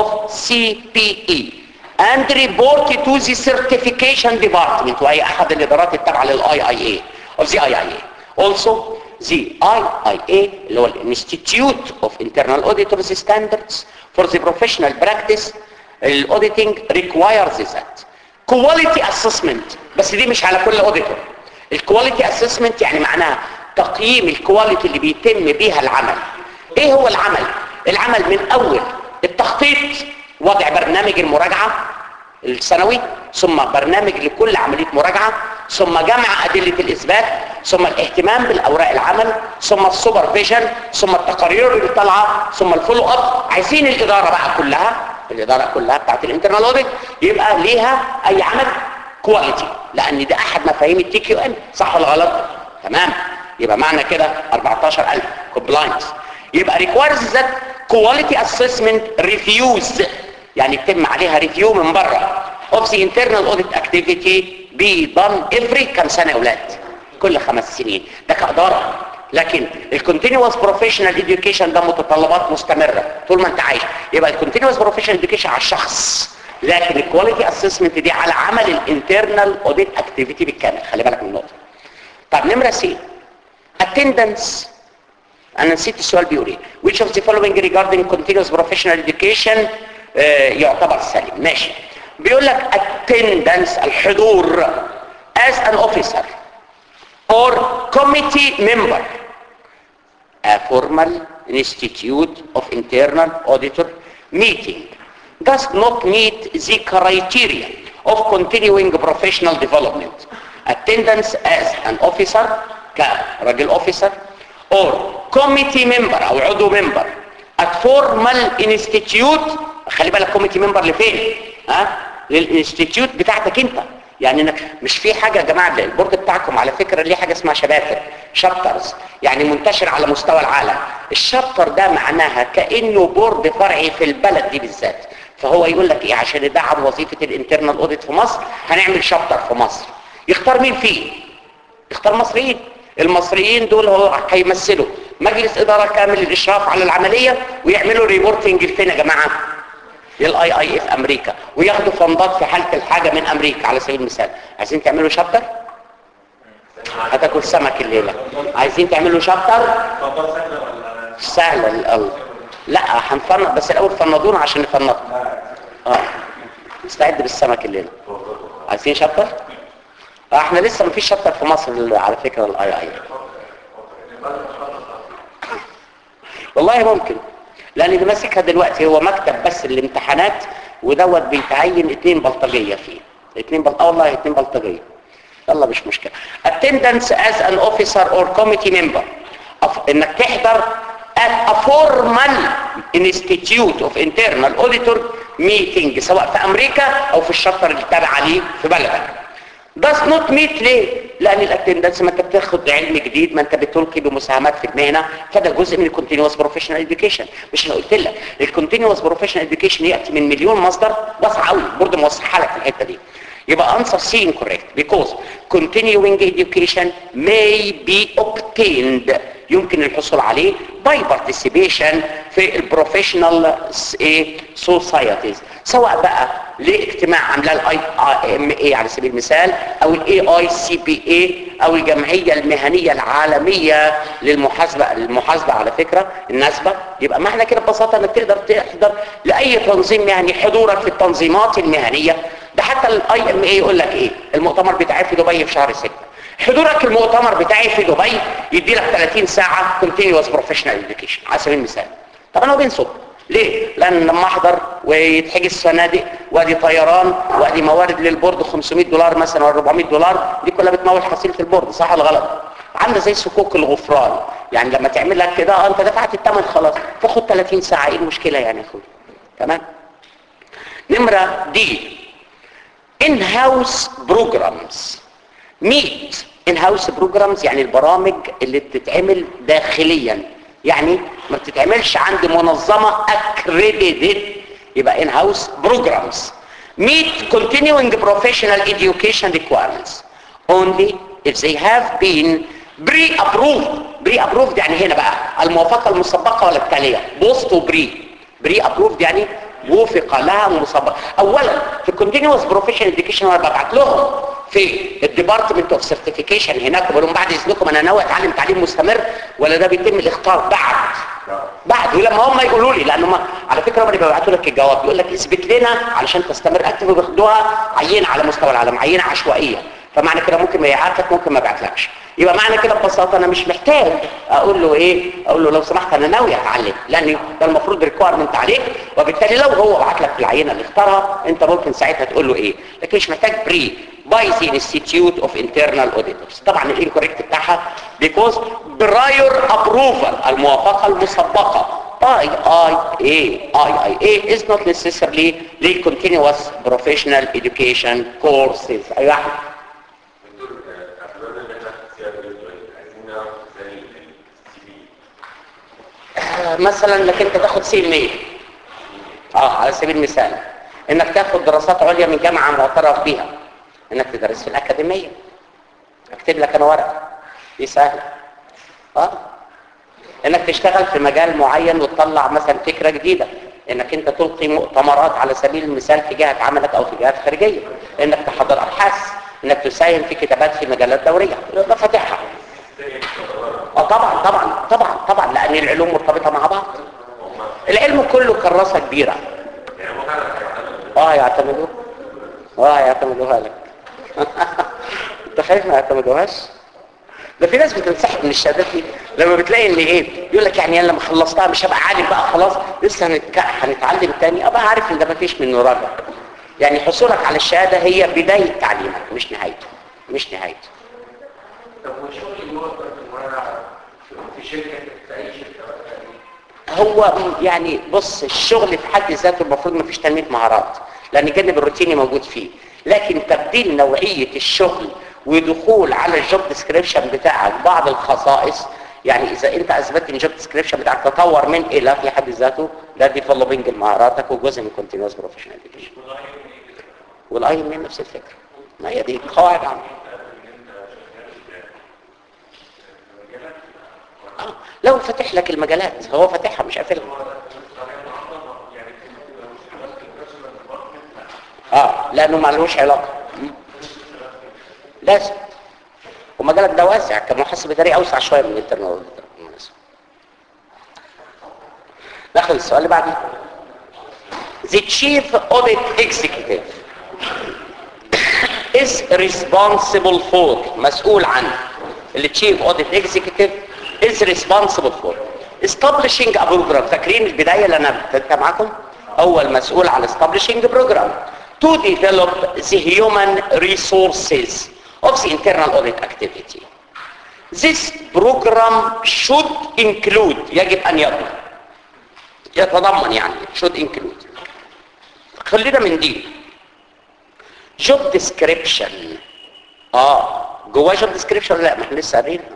CPE and report to the certification department وهي احد الادارات التابعه لل IIA of the IIA. Also the IIA اللي هو ال Institute of Internal Auditors Standards for the professional practice الاوديتنج requires that quality assessment بس دي مش على كل auditor الكواليتي اسسمنت يعني معناها تقييم الكواليتي اللي بيتم بيها العمل ايه هو العمل العمل من اول التخطيط وضع برنامج المراجعة السنوي ثم برنامج لكل عملية مراجعة ثم جمع أدلة الإثبات ثم الاهتمام بالأوراق العمل ثم السوبرفيجن ثم التقارير اللي طالعة ثم الفولو اب عايزين الإدارة بقى كلها الإدارة كلها بتاعت الانترنال اوديت يبقى ليها أي عمل كواليتي لان ده احد مفاهيم التي كيو ام صح ولا غلط تمام يبقى معنى كده 14000 كومبلاينس يبقى ريكوايرز ذات كواليتي اسسمنت ريفيوز يعني يتم عليها ريفيو من بره اوف ذا انترنال اوديت اكتيفيتي بي دان افري كام سنه يا اولاد كل خمس سنين ده كاداره لكن الكونتينوس بروفيشنال اديوكيشن ده متطلبات مستمره طول ما انت عايش يبقى الكونتينوس بروفيشنال اديوكيشن على الشخص لكن الكواليتي اسسمنت دي على عمل الانترنال اوديت اكتيفيتي بالكامل خلي بالك من النقطه طب نمره سي اتندنس انا نسيت السؤال بيقول ايه which of the following regarding continuous professional education آه يعتبر سليم ماشي بيقول لك attendance الحضور as an officer or committee member a formal institute of internal auditor meeting does not meet the criteria of continuing professional development. Attendance as an officer, كرجل officer, or committee member أو عضو member at formal institute خلي بالك committee member لفين؟ ها؟ للانستيتيوت بتاعتك انت يعني انك مش في حاجة يا جماعة البورد بتاعكم على فكرة ليه حاجة اسمها شباتر شابترز يعني منتشر على مستوى العالم الشابتر ده معناها كأنه بورد فرعي في البلد دي بالذات فهو يقول لك ايه عشان ندعم وظيفة الانترنال اوديت في مصر هنعمل شابتر في مصر يختار مين فيه يختار مصريين المصريين دول هو هيمثلوا مجلس ادارة كامل للاشراف على العملية ويعملوا ريبورتنج لفين يا جماعة للاي اي اف امريكا وياخدوا فندات في حالة الحاجة من امريكا على سبيل المثال عايزين تعملوا شابتر هتاكل سمك الليلة عايزين تعملوا شابتر سهلة الله لا هنفنط بس الاول فنضونا عشان نفنطكم اه استعد بالسمك الليله عايزين شابتر آه احنا لسه مفيش شابتر في مصر على فكره الاي اي والله ممكن لان اللي ماسكها دلوقتي هو مكتب بس الامتحانات ودوت بيتعين اتنين بلطجيه فيه اتنين بل... اه والله اتنين بلطجيه يلا مش مشكلة attendance as an officer or committee member أف... انك تحضر at a formal institute of internal auditor meeting سواء في امريكا او في الشطر اللي تابع ليه في بلدك does not meet ليه؟ لان الاتندنس ما انت بتاخد علم جديد ما انت بتلقي بمساهمات في المهنه فده جزء من الكونتينوس بروفيشنال اديوكيشن مش انا قلت لك الكونتينوس بروفيشنال اديوكيشن ياتي من مليون مصدر واسع قوي برضه موسعها لك في الحته دي يبقى answer C incorrect because continuing education may be obtained يمكن الحصول عليه by participation في البروفيشنال societies سواء بقى لاجتماع عاملاه الاي ام اي على سبيل المثال او الاي اي سي بي اي او الجمعيه المهنيه العالميه للمحاسبه المحاسبه على فكره النسبه يبقى معنى كده ببساطه انك تقدر تحضر لاي تنظيم مهني حضورك في التنظيمات المهنيه ده حتى الاي ام اي يقول لك ايه المؤتمر بتاعي في دبي في شهر 6 حضورك المؤتمر بتاعي في دبي يدي لك 30 ساعه continuous professional education على سبيل المثال طب انا بنصب ليه؟ لان لما احضر ويتحجز فنادق وادي طيران وادي موارد للبورد 500 دولار مثلا ولا 400 دولار دي كلها بتمول حصيله البورد صح ولا غلط؟ عامله زي صكوك الغفران يعني لما تعمل لك كده اه انت دفعت الثمن خلاص فخد 30 ساعه ايه المشكله يعني يا اخويا تمام؟ نمره دي ان هاوس بروجرامز ميت ان هاوس بروجرامز يعني البرامج اللي بتتعمل داخليا يعني ما بتتعملش عند منظمه accredited يبقى ان هاوس بروجرامز meet continuing professional education requirements only if they have been pre-approved pre-approved يعني هنا بقى الموافقه المسبقه ولا التاليه بوست وبري pre-approved يعني وفق لها مسبقا اولا في الكونتينوس بروفيشنال اديوكيشن انا ببعت لهم في الديبارتمنت اوف سيرتيفيكيشن هناك بقول لهم بعد اذنكم انا ناوي اتعلم تعليم مستمر ولا ده بيتم الاختار بعد بعد ولما هم يقولوا لي لان هم على فكره هم اللي بيبعتوا لك الجواب يقول لك اثبت لنا علشان تستمر اكتب وبياخدوها عينه على مستوى العالم عينه عشوائيه فمعنى كده ممكن ما يعرفك ممكن ما يبعتلكش يبقى معنى كده ببساطه انا مش محتاج اقول له ايه اقول له لو سمحت انا ناوي اتعلم لان ده المفروض ريكويرمنت عليك وبالتالي لو هو بعت لك العينه اللي اختارها انت ممكن ساعتها تقول له ايه لكن مش محتاج بري باي ذا انستيتيوت اوف انترنال اوديتورز طبعا الانكوريكت بتاعها بيكوز برايور ابروفال الموافقه المسبقه اي اي اي اي اي اي is not necessarily the continuous professional education courses ايوه احمد دكتور اعتبرنا ان احنا في سياق الريتوال عايزين نعرف ازاي السي في مثلا انك انت تاخد سي ام اه على سبيل المثال انك تاخد دراسات عليا من جامعه معترف بيها انك تدرس في الاكاديميه اكتب لك انا ورقه دي سهله اه انك تشتغل في مجال معين وتطلع مثلا فكره جديده انك انت تلقي مؤتمرات على سبيل المثال في جهه عملك او في جهات خارجيه انك تحضر ابحاث انك تساهم في كتابات في مجلات دوريه ده فاتحها اه طبعا طبعا طبعا طبعا لان العلوم مرتبطه مع بعض العلم كله كراسه كبيره اه يعتمدوه اه يعتمدوها لك انت خايف ما يعتمدوهاش ده في ناس بتنسحب من الشهادات دي لما بتلاقي ان ايه يقول لك يعني انا لما خلصتها مش هبقى عالم بقى خلاص لسه هنتك... هنتعلم تاني ابقى عارف ان ده مفيش منه رجع يعني حصولك على الشهاده هي بدايه تعليمك مش نهايته مش نهايته طب والشغل اللي هو ان انا في شركه في اي شركه هو يعني بص الشغل في حد ذاته المفروض ما فيش تنميه مهارات لان الجانب الروتيني موجود فيه لكن تبديل نوعيه الشغل ودخول على الجوب ديسكريبشن بتاعك بعض الخصائص يعني اذا انت اثبتت ان الجوب ديسكريبشن بتاعك تطور من الى في حد ذاته ده ديفلوبينج مهاراتك وجزء من كونتينوس بروفيشنال اديوكيشن والاي ام نفس الفكره ما هي دي قواعد عامه آه، لو فتح لك المجالات هو فاتحها مش قافلها اه لانه ما لهوش علاقه مم. لازم ومجالك ده واسع كمحاسب اداري اوسع شويه من الانترنال ناخد السؤال اللي بعده The chief audit executive is responsible for مسؤول عن اللي chief audit executive is responsible for establishing a program فاكرين البداية اللي انا ابتديتها معاكم هو المسؤول عن establishing program to develop the human resources of the internal audit activity. This program should include يجب أن يضمن يتضمن يعني should include خلينا من دي job description اه جواه job description ولا لا ما احنا لسه قارينها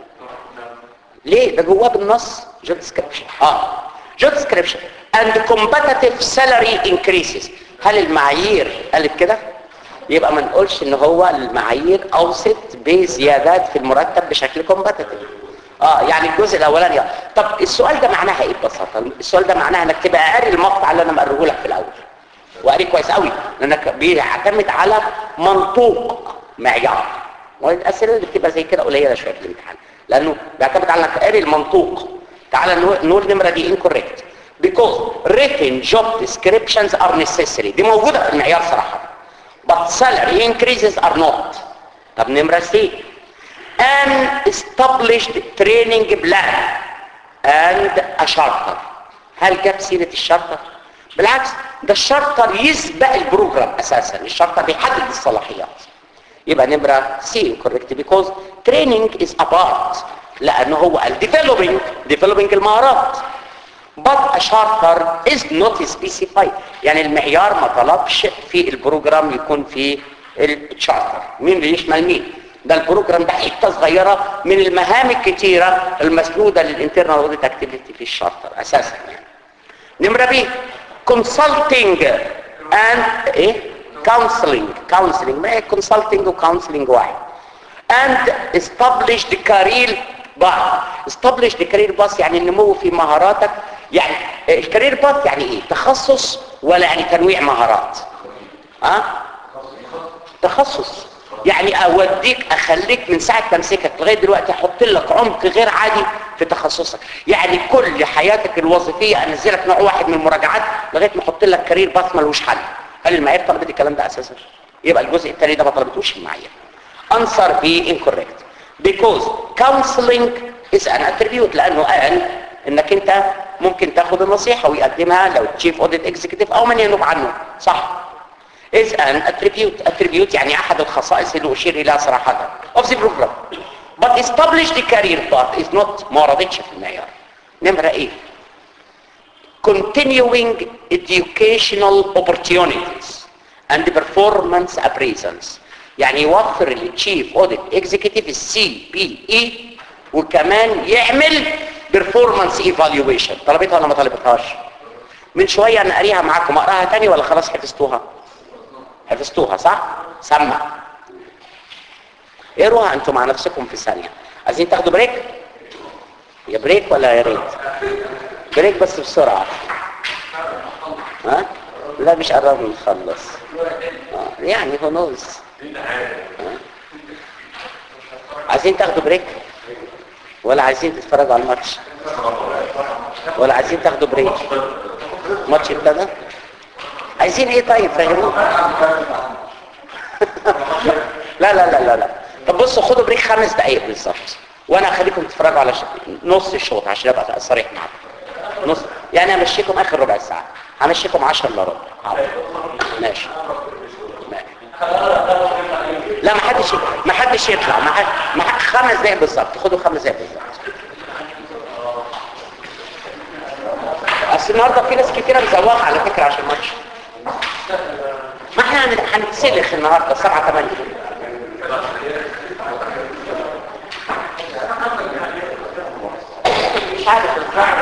ليه ده جواه بالنص job description اه job description and competitive salary increases هل المعايير قالت كده يبقى ما نقولش ان هو المعايير اوصت بزيادات في المرتب بشكل كومبتيتيف اه يعني الجزء الاولاني آه. طب السؤال ده معناها ايه ببساطه السؤال ده معناها انك تبقى قاري المقطع اللي انا مقريه لك في الاول وقاري كويس قوي لانك بيعتمد على منطوق معيار والاسئله اللي بتبقى زي كده قليله شويه في الامتحان لانه بيعتمد على انك قاري المنطوق تعال نقول النمره دي incorrect because written job descriptions are necessary دي موجوده في المعيار صراحه but salary increases are not طب نمره سي an established training plan and a charter هل جاب سيره الشارتر بالعكس ده الشارتر يسبق البروجرام اساسا الشارتر بيحدد الصلاحيات يبقى نمرة سي correct because training is a part لأنه هو ال developing developing المهارات but a charter is not specified يعني المعيار ما طلبش في البروجرام يكون في الشارتر مين اللي يشمل مين ده البروجرام ده حته صغيره من المهام الكتيره المسنوده للانترنال اوديت اكتيفيتي في الشارتر اساسا يعني نمره بي consulting and ايه counseling counseling ما هي consulting وcounseling واحد and established career path established career path يعني النمو في مهاراتك يعني الكارير باث يعني ايه تخصص ولا يعني تنويع مهارات ها أه؟ تخصص يعني اوديك اخليك من ساعه ما امسكك لغايه دلوقتي احط لك عمق غير عادي في تخصصك يعني كل حياتك الوظيفيه انزلك نوع واحد من المراجعات لغايه ما احط لك كارير باث ملوش حل هل المعايير طلبت الكلام ده اساسا يبقى الجزء الثاني ده ما طلبتوش المعايير answer B incorrect because counseling is an attribute لانه قال انك انت ممكن تاخد النصيحة ويقدمها لو تشيف اوديت اكزيكتيف او من ينوب عنه صح is an attribute attribute يعني احد الخصائص اللي اشير اليها صراحة of the program but established career path is not ما رضتش في المعيار نمرة ايه continuing educational opportunities and performance appraisals يعني يوفر للتشيف اوديت اكزيكتيف السي بي اي وكمان يعمل performance evaluation طلبتها ولا ما طلبتهاش من شوية انا قاريها معاكم اقراها تاني ولا خلاص حفظتوها حفظتوها صح سمع اقروها انتوا مع نفسكم في ثانية عايزين تاخدوا بريك يا بريك ولا يا ريت بريك بس بسرعة ها لا مش قربنا نخلص آه. يعني هو نوز عايزين تاخدوا بريك ولا عايزين تتفرجوا على الماتش ولا عايزين تاخدوا بريك الماتش ابتدى عايزين ايه طيب فهموه لا لا لا لا لا طب بصوا خدوا بريك خمس دقايق بالظبط وانا هخليكم تتفرجوا على ش... نص الشوط عشان ابقى صريح معاكم نص يعني همشيكم اخر ربع ساعه همشيكم 10 الا ربع ماشي ماشي لا ما حدش ما حدش يطلع ما حد... ما حد... خمس دقايق بالظبط خدوا خمس دقايق بالظبط اصل النهارده في ناس كتيره مزوقه على فكره عشان الماتش ما احنا هنتسلخ النهارده 7 8 مش عارف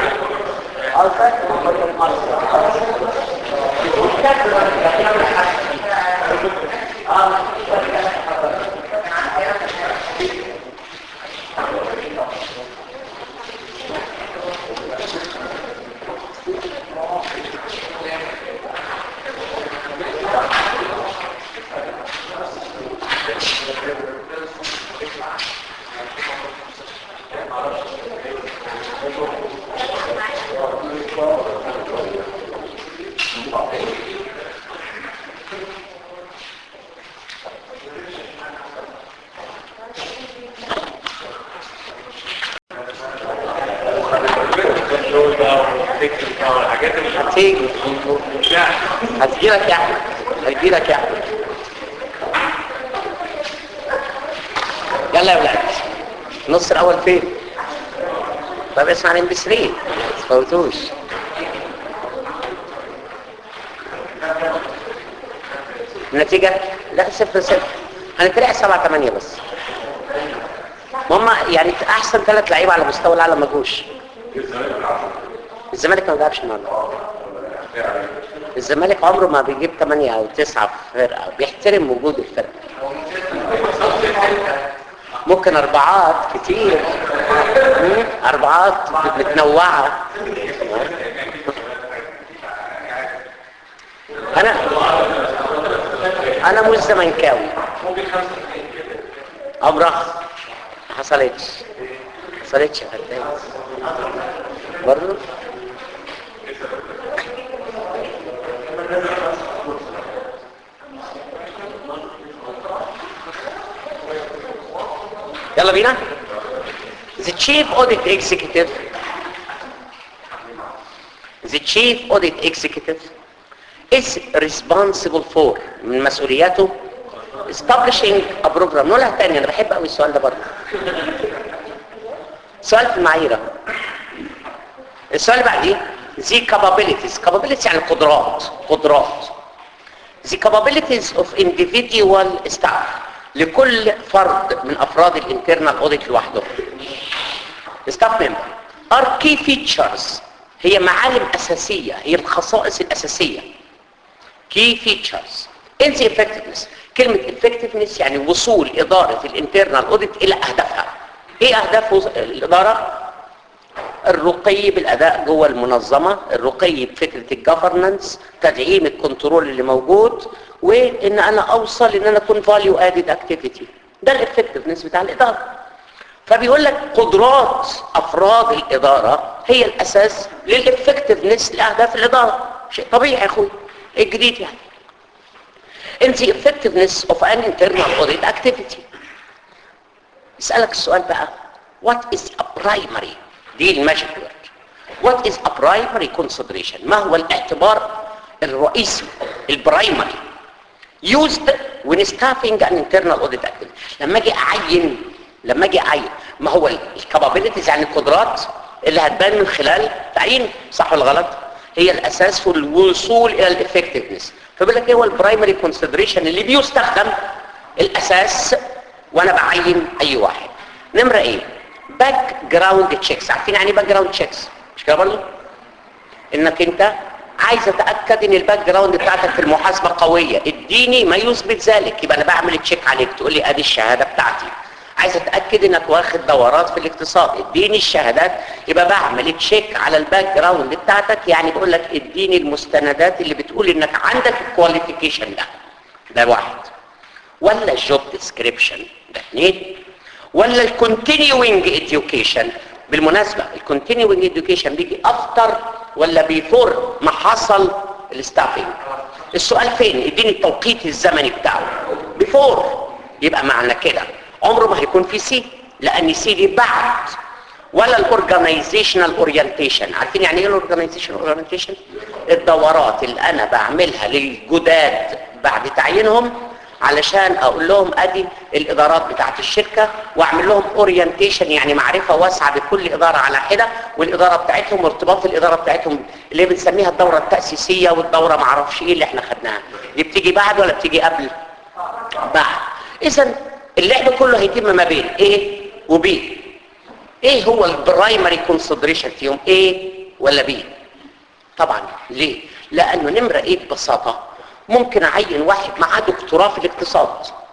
هتيجي هتجيلك يا احمد هتجيلك يا احمد النص الاول فين طب اسمع الام بي 3 فوتوش النتيجة لا صفر صفر هنتلاقي سبعة ثمانية بس هم يعني احسن ثلاث لعيبة على مستوى العالم ما جوش الزمالك ما بيلعبش النهارده الزمالك عمره ما بيجيب 8 او 9 في فرقه بيحترم وجود الفرقه ممكن اربعات كتير مم، اربعات متنوعه انا انا مش زملكاوي عمرها ما حصلتش ما حصلتش يا فتاة برضه يلا بينا The chief audit executive The chief audit executive is responsible for من مسؤولياته establishing a program نقولها تاني انا بحب قوي السؤال ده برضه سؤال في المعايير أهو. السؤال اللي بعديه the capabilities capabilities يعني قدرات قدرات the capabilities of individual staff لكل فرد من افراد الانترنال اوديت لوحده staff member are key features هي معالم اساسيه هي الخصائص الاساسيه key features in the effectiveness كلمة effectiveness يعني وصول إدارة الانترنال اوديت إلى أهدافها إيه أهداف وص- الإدارة؟ الرقي بالأداء جوه المنظمة الرقي بفكرة الجفرنانس تدعيم الكنترول اللي موجود وإن أنا أوصل إن أنا أكون فاليو ادد اكتيفيتي ده الافكتفنس بتاع الإدارة فبيقول لك قدرات أفراد الإدارة هي الأساس للإفكتفنس لأهداف الإدارة شيء طبيعي يا أخوي إيه الجديد يعني in the effectiveness of an internal audit activity يسألك السؤال بقى what is a primary دي الماجيك word what is a primary consideration ما هو الاعتبار الرئيسي البرايمري used when staffing an internal audit activity لما اجي اعين لما اجي اعين ما هو الكابابيلتيز يعني القدرات اللي هتبان من خلال تعيين صح ولا غلط هي الاساس في الوصول الى الافكتفنس فبيقول لك ايه هو البرايمري كونسيدريشن اللي بيستخدم الاساس وانا بعين اي واحد نمره ايه باك جراوند تشيكس عارفين يعني باك جراوند تشيكس مش كده برضه انك انت عايز اتاكد ان الباك جراوند بتاعتك في المحاسبه قويه اديني ما يثبت ذلك يبقى انا بعمل تشيك عليك تقول لي ادي الشهاده بتاعتي عايز اتاكد انك واخد دورات في الاقتصاد اديني الشهادات يبقى بعمل تشيك على الباك جراوند بتاعتك يعني بقول لك اديني المستندات اللي بتقول انك عندك الكواليفيكيشن ده ده واحد ولا الجوب ديسكريبشن ده اثنين ولا الكونتينيوينج education بالمناسبة الكونتينيوينج education بيجي افتر ولا بيفور ما حصل الستافينج السؤال فين اديني التوقيت الزمني بتاعه بيفور يبقى معنى كده عمره ما هيكون في سي لان سي دي بعد ولا الاورجانيزيشنال اورينتيشن عارفين يعني ايه الاورجانيزيشنال اورينتيشن الدورات اللي انا بعملها للجداد بعد تعيينهم علشان اقول لهم ادي الادارات بتاعت الشركة واعمل لهم اورينتيشن يعني معرفة واسعة بكل ادارة على حدة والادارة بتاعتهم وارتباط الادارة بتاعتهم اللي بنسميها الدورة التأسيسية والدورة معرفش ايه اللي احنا خدناها دي بتيجي بعد ولا بتيجي قبل بعد اذا اللعب كله هيتم ما بين ايه وبي ايه هو البرايمري كونسيدريشن فيهم ايه ولا بي طبعا ليه لانه نمرة ايه ببساطة ممكن اعين واحد معاه دكتوراه في الاقتصاد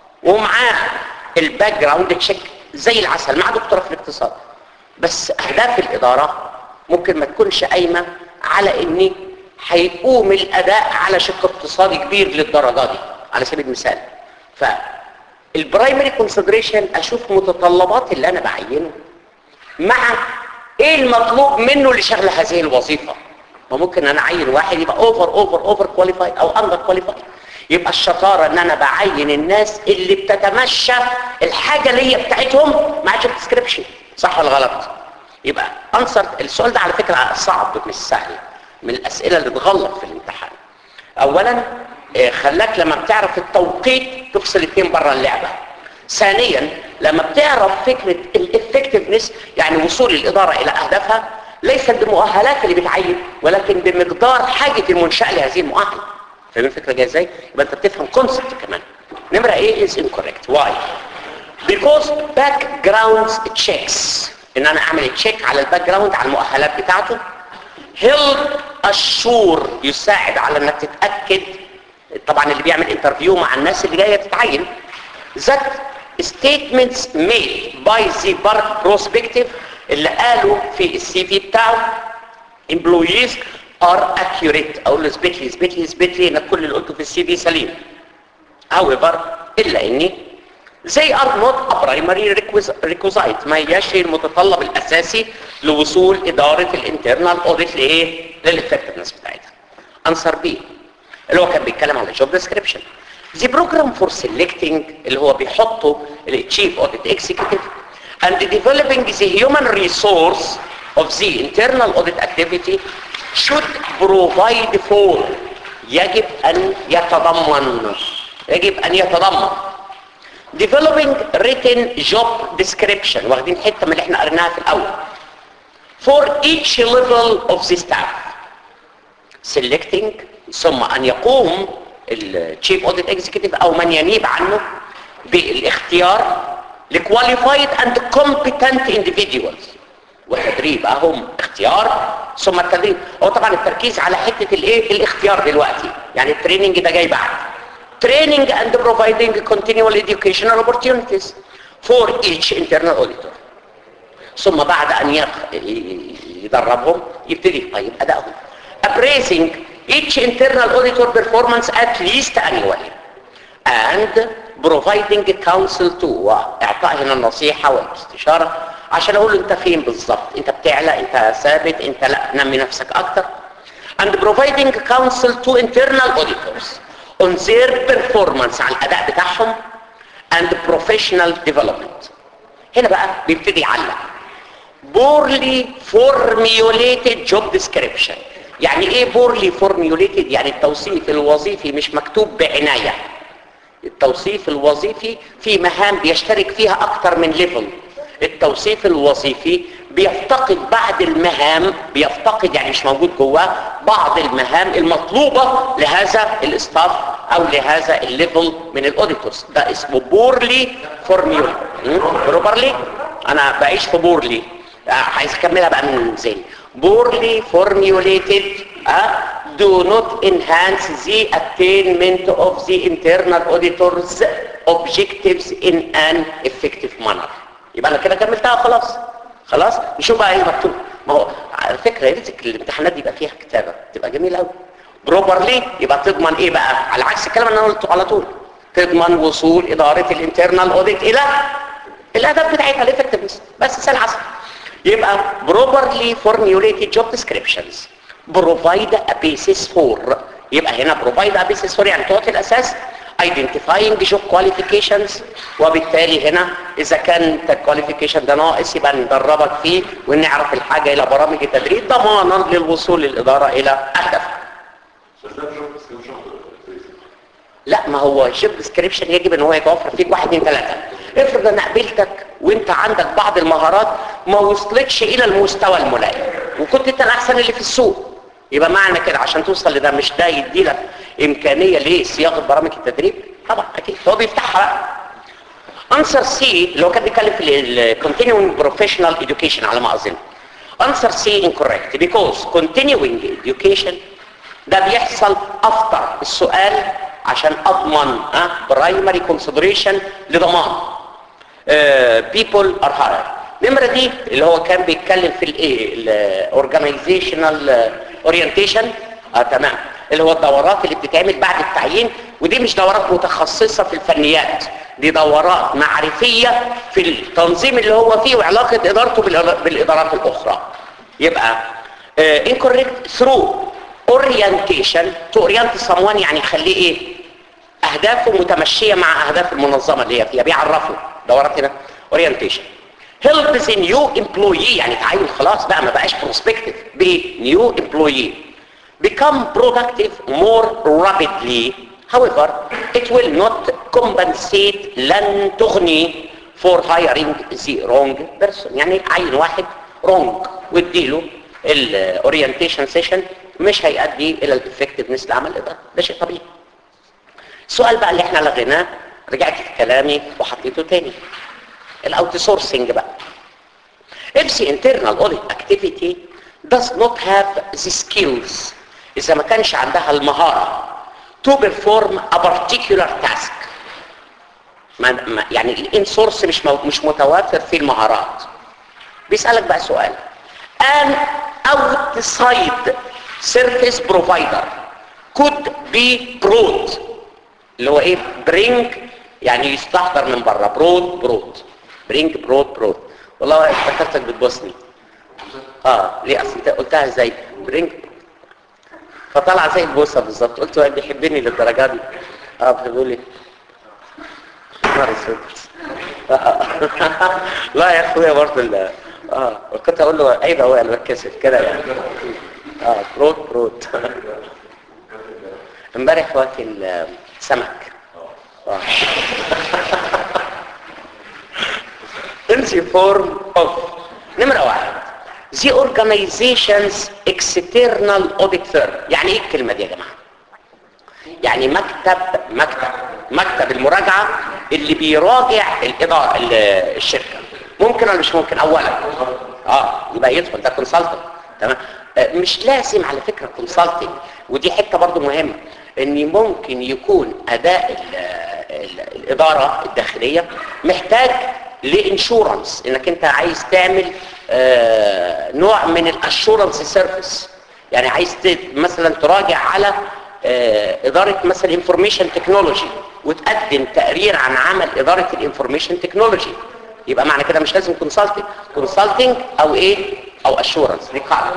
ومعاه الباك جراوند تشيك زي العسل معاه دكتوراه في الاقتصاد بس اهداف الاداره ممكن ما تكونش قايمه على ان هيقوم الاداء على شق اقتصادي كبير للدرجه دي على سبيل المثال فالبرايمري كونسيدريشن اشوف متطلبات اللي انا بعينه مع ايه المطلوب منه لشغل هذه الوظيفه ما ممكن انا اعين واحد يبقى اوفر اوفر اوفر كواليفايد او اندر كواليفايد يبقى الشطاره ان انا بعين الناس اللي بتتمشى الحاجه اللي هي بتاعتهم مع الجوب ديسكريبشن صح ولا غلط يبقى انصر السؤال ده على فكره صعب مش سهل من الاسئله اللي تغلط في الامتحان اولا آه، خلاك لما بتعرف التوقيت تفصل اتنين بره اللعبه ثانيا لما بتعرف فكرة الافكتفنس يعني وصول الإدارة إلى أهدافها ليست بمؤهلات اللي بتعين ولكن بمقدار حاجة المنشأة لهذه المؤهلة فاهمين الفكرة جاية ازاي؟ يبقى انت بتفهم كونسبت كمان نمرة ايه is incorrect why؟ because background checks ان انا اعمل تشيك على الباك جراوند على المؤهلات بتاعته help assure يساعد على انك تتأكد طبعا اللي بيعمل انترفيو مع الناس اللي جاية تتعين that statements made by the prospective اللي قالوا في السي في بتاعه employees are accurate اقول له اثبت لي اثبت لي اثبت لي انك كل اللي قلته في السي في سليم however الا اني they are not a primary requisite ما هياش المتطلب الاساسي لوصول اداره الانترنال اوديت لايه للافكتفنس بتاعتها answer B اللي هو كان بيتكلم على job description the program for selecting اللي هو بيحطه التشيف اوديت اكزيكتيف and developing the human resource of the internal audit activity should provide for يجب ان يتضمن يجب ان يتضمن developing written job description واخدين حته من اللي احنا قريناها في الاول for each level of the staff selecting ثم ان يقوم التشيف اوديت اكزيكتيف او من ينيب عنه بالاختيار لكواليفايد اند كومبتنت individuals وتدريب اهم اختيار ثم التدريب هو طبعا التركيز على حته الايه الاختيار دلوقتي يعني التريننج ده جاي بعد training and providing continual educational opportunities for each internal auditor ثم بعد ان يخ- يدربهم يبتدي طيب ادائهم appraising each internal auditor performance at least annually and providing counsel to واعطاء هنا النصيحة والاستشارة عشان اقول له انت فين بالظبط انت بتعلى انت ثابت انت لا نمي نفسك اكتر and providing counsel to internal auditors on their performance على الاداء بتاعهم and professional development هنا بقى بيبتدي يعلق poorly formulated job description يعني ايه poorly formulated يعني التوصيف الوظيفي مش مكتوب بعناية التوصيف الوظيفي في مهام بيشترك فيها اكتر من ليفل التوصيف الوظيفي بيفتقد بعض المهام بيفتقد يعني مش موجود جواه بعض المهام المطلوبة لهذا الاستاف او لهذا الليفل من الاوديتورز ده اسمه بورلي فورميول بروبرلي انا بعيش في بورلي آه، عايز اكملها بقى من زين poorly formulated uh, do not enhance the attainment of the internal auditor's objectives in an effective manner يبقى انا كده كملتها خلاص خلاص نشوف بقى ايه مكتوب ما هو على فكره يا ريت الامتحانات دي يبقى فيها كتابه تبقى جميله قوي بروبرلي يبقى تضمن ايه بقى على عكس الكلام اللي انا قلته على طول تضمن وصول اداره الانترنال اوديت الى الاهداف بتاعتها الافكتفنس بس سهل عسل يبقى properly formulated job descriptions provide a basis for يبقى هنا provide a basis for يعني تعطي الاساس identifying job qualifications وبالتالي هنا اذا كان الكواليفيكيشن ده ناقص يبقى ندربك فيه ونعرف الحاجه الى برامج التدريب ضمانا للوصول للاداره الى اهدافها بس ده job description ولا لا ما هو الجوب ديسكريبشن يجب ان هو يتوفر فيك واحد اثنين ثلاثه افرض انا قابلتك وانت عندك بعض المهارات ما وصلتش الى المستوى الملائم وكنت انت الاحسن اللي في السوق يبقى معنى كده عشان توصل لده مش ده يدي لك امكانيه لصياغه برامج التدريب طبعا اكيد هو بيفتحها بقى انسر سي اللي هو كان بيتكلم في ال continuing professional education على ما اظن انسر سي incorrect because continuing education ده بيحصل افتر السؤال عشان اضمن اه برايمري كونسيدريشن لضمان people are hired نمرة دي اللي هو كان بيتكلم في الايه الاورجانيزيشنال اورينتيشن اه تمام اللي هو الدورات اللي بتتعمل بعد التعيين ودي مش دورات متخصصة في الفنيات دي دورات معرفية في التنظيم اللي هو فيه وعلاقة ادارته بالإدار- بالادارات الاخرى يبقى uh, incorrect through orientation to orient someone يعني يخليه ايه اهدافه متمشيه مع اهداف المنظمه اللي هي فيها بيعرفوا دورات هنا orientation help the new employee يعني تعين خلاص بقى ما بقاش prospective be new employee become productive more rapidly however it will not compensate لن تغني for hiring the wrong person يعني عين واحد wrong واديله الاورينتيشن سيشن مش هيؤدي الى الافكتفنس لعمل الاداره ده شيء طبيعي السؤال بقى اللي احنا لغيناه رجعت في كلامي وحطيته تاني الاوت سورسنج بقى if the internal audit activity does not have the skills اذا ما كانش عندها المهاره to perform a particular task ما ما يعني الان سورس مش مو مش متوافر في المهارات بيسالك بقى سؤال an outside service provider could be brought اللي هو ايه bring يعني يستحضر من بره برود برود bring برود برود والله افتكرتك بتبصني اه ليه اصل انت قلتها ازاي برينج فطلع زي البوسه بالظبط قلت هو بيحبني للدرجه دي اه بيقول لي نهار اسود آه. لا يا اخويا برضه ال- اه كنت اقول له عيب هو انا بتكسف كده يعني اه برود برود امبارح واكل آه، سمك آه. in the form of نمرة واحد the organization's external audit firm يعني ايه الكلمة دي يا جماعة يعني مكتب مكتب مكتب المراجعة اللي بيراجع الإدارة ال- الشركة ممكن ولا مش ممكن اولا اه يبقى يدخل ده كونسلتنت تمام آه، مش لازم على فكرة كونسلتنج ودي حتة برضو مهمة ان ممكن يكون اداء ال ال الادارة الداخلية محتاج لانشورنس انك انت عايز تعمل آه، نوع من الاشورنس سيرفيس يعني عايز ت- مثلا تراجع على آه، اداره مثلا انفورميشن تكنولوجي وتقدم تقرير عن عمل اداره الانفورميشن تكنولوجي يبقى معنى كده مش لازم كونسلتنج كونسلتنج او ايه او اشورنس دي قاعده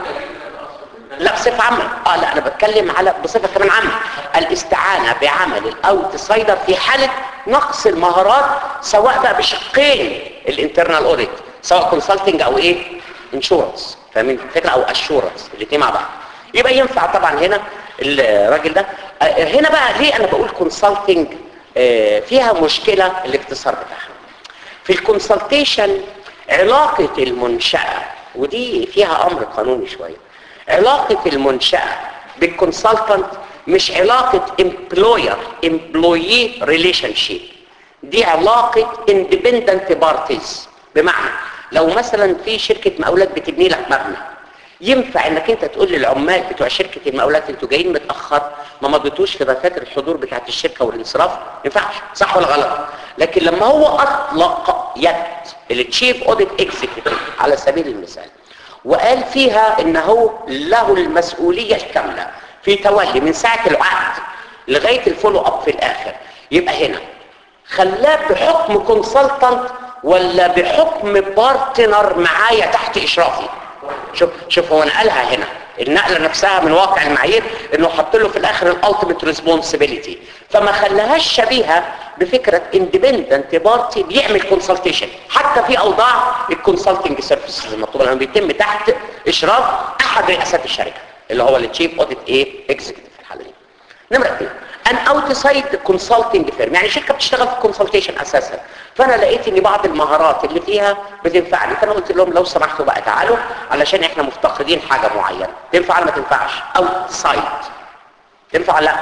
لا بصفه عامه اه لا انا بتكلم على بصفه كمان عامه الاستعانه بعمل الاوتسايدر في حاله نقص المهارات سواء بقى بشقين الانترنال اوديت سواء كونسلتنج او ايه انشورنس فاهمين الفكره او اشورنس الاثنين مع بعض يبقى ينفع طبعا هنا الراجل ده آه، هنا بقى ليه انا بقول كونسلتنج فيها مشكله الاختصار بتاعها في الكونسلتيشن علاقة المنشأة ودي فيها أمر قانوني شوية علاقة المنشأة بالكونسلتنت مش علاقة employer employee relationship دي علاقة independent parties بمعنى لو مثلا في شركة مقاولات بتبني لك مبنى ينفع انك انت تقول للعمال بتوع شركة المقاولات انتوا جايين متأخر ما مضيتوش في دفاتر الحضور بتاعت الشركة والانصراف ما ينفعش صح ولا غلط لكن لما هو اطلق يد التشيف اوديت اكزيكتيف على سبيل المثال وقال فيها انه له المسؤولية الكاملة في تولي من ساعة العقد لغاية الفولو اب في الاخر يبقى هنا خلاه بحكم كونسلتنت ولا بحكم بارتنر معايا تحت اشرافي شوف شوف هو نقلها هنا النقله نفسها من واقع المعايير انه حط له في الاخر الالتيميت ريسبونسبيلتي فما خلاهاش شبيهه بفكره اندبندنت بارتي بيعمل كونسلتيشن حتى في اوضاع الكونسلتنج سيرفيسز المطلوبه لما بيتم تحت اشراف احد رئاسات الشركه اللي هو التشيف اوديت ايه اكزيكتيف في الحاله دي نمرة اثنين ان اوتسايد كونسلتنج فيرم يعني شركه بتشتغل في الكونسلتيشن اساسا فانا لقيت ان بعض المهارات اللي فيها بتنفعني فانا قلت لهم لو سمحتوا بقى تعالوا علشان احنا مفتقدين حاجه معينه تنفع ولا ما تنفعش اوتسايد تنفع ولا لا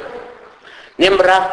نمره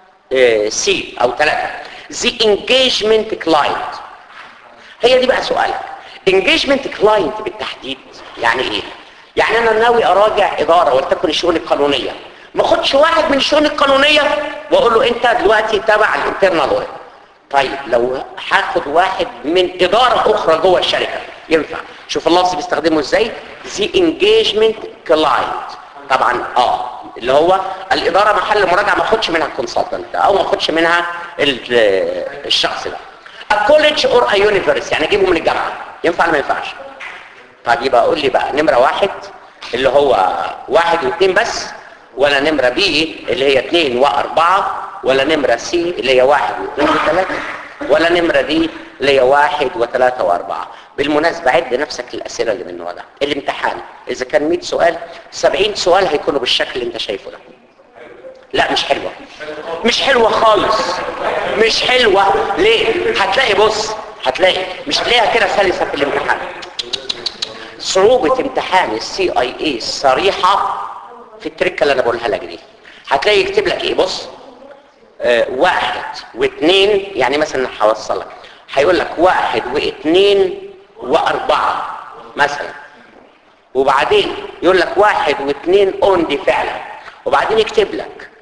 سي او ثلاثه the engagement client هي دي بقى سؤالك engagement client بالتحديد يعني ايه يعني انا ناوي اراجع اداره ولتكن الشؤون القانونيه ما اخدش واحد من الشؤون القانونيه واقول له انت دلوقتي تبع الانترنال اوديت طيب لو هاخد واحد من اداره اخرى جوه الشركه ينفع شوف اللفظ بيستخدمه ازاي the engagement client طبعا اه اللي هو الاداره محل مراجعه ما اخدش منها الكونسلتنت او ما اخدش منها ال- الشخص ده a college or a university يعني اجيبه من الجامعه ينفع ولا ما ينفعش طب يبقى قول لي بقى نمرة واحد اللي هو واحد واثنين بس ولا نمرة بي اللي هي اثنين واربعة ولا نمرة سي اللي هي واحد واثنين وثلاثة ولا نمرة دي اللي هي واحد وثلاثة واربعة بالمناسبة عد نفسك الاسئلة اللي من النوع ده الامتحان اذا كان 100 سؤال 70 سؤال هيكونوا بالشكل اللي انت شايفه ده لا مش حلوة مش حلوة خالص مش حلوة ليه هتلاقي بص هتلاقي مش تلاقيها كده سلسة في الامتحان صعوبة امتحان السي اي اي الصريحة في التركة اللي انا بقولها لك دي هتلاقي يكتب لك ايه بص آه واحد واثنين يعني مثلا هوصلك هيقول لك واحد واثنين واربعة مثلا وبعدين يقول لك واحد واثنين اون دي فعلا وبعدين يكتب لك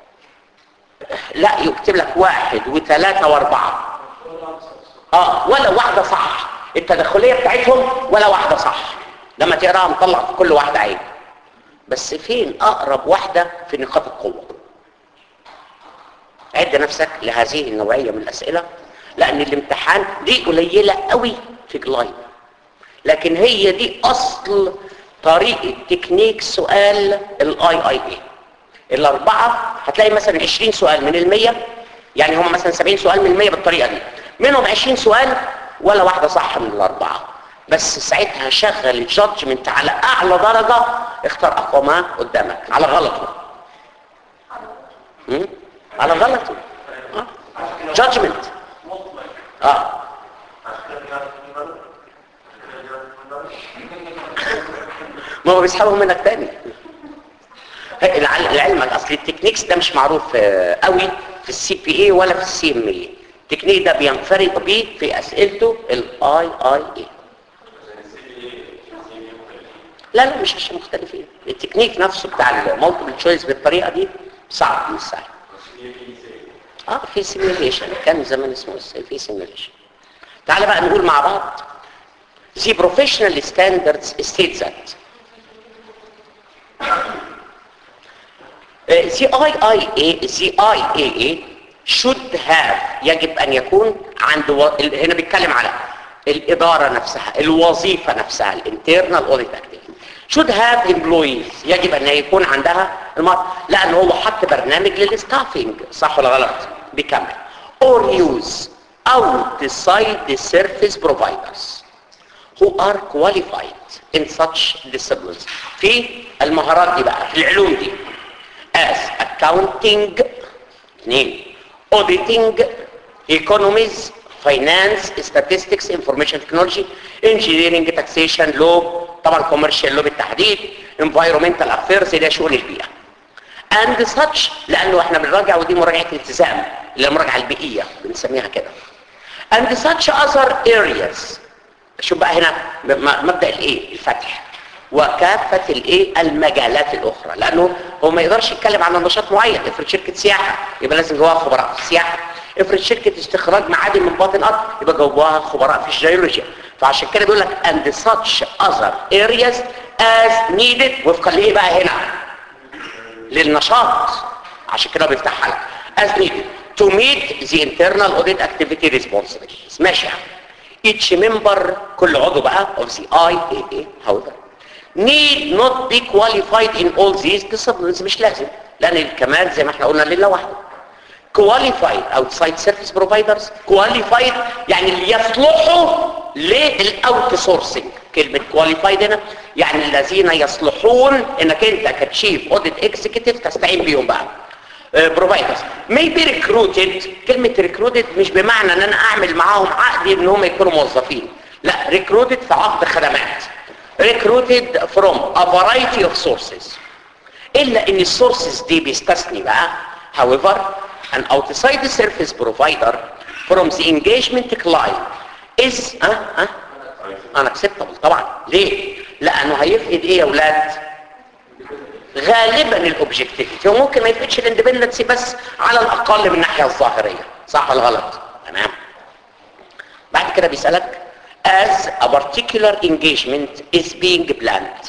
لا يكتب لك واحد وثلاثة واربعة اه ولا واحدة صح التدخلية بتاعتهم ولا واحدة صح لما تقراها مطلع في كل واحدة عين بس فين اقرب واحدة في نقاط القوة عد نفسك لهذه النوعية من الاسئلة لان الامتحان دي قليلة قوي في جلايد لكن هي دي اصل طريقة تكنيك سؤال الاي اي اي الاربعة هتلاقي مثلا 20 سؤال من المية يعني هم مثلا 70 سؤال من المية بالطريقة دي منهم 20 سؤال ولا واحدة صح من الاربعة بس ساعتها شغل الجادجمنت على اعلى درجة اختار اقوى ما قدامك على غلطه م? على غلطه جادجمنت اه ما هو بيسحبهم منك تاني لعلمك اصل التكنيكس ده مش معروف قوي في السي بي اي ولا في السي ام اي التكنيك ده بينفرد بيه في اسئلته الاي اي اي لا لا مش عشان مختلفين التكنيك نفسه بتاع المالتيبل تشويس بالطريقه دي صعب مش سهل اه في سيميوليشن كان زمان اسمه في سيميوليشن تعال بقى نقول مع بعض The professional standards state that the IIA the IAA should have يجب أن يكون عند و... هنا بيتكلم على الإدارة نفسها الوظيفة نفسها الانترنال audit activity should have employees يجب أن يكون عندها المرض لأن هو حط برنامج للستافينج صح ولا غلط بيكمل or use outside the service providers who are qualified in such disciplines في المهارات دي بقى في العلوم دي as accounting اثنين auditing economies finance statistics information technology engineering taxation law طبعا commercial law بالتحديد environmental affairs اللي هي شؤون البيئة and such لانه احنا بنراجع ودي مراجعة التزام اللي هي المراجعة البيئية بنسميها كده and such other areas شوف بقى هنا مبدأ الايه الفتح وكافة الايه المجالات الاخرى لانه هو ما يقدرش يتكلم عن نشاط معين افرض شركة سياحة يبقى لازم جواها خبراء في السياحة افرض شركة استخراج معادن من باطن الارض يبقى جواها خبراء في الجيولوجيا فعشان كده بيقول لك and such other areas as needed وفقا لايه بقى هنا للنشاط عشان كده بيفتحها لك as needed to meet the internal audit activity responsibilities ماشي each member كل عضو بقى of the IAA however need not be qualified in all these disciplines مش لازم لان الكمال زي ما احنا قلنا لله وحده qualified outside service providers qualified يعني اللي يصلحوا للاوت سورسنج كلمة qualified هنا يعني الذين يصلحون انك انت كتشيف اوديت اكزيكتيف تستعين بيهم بقى بروفايدرز may be recruited كلمة recruited مش بمعنى ان انا اعمل معاهم عقد ان هم يكونوا موظفين لا recruited في عقد خدمات recruited from a variety of sources الا ان السورسز دي بيستثني بقى however an outside service provider from the engagement client is اه اه unacceptable طبعا ليه لانه هيفقد ايه يا اولاد غالبا الاوبجكتيفيتي هو ممكن ما يفقدش الاندبندنسي بس على الاقل من الناحيه الظاهريه صح ولا غلط تمام بعد كده بيسالك as a particular engagement is being planned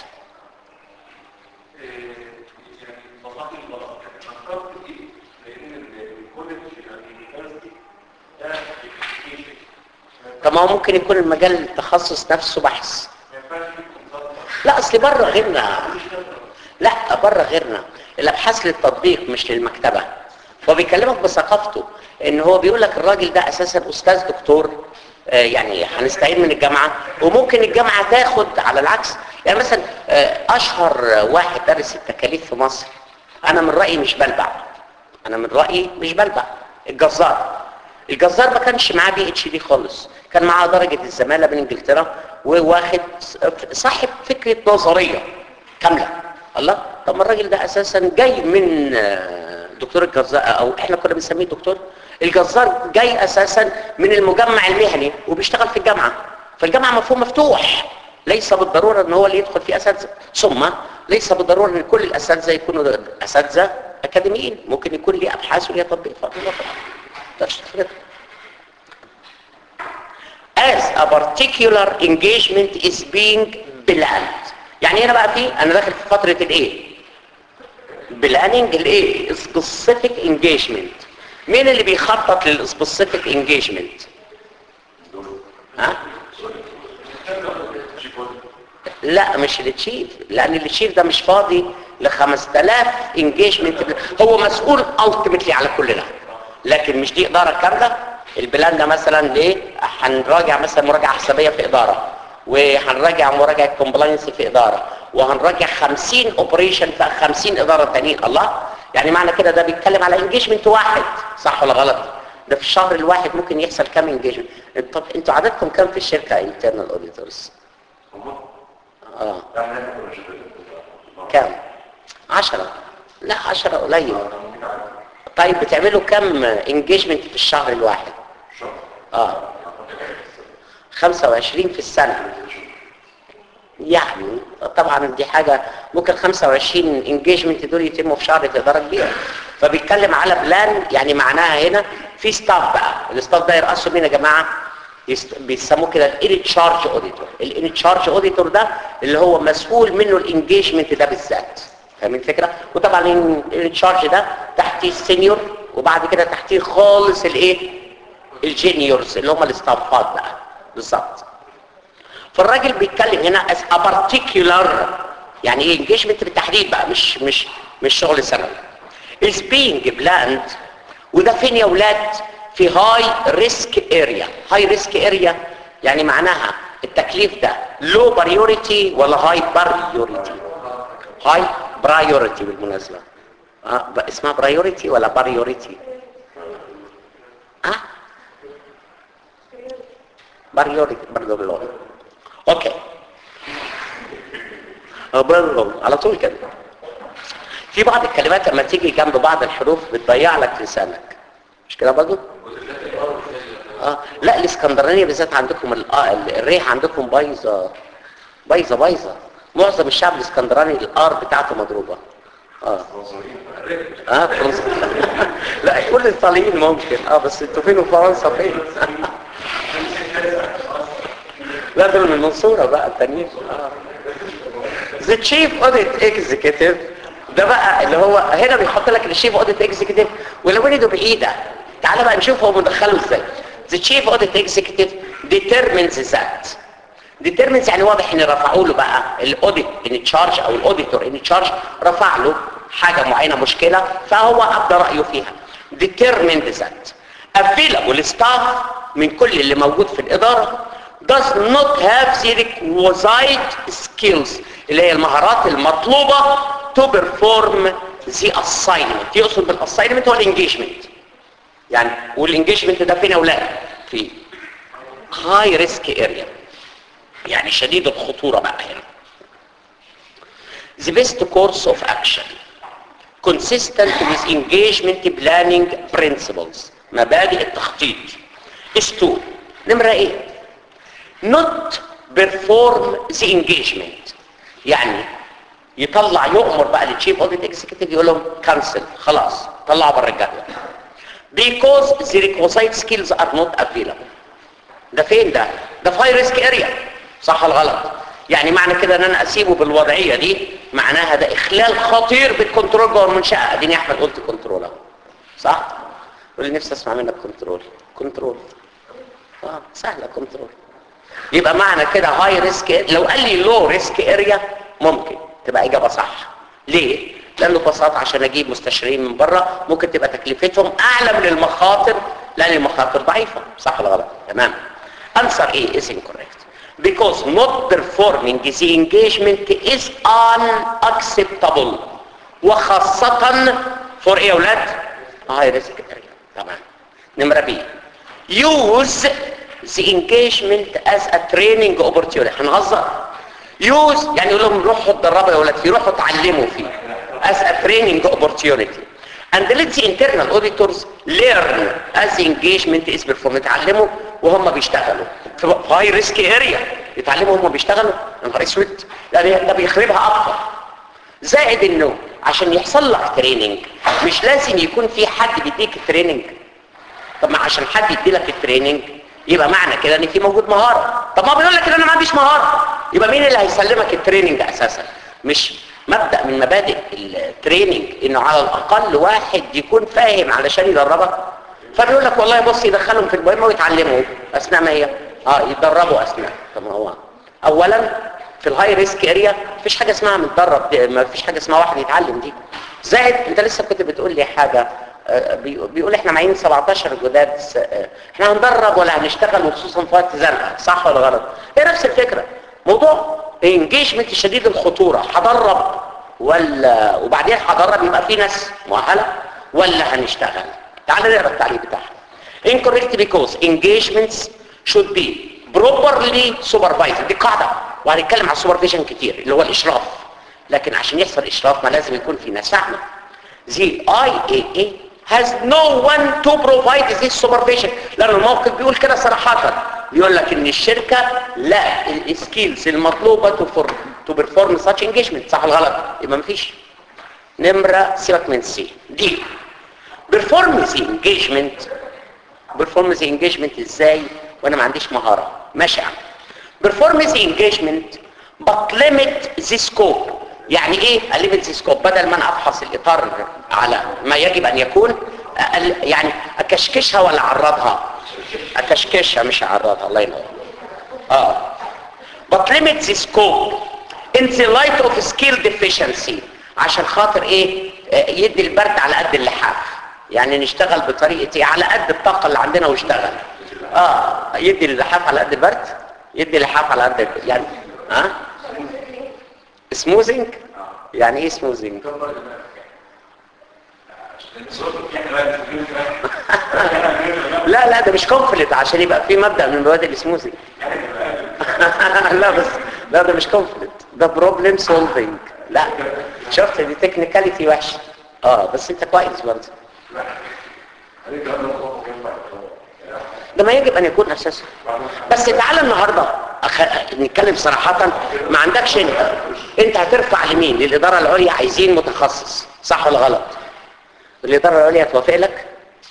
طب ما هو ممكن يكون المجال التخصص نفسه بحث لا اصل بره غيرنا لا بره غيرنا الابحاث للتطبيق مش للمكتبه هو بيكلمك بثقافته ان هو بيقول لك الراجل ده اساسا استاذ دكتور آه يعني هنستعين من الجامعه وممكن الجامعه تاخد على العكس يعني مثلا آه اشهر واحد درس التكاليف في مصر انا من رايي مش بلبع انا من رايي مش بلبع الجزار الجزار ما كانش معاه بي اتش دي خالص كان معاه درجه الزماله من انجلترا وواخد صاحب فكره نظريه كامله الله طب ما الراجل ده اساسا جاي من آه، دكتور الجزار او احنا كنا بنسميه دكتور الجزار جاي اساسا من المجمع المهني وبيشتغل في الجامعه فالجامعه مفهوم مفتوح ليس بالضروره ان هو اللي يدخل فيه اساتذه ثم ليس بالضروره ان كل الاساتذه يكونوا اساتذه اكاديميين ممكن يكون ليه ابحاث وليه تطبيق فاضل تقدرش تفرضها as a particular engagement is being planned يعني هنا بقى في انا داخل في فتره الايه بلاننج الايه specific engagement مين اللي بيخطط للسبيسيفيك انجيجمنت ها لا مش التشيف لان التشيف ده مش فاضي ل 5000 انجيجمنت هو مسؤول التيمتلي على كل ده لكن مش دي اداره كامله البلان ده مثلا ليه هنراجع مثلا مراجعه حسابيه في اداره وهنراجع مراجعه كومبلاينس في اداره وهنراجع 50 اوبريشن في 50 اداره تانيين الله يعني معنى كده ده بيتكلم على انجيجمنت واحد صح ولا غلط ده في الشهر الواحد ممكن يحصل كام انجيجمنت طب انتوا عددكم كام في الشركه انترنال اوديتورز اه كام عشرة لا عشرة قليل طيب بتعملوا كم انجيجمنت في الشهر الواحد اه 25 في السنة يعني طبعا دي حاجة ممكن 25 انجيجمنت دول يتموا في شهر في إدارة كبيرة فبيتكلم على بلان يعني معناها هنا في ستاف بقى الستاف ده يرأسه مين يا جماعة يست- بيسموه كده الان تشارج اوديتور الان تشارج اوديتور ده اللي هو مسؤول منه الانجيجمنت ده بالذات فاهمين الفكره وطبعا الان تشارج ده تحتيه السينيور وبعد كده تحتيه خالص الايه الجينيورز اللي هم الاستافات بقى بالظبط فالراجل بيتكلم هنا as a particular يعني ايه engagement بالتحديد بقى مش مش مش شغل سنوي is being planned وده فين يا ولاد في هاي ريسك اريا هاي ريسك اريا يعني معناها التكليف ده لو بريوريتي ولا هاي بريوريتي هاي برايوريتي بالمناسبه اه ب- اسمها برايوريتي ولا بريوريتي اه بريوريتي برضه باللغه اوكي آه، برضه على طول كده في بعض الكلمات لما تيجي جنب بعض الحروف بتضيع لك لسانك مش كده برضه اه لا الاسكندرانيه بالذات عندكم ال- آه، ال- الريح عندكم بايظه بايظه بايظه معظم الشعب الاسكندراني الار بتاعته مضروبه اه اه فرنسا لا كل الايطاليين ممكن اه بس انتوا فين وفرنسا فين لا دول من المنصوره بقى التانيين اه The chief audit executive ده بقى اللي هو هنا بيحط لك الشيف اوديت اكزيكتيف ولو ايده بعيده تعال بقى نشوف هو مدخله ازاي The chief audit executive determines that determines يعني واضح ان رفعوا له بقى الاوديت ان تشارج او الاوديتور ان تشارج رفع له حاجه معينه مشكله فهو ابدى رايه فيها determined that available staff من كل اللي موجود في الاداره does not have the requisite skills اللي هي المهارات المطلوبة to perform the assignment يقصد بالassignment هو الانجيجمنت يعني والانجيجمنت ده فين يا اولاد في high risk area يعني شديد الخطورة بقى هنا the best course of action consistent with engagement planning principles مبادئ التخطيط is to نمرة ايه not perform the engagement يعني يطلع يؤمر بقى للتشيف اوديت اكزيكتيف يقول لهم كانسل خلاص طلعوا بره الجدول because the requisite skills are not available ده فين ده ده في هاي ريسك اريا صح ولا غلط يعني معنى كده ان انا اسيبه بالوضعيه دي معناها ده اخلال خطير بالكنترول جوه المنشاه اديني احمد قلت كنترول اهو صح واللي نفسي اسمع منك كنترول كنترول اه سهله كنترول يبقى معنى كده هاي ريسك لو قال لي لو ريسك اريا ممكن تبقى اجابه صح ليه لانه ببساطه عشان اجيب مستشارين من بره ممكن تبقى تكلفتهم اعلى من المخاطر لان المخاطر ضعيفه صح ولا غلط تمام answer A is incorrect because not performing the engagement is unacceptable وخاصة for ايه يا اولاد هاي ريسك اريا طبعا نمره بي use the engagement as a training opportunity هنهزر use يعني يقول لهم روحوا اتدربوا يا ولاد فيه روحوا اتعلموا فيه as a training opportunity and let the internal auditors learn as the engagement is performed يتعلموا وهم بيشتغلوا في هاي ريسك اريا يتعلموا وهم بيشتغلوا يا نهار اسود ده بي- ده بيخربها اكتر زائد انه عشان يحصل لك تريننج مش لازم يكون في حد بيديك التريننج طب ما عشان حد يدي لك التريننج يبقى معنى كده ان في موجود مهاره طب ما بيقول لك ان انا ما عنديش مهاره يبقى مين اللي هيسلمك التريننج اساسا مش مبدا من مبادئ التريننج انه على الاقل واحد يكون فاهم علشان يدربك فبيقول لك والله بص يدخلهم في المهمه ويتعلموا اثناء ما هي اه يتدربوا اثناء طب ما هو اولا في الهاي ريسك اريا مفيش حاجه اسمها متدرب دي ما فيش حاجه اسمها واحد يتعلم دي زائد انت لسه كنت بتقول لي حاجه آه، بي- بيقول احنا معين 17 جداد آه، احنا هندرب ولا هنشتغل وخصوصا في وقت زنقه صح ولا غلط هي نفس الفكره موضوع انجيجمنت شديد الخطوره هدرب ولا وبعدين هدرب يبقى في ناس مؤهله ولا هنشتغل تعال نقرا التعليق بتاعها incorrect because engagements should be properly supervised دي قاعدة وهنتكلم على السوبرفيجن كتير اللي هو الإشراف لكن عشان يحصل إشراف ما لازم يكون في ناس فاهمة The IAA has no one to provide this supervision لأن الموقف بيقول كده صراحة بيقول لك إن الشركة لا السكيلز المطلوبة to, for, to perform such engagement صح ولا غلط يبقى مفيش نمرة سيبك من سي دي perform the engagement perform the engagement ازاي وانا ما عنديش مهارة ماشي يا عم perform the engagement but limit the scope يعني ايه limit the scope بدل ما انا افحص الاطار على ما يجب ان يكون أقل- يعني اكشكشها ولا اعرضها اكشكشها مش اعرضها الله ينور اه but limit the scope in the light of skill deficiency عشان خاطر ايه آه، يدي البرد على قد اللحاف يعني نشتغل بطريقة ايه على قد الطاقة اللي عندنا واشتغل اه يدي اللحاف على قد البرد يدي اللحاف على قد يعني ها سموزنج يعني ايه سموزنج لا لا ده مش كونفليت عشان يبقى في مبدأ من مبادئ السموزنج لا بس لا ده مش كونفليت ده بروبلم سولفينج لا شفت دي تكنيكاليتي وحشه اه بس انت كويس برضه ده ما يجب ان يكون اساسا بس تعالى النهارده أخ... نتكلم صراحه ما عندكش انت انت هترفع لمين للاداره العليا عايزين متخصص صح ولا غلط الاداره العليا هتوافق لك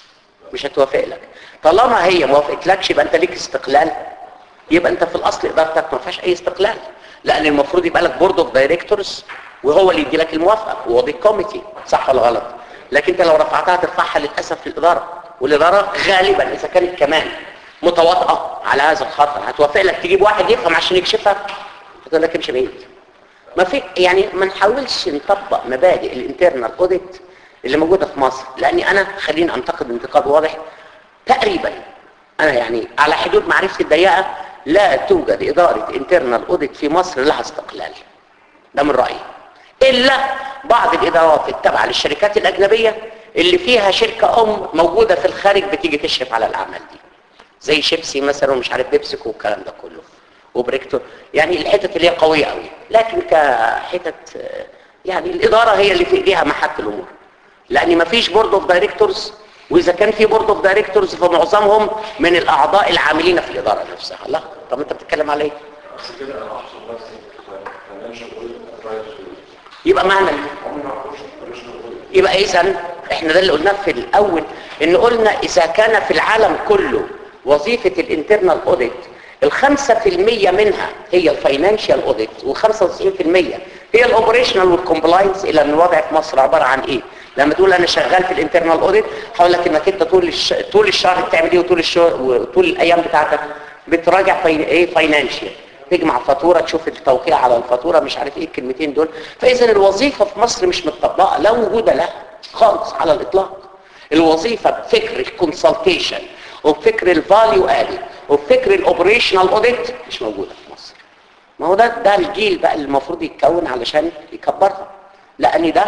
مش هتوافق لك طالما هي ما وافقتلكش يبقى انت ليك استقلال يبقى انت في الاصل ادارتك ما فيهاش اي استقلال لان المفروض يبقى لك بورد اوف دايركتورز وهو اللي يدي لك الموافقه وهو دي الكوميتي صح ولا غلط لكن انت لو رفعتها ترفعها للاسف للاداره والاداره غالبا اذا كانت كمان متواطئه على هذا الخطر هتوافق لك تجيب واحد يفهم عشان يكشفها هتقول لك امشي بعيد ما في يعني ما نحاولش نطبق مبادئ الانترنال اوديت اللي موجوده في مصر لاني انا خليني انتقد انتقاد واضح تقريبا انا يعني على حدود معرفتي الضيقه لا توجد اداره انترنال اوديت في مصر لها استقلال ده من رايي الا بعض الادارات التابعه للشركات الاجنبيه اللي فيها شركه ام موجوده في الخارج بتيجي تشرف على الاعمال دي زي شيبسي مثلا ومش عارف بيبسيكو والكلام ده كله وبريكتور يعني الحتت اللي هي قويه قوي لكن كحتت آه، يعني الاداره هي اللي في ايديها محك الامور لان ما فيش بورد اوف دايركتورز واذا كان في بورد اوف دايركتورز فمعظمهم من الاعضاء العاملين في الاداره نفسها لا طب انت بتتكلم على ايه بس كده انا اقصد بس فاينانشال اوديت يبقى معنى عمري ما اخش فاينانشال اوديت يبقى اذا احنا ده اللي قلناه في الاول ان قلنا اذا كان في العالم كله وظيفة الانترنال اوديت الخمسة في المية منها هي الفاينانشال اوديت والخمسة وتسعين في المية هي الاوبريشنال والكومبلاينس الى ان الوضع في مصر عبارة عن ايه لما تقول انا شغال في الانترنال اوديت هقول لك انك انت طول الش... طول الشهر بتعمل ايه وطول الشهر وطول الايام بتاعتك بتراجع فاين... ايه فاينانشال تجمع فاتورة تشوف التوقيع على الفاتورة مش عارف ايه الكلمتين دول فاذا الوظيفة في مصر مش متطبقة لا وجود لها خالص على الاطلاق الوظيفة بفكر الكونسلتيشن وبفكر الفاليو ادد وبفكر الاوبريشنال اوديت مش موجودة في مصر ما هو ده ده الجيل بقى اللي المفروض يتكون علشان يكبرها لان ده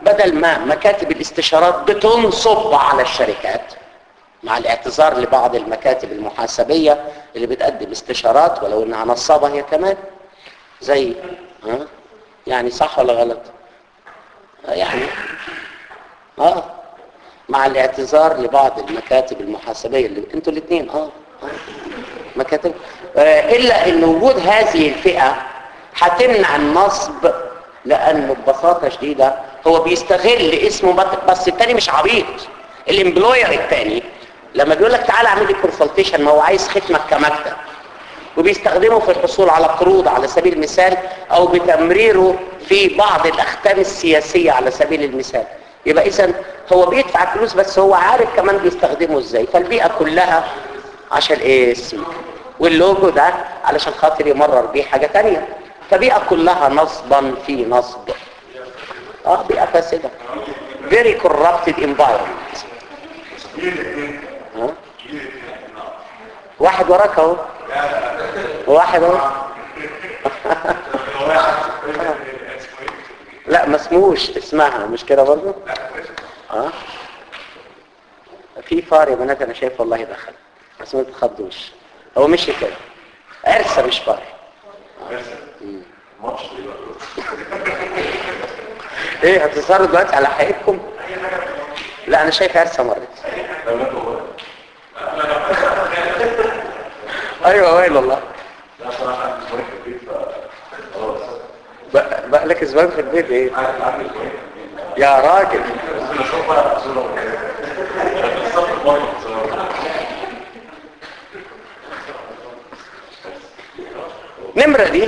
بدل ما مكاتب الاستشارات بتنصب على الشركات مع الاعتذار لبعض المكاتب المحاسبية اللي بتقدم استشارات ولو انها نصابة هي كمان زي ها يعني صح ولا غلط آه يعني اه مع الاعتذار لبعض المكاتب المحاسبية اللي انتوا الاثنين اه, آه. مكاتب آه الا ان وجود هذه الفئة هتمنع النصب لانه ببساطة شديدة هو بيستغل اسمه بس التاني مش عبيط الامبلوير التاني لما بيقول لك تعالى اعمل لي كونسلتيشن ما هو عايز ختمك كمكتب وبيستخدمه في الحصول على قروض على سبيل المثال او بتمريره في بعض الاختام السياسية على سبيل المثال يبقى اذا هو بيدفع فلوس بس هو عارف كمان بيستخدمه ازاي فالبيئة كلها عشان اسم واللوجو ده علشان خاطر يمرر بيه حاجة تانية فبيئة كلها نصبا في نصب اه بيئة فاسدة very corrupted environment ها؟ واحد وراك اهو واحد اهو لا ما اسموش اسمها مش كده برضه اه في فار يا بنات انا شايف والله دخل بس ما تتخضوش هو مشي كده عرسه مش فار ايه هتظهروا دلوقتي على حقيقتكم لا انا شايف عرسه مرت ايوه وين والله بقى, بقى لك اسبوعين في البيت ايه يا راجل نمرة دي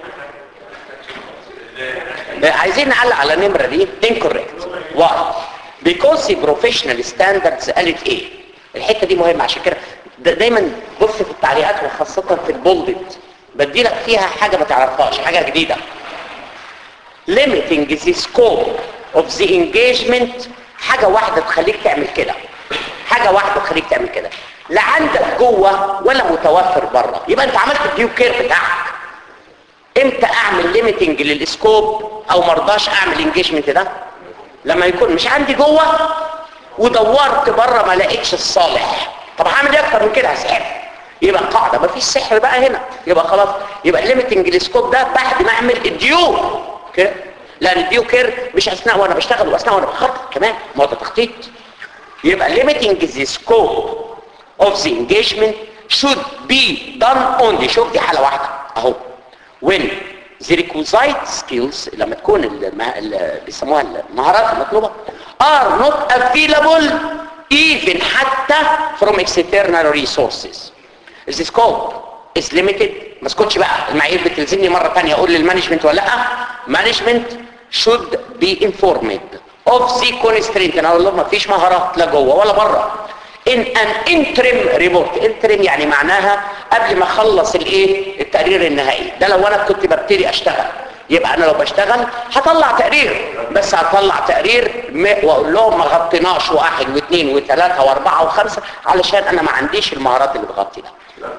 عايزين نعلق على النمرة دي incorrect why because the professional standards قالت ايه الحتة دي مهمة عشان كده دايما بص في التعليقات وخاصة في البولدد بدي لك فيها حاجة ما تعرفهاش حاجة جديدة limiting the scope of the engagement حاجة واحدة تخليك تعمل كده حاجة واحدة تخليك تعمل كده لا عندك جوه ولا متوفر بره يبقى انت عملت الديو كير بتاعك امتى اعمل ليميتنج للسكوب او مرضاش اعمل انجيجمنت ده لما يكون مش عندي جوه ودورت بره ما لقيتش الصالح طب هعمل ايه اكتر من كده هسحر يبقى قاعده ما فيش سحر بقى هنا يبقى خلاص يبقى ليميتنج السكوب ده بعد ما اعمل الديو كده لان الديو كير مش اثناء وانا بشتغل واثناء وانا بخطط كمان ما هو ده تخطيط يبقى limiting the scope of the engagement should be done only شوف دي حاله واحده اهو when the requisite skills لما تكون اللي بيسموها المهارات المطلوبه are not available even حتى from external resources the scope is limited ما اسكتش بقى المعايير بتلزمني مره ثانيه اقول للمانجمنت ولا لا management should be informed of the constraint انا اقول لهم ما فيش مهارات لا جوه ولا بره in an interim report interim يعني معناها قبل ما اخلص الايه التقرير النهائي ده لو انا كنت ببتدي اشتغل يبقى انا لو بشتغل هطلع تقرير بس هطلع تقرير واقول لهم ما غطيناش واحد واثنين وثلاثة واربعة وخمسة علشان انا ما عنديش المهارات اللي بغطي ده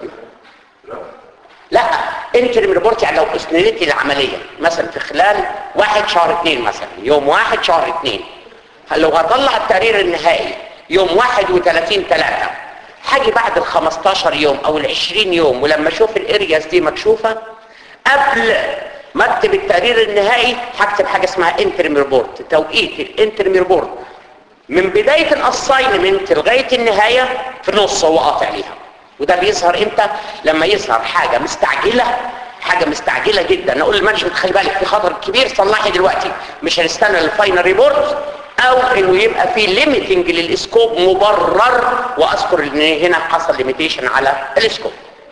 لا انترم ريبورت يعني لو اسندت العملية مثلا في خلال واحد شهر اثنين مثلا يوم واحد شهر اثنين لو هطلع التقرير النهائي يوم 31 3 هاجي بعد ال 15 يوم او ال 20 يوم ولما اشوف الارياز دي مكشوفه قبل ما اكتب التقرير النهائي هكتب حاجه اسمها انترم ريبورت توقيت الانترم ريبورت من بدايه الاساينمنت لغايه النهايه في النص هو قاطع ليها وده بيظهر امتى لما يظهر حاجه مستعجله حاجه مستعجله جدا اقول للمانجمنت خلي بالك في خطر كبير صلحي دلوقتي مش هنستنى الفاينل ريبورت او انه يبقى في ليميتنج للسكوب مبرر واذكر ان هنا حصل ليميتيشن على السكوب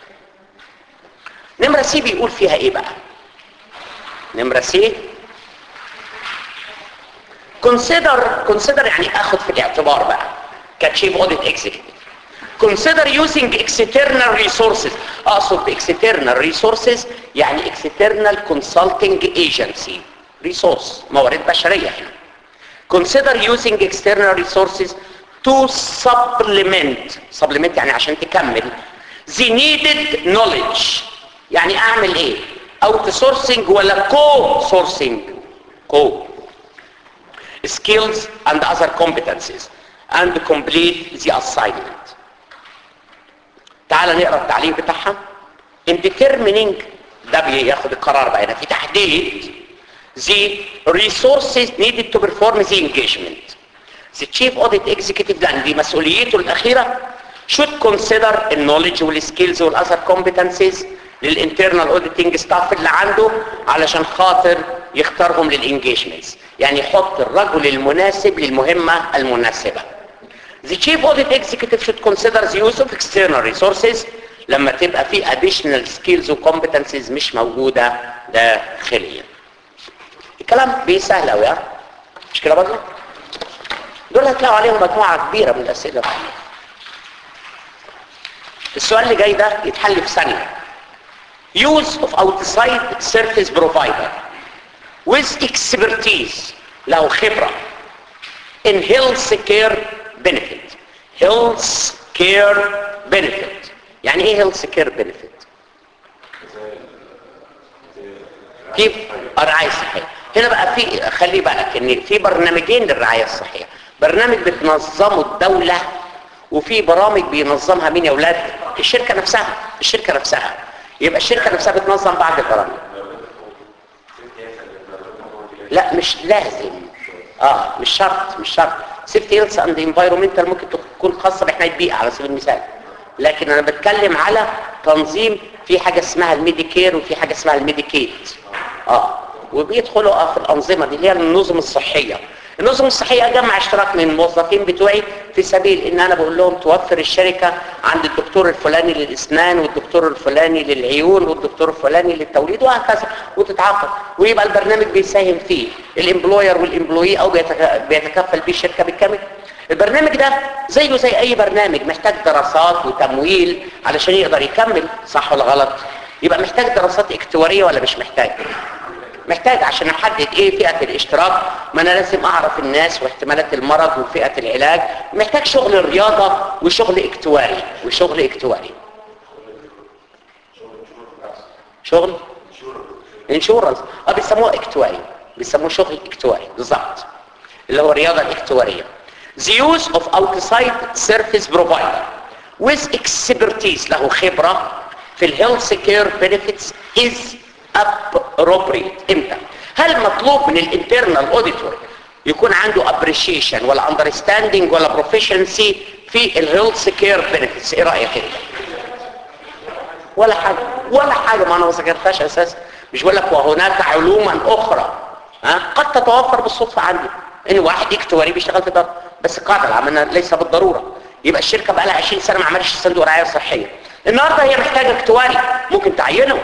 نمرة سي بيقول فيها ايه بقى نمرة سي consider consider يعني اخد في الاعتبار بقى كتشيف اوديت اكزيكتيف consider using external resources اقصد external resources يعني external consulting agency resource موارد بشرية هنا consider using external resources to supplement supplement يعني عشان تكمل the needed knowledge يعني اعمل ايه اوت سورسنج ولا كو سورسنج كو skills and other competencies and complete the assignment تعال نقرا التعليم بتاعها in determining ده بياخد القرار بقى هنا في تحديد the resources needed to perform the engagement the chief audit executive لان دي مسؤوليته الاخيره should consider the knowledge والskills والاذر competencies للانترنال auditing staff اللي عنده علشان خاطر يختارهم للانجيجمنتس يعني يحط الرجل المناسب للمهمه المناسبه The chief audit executive should consider the use of external resources لما تبقى في additional skills و competencies مش موجودة داخليا. الكلام بيسهل قوي ها؟ مش كده برضه؟ دول هتلاقوا عليهم مجموعة كبيرة من الأسئلة السؤال اللي جاي ده يتحل في ثانية. Use of outside service provider with expertise له خبرة in health care benefit health care benefit يعني ايه health care benefit كيف الرعاية الصحية هنا بقى في خلي بالك ان في برنامجين للرعاية الصحية برنامج بتنظمه الدولة وفي برامج بينظمها مين يا اولاد الشركة نفسها الشركة نفسها يبقى الشركة نفسها بتنظم بعض البرامج لا مش لازم اه مش شرط مش شرط سيفتي هيلث اند انفايرمنتال ممكن تكون خاصه بحمايه البيئه على سبيل المثال لكن انا بتكلم على تنظيم في حاجه اسمها الميديكير وفي حاجه اسمها الميديكيت اه وبيدخلوا اه في الانظمه دي اللي هي النظم الصحيه النظم الصحيه اجمع اشتراك من الموظفين بتوعي في سبيل ان انا بقول لهم توفر الشركه عند الدكتور الفلاني للاسنان والدكتور الفلاني للعيون والدكتور الفلاني للتوليد وهكذا وتتعاقد ويبقى البرنامج بيساهم فيه الامبلوير والامبلوي او بيتك- بيتكفل بيه الشركه بالكامل البرنامج ده زيه زي اي برنامج محتاج دراسات وتمويل علشان يقدر يكمل صح ولا غلط يبقى محتاج دراسات اكتواريه ولا مش محتاج محتاج عشان احدد ايه فئة الاشتراك ما انا لازم اعرف الناس واحتمالات المرض وفئة العلاج محتاج شغل رياضة وشغل اكتواري وشغل اكتواري شغل انشورنس اه بيسموه اكتواري بيسموه شغل اكتواري بالظبط اللي هو الرياضة الاكتوارية the use of outside service provider with expertise له خبرة في الهيلث كير benefits is appropriate امتى هل مطلوب من الانترنال اوديتور يكون عنده appreciation ولا understanding ولا proficiency في الهيلث كير benefits ايه رايك انت ولا حاجه ولا حاجه ما انا ما ذكرتهاش اساسا مش بقول لك وهناك علوما اخرى ها قد تتوفر بالصدفه عندي ان واحد اكتواري بيشتغل في دار بس القاعده العامه ليس بالضروره يبقى الشركه بقى لها 20 سنه ما عملتش صندوق رعايه صحيه النهارده هي محتاجه اكتواري ممكن تعينه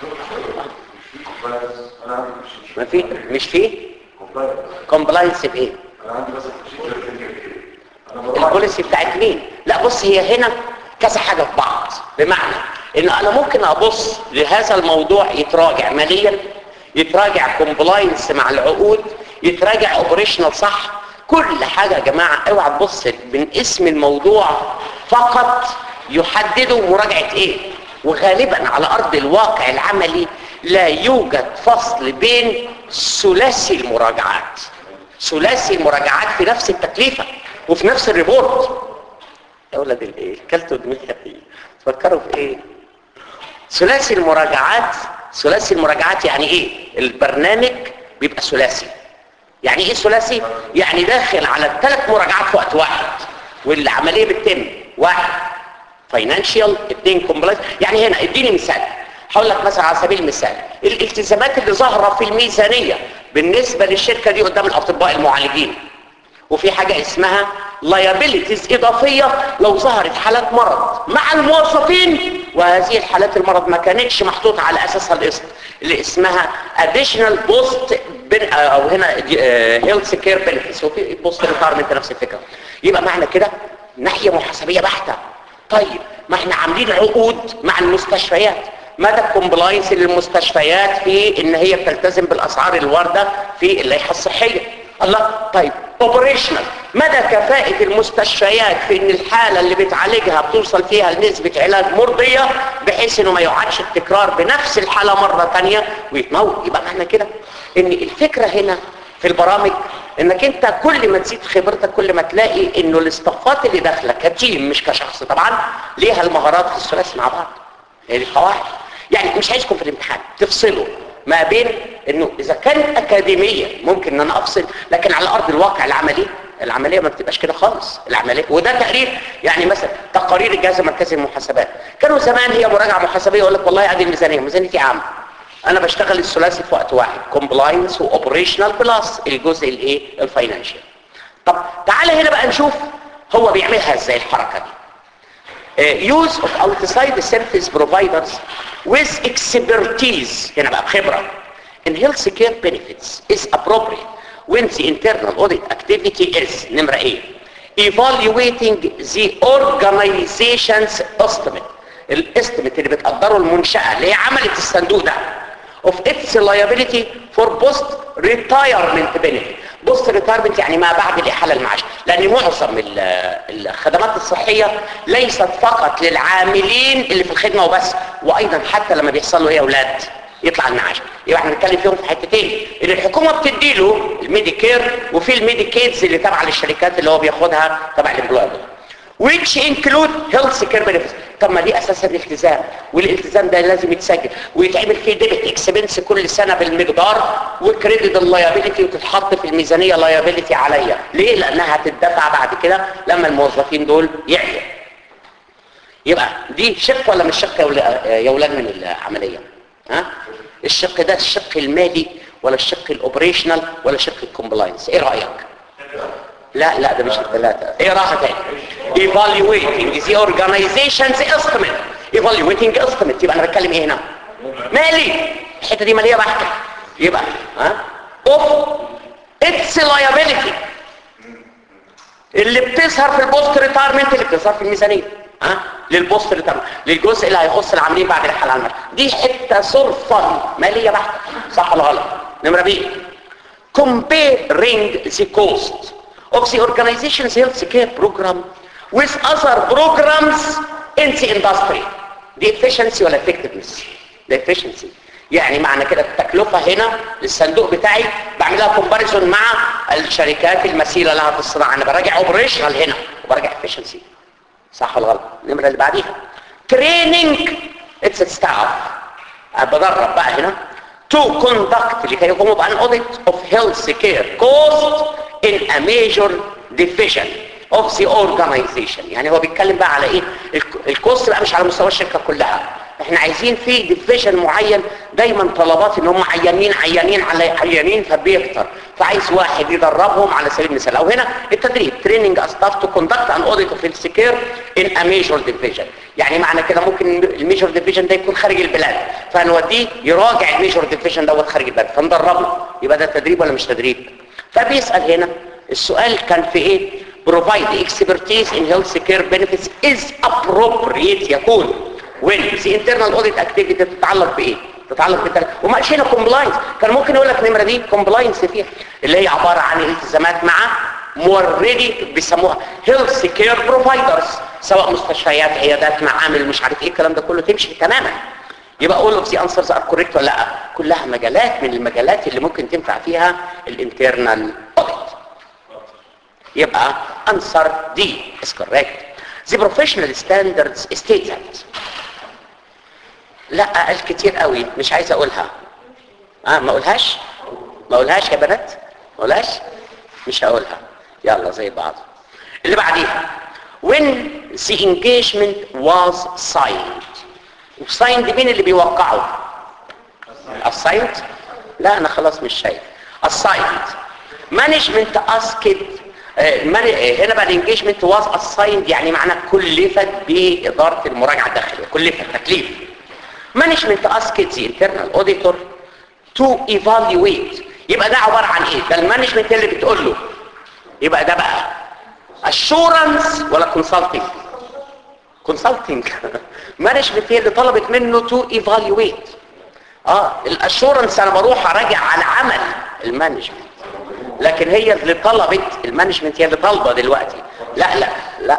انا عندي مش ما في مش في كومبايلر كومبلاينس بايه انا عندي بس بروسيجر انا بروح البوليسي بتاعت مين لا بص هي هنا كذا حاجة في بعض بمعنى ان انا ممكن ابص لهذا الموضوع يتراجع ماليا يتراجع كومبلاينس مع العقود يتراجع اوبريشنال صح كل حاجة يا جماعة اوعى تبص من اسم الموضوع فقط يحددوا مراجعة ايه وغالبا على ارض الواقع العملي لا يوجد فصل بين ثلاثي المراجعات ثلاثي المراجعات في نفس التكلفة وفي نفس الريبورت يا ولد الايه كلتوا دماغي تفكروا في ايه ثلاثي المراجعات ثلاثي المراجعات يعني ايه البرنامج بيبقى ثلاثي يعني ايه ثلاثي يعني داخل على الثلاث مراجعات في وقت واحد والعمليه بتتم واحد فاينانشال اثنين كومبلاينس يعني هنا اديني مثال هقول لك مثلا على سبيل المثال الالتزامات اللي ظاهره في الميزانيه بالنسبه للشركه دي قدام الاطباء المعالجين وفي حاجة اسمها liabilities إضافية لو ظهرت حالات مرض مع الموظفين وهذه الحالات المرض ما كانتش محطوط على أساسها القسط اللي اسمها additional post ben- أو هنا آه، health care benefits وفي post retirement نفس الفكرة يبقى معنى كده ناحية محاسبية بحتة طيب ما احنا عاملين عقود مع المستشفيات مدى الكومبلاينس للمستشفيات في ان هي بتلتزم بالاسعار الوارده في اللائحه الصحيه الله طيب اوبريشنال مدى كفاءة المستشفيات في ان الحالة اللي بتعالجها بتوصل فيها لنسبة علاج مرضية بحيث انه ما يعادش التكرار بنفس الحالة مرة تانية ويتموت يبقى معنى كده ان الفكرة هنا في البرامج انك انت كل ما تزيد خبرتك كل ما تلاقي انه الاستفاقات اللي داخله كتيم مش كشخص طبعا ليها المهارات في الثلاثي مع بعض هي دي قواعد يعني مش عايزكم في الامتحان تفصلوا ما بين انه اذا كان اكاديميا ممكن ان انا افصل لكن على ارض الواقع العملي العمليه ما بتبقاش كده خالص العمليه وده تقرير يعني مثلا تقارير الجهاز المركزي للمحاسبات كانوا زمان هي مراجعه محاسبيه يقول لك والله ادي الميزانيه ميزانيتي عامه انا بشتغل الثلاثي في وقت واحد كومبلاينس واوبريشنال بلس الجزء الايه الفاينانشال طب تعالى هنا بقى نشوف هو بيعملها ازاي الحركه دي Uh, use of outside service providers with expertise هنا بقى بخبرة in health care benefits is appropriate when the internal audit activity is نمرة ايه evaluating the organization's estimate الاستيميت اللي بتقدره المنشأة اللي هي عملت الصندوق ده of its liability for post retirement benefit post retirement يعني ما بعد الإحالة المعاش لأن معظم ال- الخدمات الصحية ليست فقط للعاملين اللي في الخدمة وبس وأيضا حتى لما بيحصل له إيه يا أولاد يطلع المعاش يبقى احنا بنتكلم فيهم في حتتين ان الحكومه بتديله الميديكير وفي الميديكيدز اللي تابعه للشركات اللي هو بياخدها تبع الامبلويمنت which include health care benefits طب ما دي اساسا الالتزام والالتزام ده لازم يتسجل ويتعمل فيه ديبت اكسبنس كل سنه بالمقدار وكريدت اللايبيلتي وتتحط في الميزانيه لايبيلتي عليا ليه لانها هتدفع بعد كده لما الموظفين دول يعيا يبقى دي شق ولا مش شق يا ولا- يا اولاد من العمليه ها الشق ده الشق المالي ولا الشق الاوبريشنال ولا الشق الكومبلاينس ايه رايك لا لا ده مش الثلاثه ايه راحه تاني evaluating the organization's estimate evaluating estimate يبقى انا بتكلم ايه هنا مالي الحته دي ماليه بحته يبقى ها of its liability اللي بتظهر في البوست ريتايرمنت اللي بتظهر في الميزانيه ها للبوست ريتايرمنت للجزء اللي هيخص العاملين بعد الحاله على المركز دي حته صرفا ماليه بحته صح ولا غلط نمره بي comparing the cost of the organization's health care program with other programs in the industry دي efficiency ولا effectiveness ده efficiency يعني معنى كده التكلفة هنا للصندوق بتاعي بعملها كومباريزون مع الشركات المثيلة لها في الصناعة انا براجع اوبريشنال هنا وبراجع efficiency صح ولا غلط النمرة اللي بعديها training its staff بدرب بقى هنا to conduct لكي يقوموا بأن audit of health care cost in a major division of the organization يعني هو بيتكلم بقى على ايه الك- الكوست بقى مش على مستوى الشركة كلها احنا عايزين في ديفيجن معين دايما طلبات ان هم عيانين عيانين على عيانين فبيكتر فعايز واحد يدربهم على سبيل المثال او هنا التدريب تريننج ستاف تو كوندكت ان اوديت اوف هيلث كير ان ا ميجور ديفيجن يعني معنى كده ممكن الميجور ديفيجن ده يكون خارج البلاد فهنوديه يراجع الميجور ديفيجن دوت خارج البلاد فندربه يبقى ده تدريب ولا مش تدريب فبيسال هنا السؤال كان في ايه provide expertise in health care benefits is appropriate يكون when the internal audit activity تتعلق بايه تتعلق بالتل... وما قالش هنا كومبلاينس كان ممكن يقول لك النمره دي كومبلاينس فيها اللي هي عباره عن الالتزامات مع موردي بيسموها هيلث كير بروفايدرز سواء مستشفيات عيادات معامل مش عارف ايه الكلام ده كله تمشي تماما يبقى all of the answers are correct ولا لا كلها مجالات من المجالات اللي ممكن تنفع فيها الانترنال audit يبقى answer D is correct the professional standards state that لا قال كتير قوي مش عايز اقولها اه ما اقولهاش ما اقولهاش يا بنات ما اقولهاش مش هقولها يلا زي بعض اللي بعديها when the engagement was signed signed مين اللي بيوقعه assigned لا انا خلاص مش شايف assigned management asked آه، من- آه، هنا بقى الانجيجمنت واز assigned يعني معناه كلفت بإدارة المراجعة الداخلية كلفت تكليف management asked the internal auditor to evaluate يبقى ده عبارة عن ايه ده المانجمنت اللي بتقول له يبقى ده بقى assurance ولا consulting consulting management هي اللي طلبت منه to evaluate اه الاشورنس انا بروح اراجع على عمل المانجمنت لكن هي اللي طلبت المانجمنت هي اللي طالبه دلوقتي لا لا لا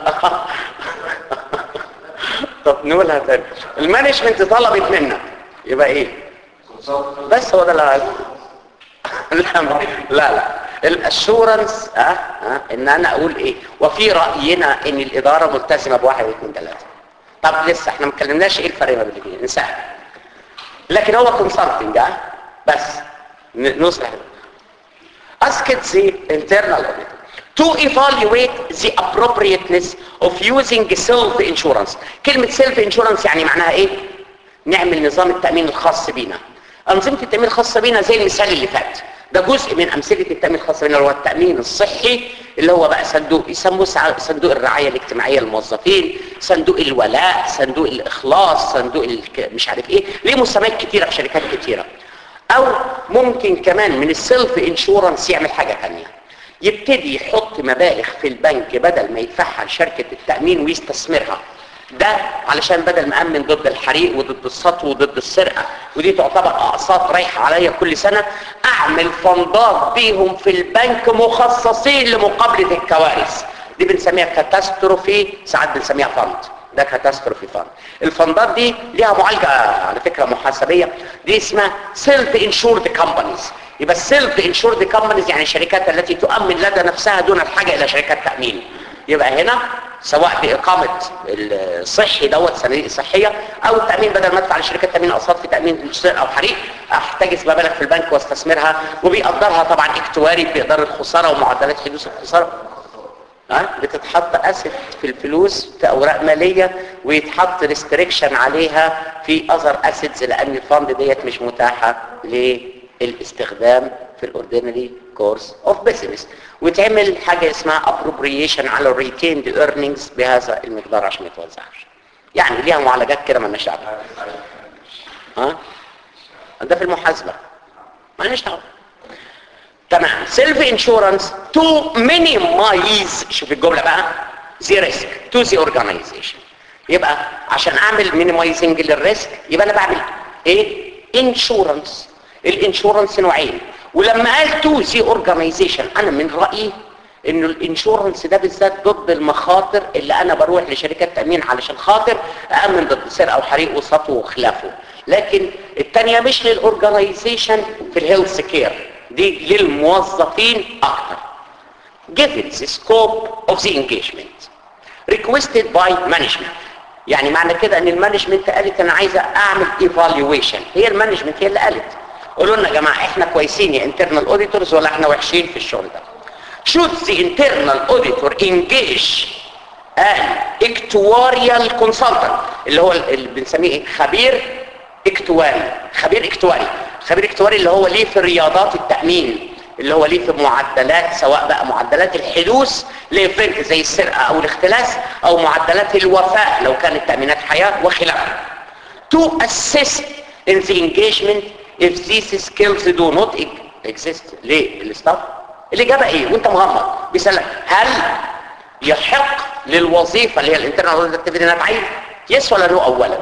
طب نقولها تاني المانجمنت طلبت منك يبقى ايه بس هو ده اللي عايزه لا لا لا الاشورنس اه اه ان انا اقول ايه وفي راينا ان الاداره ملتزمه بواحد واثنين ثلاثه طب لسه احنا ما اتكلمناش ايه الفرق ما بين الاثنين انسان لكن هو كونسلتنج اه بس ن- نصلح asked the internal auditor to evaluate the appropriateness of using self insurance كلمة self insurance يعني معناها ايه نعمل نظام التأمين الخاص بينا أنظمة التأمين الخاصة بينا زي المثال اللي فات ده جزء من أمثلة التأمين الخاص بينا اللي هو التأمين الصحي اللي هو بقى صندوق يسموه سع- صندوق الرعاية الاجتماعية للموظفين صندوق الولاء صندوق الإخلاص صندوق الك... مش عارف ايه ليه مسميات كتيرة في شركات كتيرة او ممكن كمان من السيلف انشورنس يعمل حاجة تانية يبتدي يحط مبالغ في البنك بدل ما يدفعها لشركة التأمين ويستثمرها ده علشان بدل ما أمن ضد الحريق وضد السطو وضد السرقة ودي تعتبر أقساط رايحة عليا كل سنة أعمل فندات بيهم في البنك مخصصين لمقابلة الكوارث دي بنسميها كاتاستروفي ساعات بنسميها فند ده كاتاستروفي فند الفندات دي ليها معالجة على فكرة محاسبية دي اسمها سيلف انشورد كومبانيز يبقى السيلف انشورد كومبانيز يعني الشركات التي تؤمن لدى نفسها دون الحاجة الى شركات تأمين يبقى هنا سواء بإقامة الصحي دوت صناديق صحية أو التأمين بدل ما أدفع لشركة تأمين أقساط في تأمين سرقة أو حريق أحتجز مبالغ في البنك واستثمرها وبيقدرها طبعا اكتواري بيقدر الخسارة ومعدلات حدوث الخسارة ها بتتحط اسيت في الفلوس في اوراق ماليه ويتحط ريستريكشن عليها في اذر اسيتس لان الفند ديت مش متاحه للاستخدام في الاوردينري كورس اوف بزنس ويتعمل حاجه اسمها ابروبريشن على الريتيند ايرنينجز بهذا المقدار عشان ما يتوزعش يعني ليها معالجات كده مالناش دعوه ها ده في المحاسبه مالناش دعوه تمام سيلف انشورنس تو مينيمايز شوف الجمله بقى زي ريسك تو ذا اورجانيزيشن يبقى عشان اعمل مينيمايزنج للريسك يبقى انا بعمل ايه انشورنس الانشورنس نوعين ولما قال تو ذا اورجانيزيشن انا من رايي انه الانشورنس ده بالذات ضد المخاطر اللي انا بروح لشركات تامين علشان خاطر امن ضد سرقه وحريق وسطو وخلافه لكن الثانيه مش للاورجانيزيشن في الهيلث كير دي للموظفين اكتر given the scope of the engagement requested by management يعني معنى كده ان المانجمنت قالت انا عايزه اعمل evaluation هي المانجمنت هي اللي قالت قولوا لنا يا جماعه احنا كويسين يا internal auditors ولا احنا وحشين في الشغل ده should the internal auditor engage an actuarial consultant اللي هو اللي بنسميه ايه خبير اكتواري خبير اكتواري خبير اكتواري اللي هو ليه في رياضات التأمين اللي هو ليه في معدلات سواء بقى معدلات الحدوث لإيفنت زي السرقة أو الاختلاس أو معدلات الوفاة لو كانت تأمينات حياة وخلافه to assist in the engagement if these skills do not exist ليه الاستاف الإجابة ايه وانت مغمض بيسألك هل يحق للوظيفة اللي هي الانترنال اكتيفيتي انها تعين يس ولا نو اولا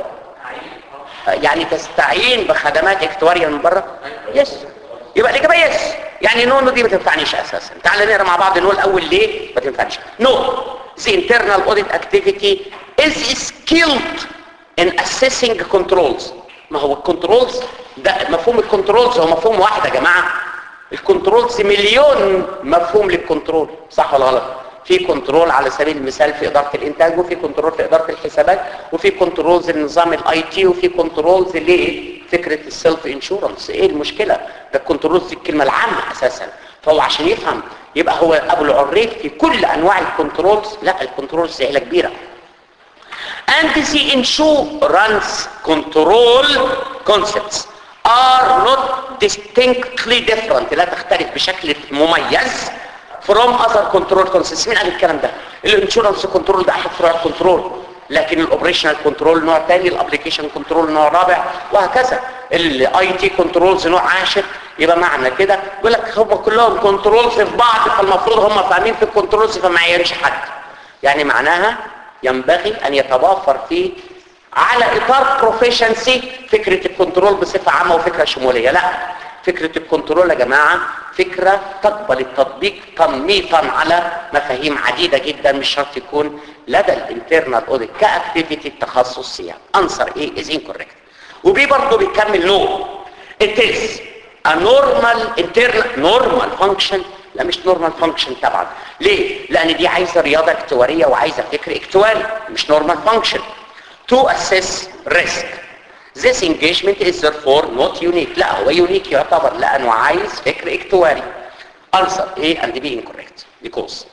يعني تستعين بخدمات اكتواريا من بره يس يبقى الاجابه يس يعني نو نو دي ما تنفعنيش اساسا تعال نقرا مع بعض نقول الاول ليه ما تنفعنيش نو the internal audit activity is skilled in assessing controls ما هو الكنترولز ده مفهوم الكنترولز هو مفهوم واحد يا جماعه الكنترولز مليون مفهوم للكنترول صح ولا غلط في كنترول على سبيل المثال في إدارة الإنتاج وفي كنترول في إدارة الحسابات وفي كنترولز لنظام الاي تي وفي كنترولز لفكرة السيلف انشورنس ايه المشكلة ده الكنترولز دي الكلمة العامة اساسا فهو عشان يفهم يبقى هو ابو العريف في كل انواع الكنترولز لا الكنترولز عيلة كبيرة and the insurance control concepts are not distinctly different لا تختلف بشكل مميز from other control concepts مين قال الكلام ده الانشورنس كنترول ده احد فروع الكنترول لكن الاوبريشنال كنترول نوع ثاني الابلكيشن كنترول نوع رابع وهكذا الاي تي كنترولز نوع عاشر يبقى معنى كده يقول لك هم كلهم كنترولز في بعض فالمفروض هم فاهمين في الكنترولز فما يعينش حد يعني معناها ينبغي ان يتوافر فيه على اطار بروفيشنسي فكره الكنترول بصفه عامه وفكره شموليه لا فكرة الكنترول يا جماعة فكرة تقبل التطبيق تنميطا على مفاهيم عديدة جدا مش شرط يكون لدى الانترنال اوديت كاكتيفيتي تخصصية انصر ايه از incorrect وبي برضه بيكمل نو it is a normal internal normal function لا مش normal function طبعا ليه لان دي عايزه رياضه اكتواريه وعايزه فكر اكتواري مش normal function to assess risk this engagement is therefore not unique لا هو unique يعتبر لانه عايز فكر اكتواري answer A and B incorrect because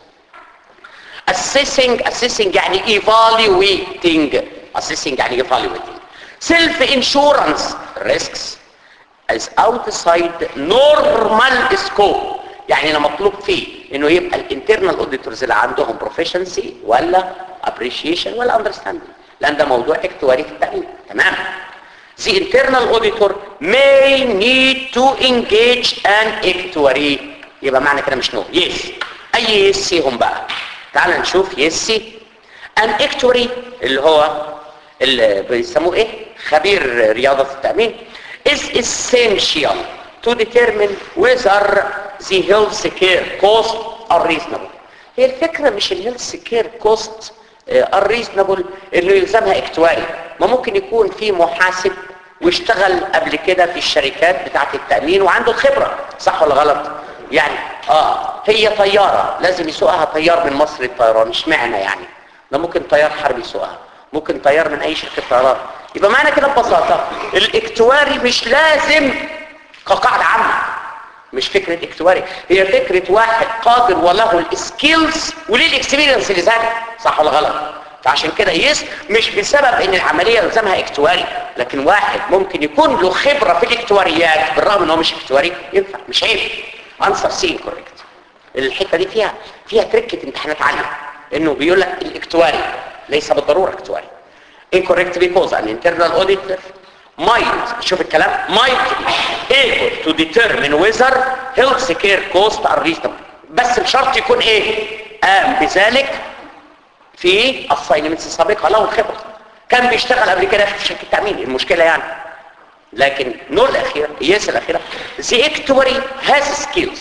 assessing assessing يعني evaluating assessing يعني evaluating self insurance risks is outside normal scope يعني انا مطلوب فيه انه يبقى الانترنال اوديتورز اللي عندهم proficiency ولا appreciation ولا understanding لان ده موضوع اكتواري في التأمين تمام The internal auditor may need to engage an actuary يبقى معنى كده مش نو يس اي يس هم بقى تعال نشوف يسي ان اكتوري اللي هو اللي بيسموه ايه خبير رياضة التأمين is essential to determine whether the health care cost are reasonable هي الفكرة مش الهيلث كير كوست unreasonable انه يلزمها اكتواري ما ممكن يكون في محاسب واشتغل قبل كده في الشركات بتاعت التأمين وعنده الخبرة صح ولا غلط يعني اه هي طيارة لازم يسوقها طيار من مصر الطيران مش معنى يعني ده ممكن طيار حربي يسوقها ممكن طيار من اي شركة طيران يبقى معنى كده ببساطة الاكتواري مش لازم كقاعدة عامة مش فكرة اكتواري هي فكرة واحد قادر وله السكيلز وليه الاكسبيرينس اللي زاد صح ولا غلط فعشان كده يس مش بسبب ان العملية يلزمها اكتواري لكن واحد ممكن يكون له خبرة في الاكتواريات بالرغم ان هو مش اكتواري ينفع مش عيب انسر سي كوريكت الحتة دي فيها فيها تركة امتحانات عالية انه بيقول لك الاكتواري ليس بالضرورة اكتواري incorrect because an internal auditor might شوف الكلام might be able to determine whether health care costs are reasonable بس بشرط يكون ايه قام بذلك في assignments السابقة له الخبرة كان بيشتغل قبل كده في شركة تأمين المشكلة يعني لكن نو الأخيرة يس الأخيرة the actuary has skills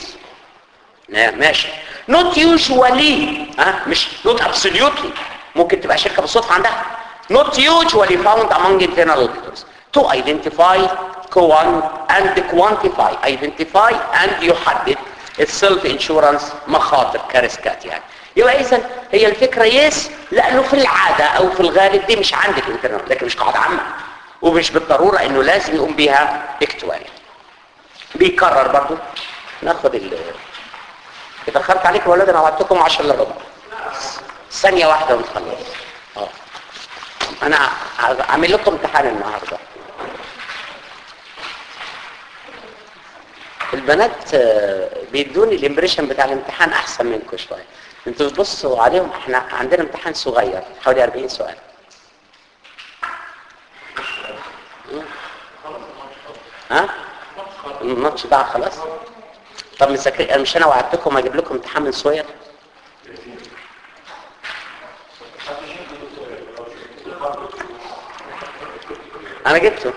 ماشي not usually ها مش not absolutely ممكن تبقى شركة بالصدفة عندها not usually found among internal auditors to identify and quantify identify and يحدد السيلف انشورنس مخاطر كريسكات يعني يبقى اذا هي الفكرة يس لانه في العادة او في الغالب دي مش عندك انترنت لكن مش قاعدة عامة ومش بالضرورة انه لازم يقوم بيها اكتواري بيكرر برضو ناخد ال اتأخرت عليك يا ولاد انا وعدتكم 10 الا ربع ثانية واحدة ونخلص اه انا عامل لكم امتحان النهارده البنات بيدوني الامبريشن بتاع الامتحان احسن منكم شويه انتوا تبصوا عليهم احنا عندنا امتحان صغير حوالي 40 سؤال ها الماتش بقى خلاص طب مذاكرين مش انا وعدتكم اجيب لكم امتحان من صغير انا جبته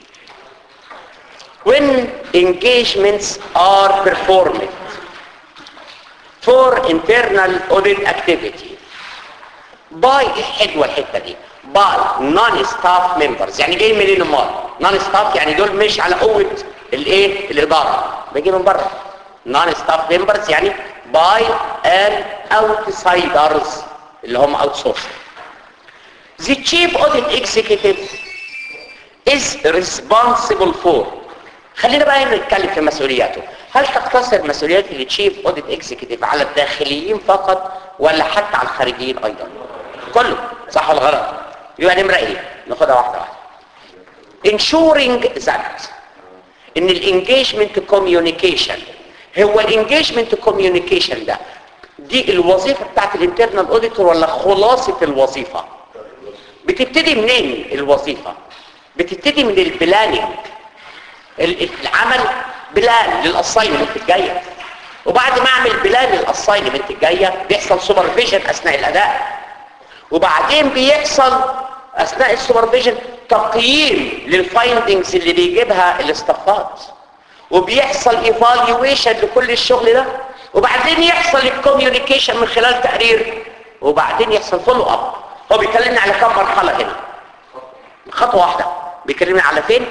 when engagements are performed for internal audit activity by حلوه الحته دي by non-staff members يعني جاي منين امال non-staff يعني دول مش على قوه الايه الاداره بيجي من بره non-staff members يعني by an outsiders اللي هم outsourced the chief audit executive is responsible for خلينا بقى نتكلم في مسؤولياته هل تقتصر مسؤوليات التشيف اوديت اكزيكتيف على الداخليين فقط ولا حتى على الخارجيين ايضا كله صح ولا غلط يبقى نمره ايه ناخدها واحده واحده ensuring that ان الانجيجمنت كوميونيكيشن هو الانجيجمنت كوميونيكيشن ده دي الوظيفه بتاعت الانترنال اوديتور ولا خلاصه الوظيفه بتبتدي منين الوظيفه بتبتدي من البلاننج العمل بلان للاساينمنت الجايه وبعد ما اعمل بلان للاساينمنت الجايه بيحصل سوبرفيجن اثناء الاداء وبعدين بيحصل اثناء السوبرفيجن تقييم للفايندنجز اللي بيجيبها الاستفات وبيحصل ايفالويشن لكل الشغل ده وبعدين يحصل الكوميونيكيشن من خلال تقرير وبعدين يحصل فولو اب هو بيكلمني على كم مرحله هنا خطوه واحده بيكلمني على فين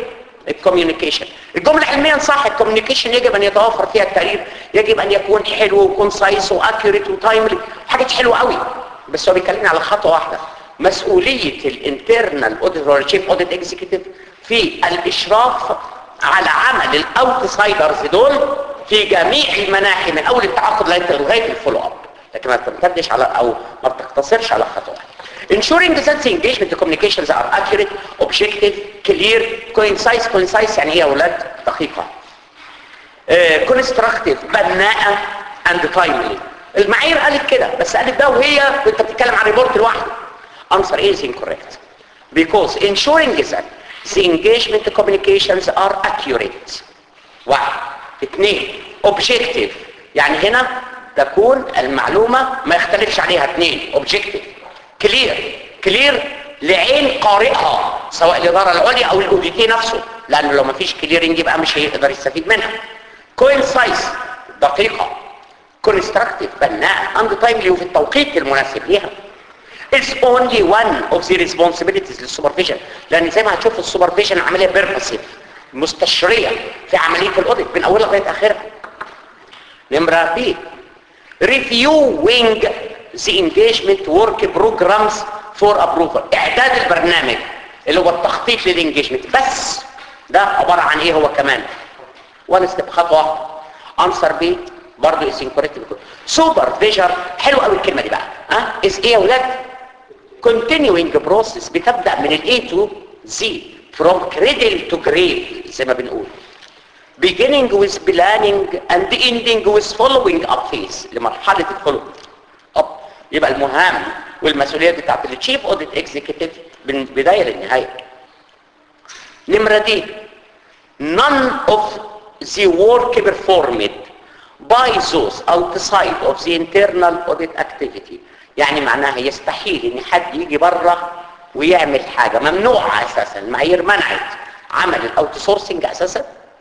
الكوميونيكيشن الجملة علميا صح الكوميونيكيشن يجب ان يتوفر فيها التقرير يجب ان يكون حلو وكونسايس واكيوريت وتايملي حاجات حلوة قوي بس هو بيكلمني على خطوة واحدة مسؤولية الانترنال اوديتور تشيف اوديت اكزيكتيف في الاشراف على عمل الاوتسايدرز دول في جميع المناحي من اول التعاقد لغايه الفولو اب لكن ما تمتدش على او ما بتقتصرش على خطوه واحده ensuring that the engagement the communications are accurate objective clear concise concise يعني ايه يا اولاد دقيقه uh, constructive بناءه and timely المعايير قالت كده بس قالت ده وهي انت بتتكلم عن ريبورت لوحده answer is incorrect because ensuring that the engagement communications are accurate واحد اثنين objective يعني هنا تكون المعلومة ما يختلفش عليها اثنين objective clear clear لعين قارئها سواء الإدارة العليا أو الأوديتي نفسه لأنه لو ما فيش clearing يبقى مش هيقدر يستفيد منها coincise دقيقة constructive بناء and timely وفي التوقيت المناسب ليها It's only one of the responsibilities للسوبرفيجن لأن زي ما هتشوف السوبرفيجن عملية بيربسيف مستشرية في عملية الأوديت من أولها لغاية آخرها نمرة بي reviewing the engagement work programs for approval اعداد البرنامج اللي هو التخطيط للانجيجمنت بس ده عبارة عن ايه هو كمان وان ستيب خطوة انسر بي برضه از انكوريكت سوبر فيجر حلو قوي الكلمة دي بقى ها از ايه يا اولاد continuing process بتبدأ من ال A to Z from cradle to grave زي ما بنقول beginning with planning and ending with following up phase لمرحلة الفولو اب يبقى المهام والمسؤوليات بتاعت التشيف اوديت اكزيكتيف من بداية للنهاية نمرة دي none of the work performed by those outside of the internal audit activity يعني معناها يستحيل ان حد يجي بره ويعمل حاجة ممنوعة اساسا المعايير منعت عمل الاوت سورسنج اساسا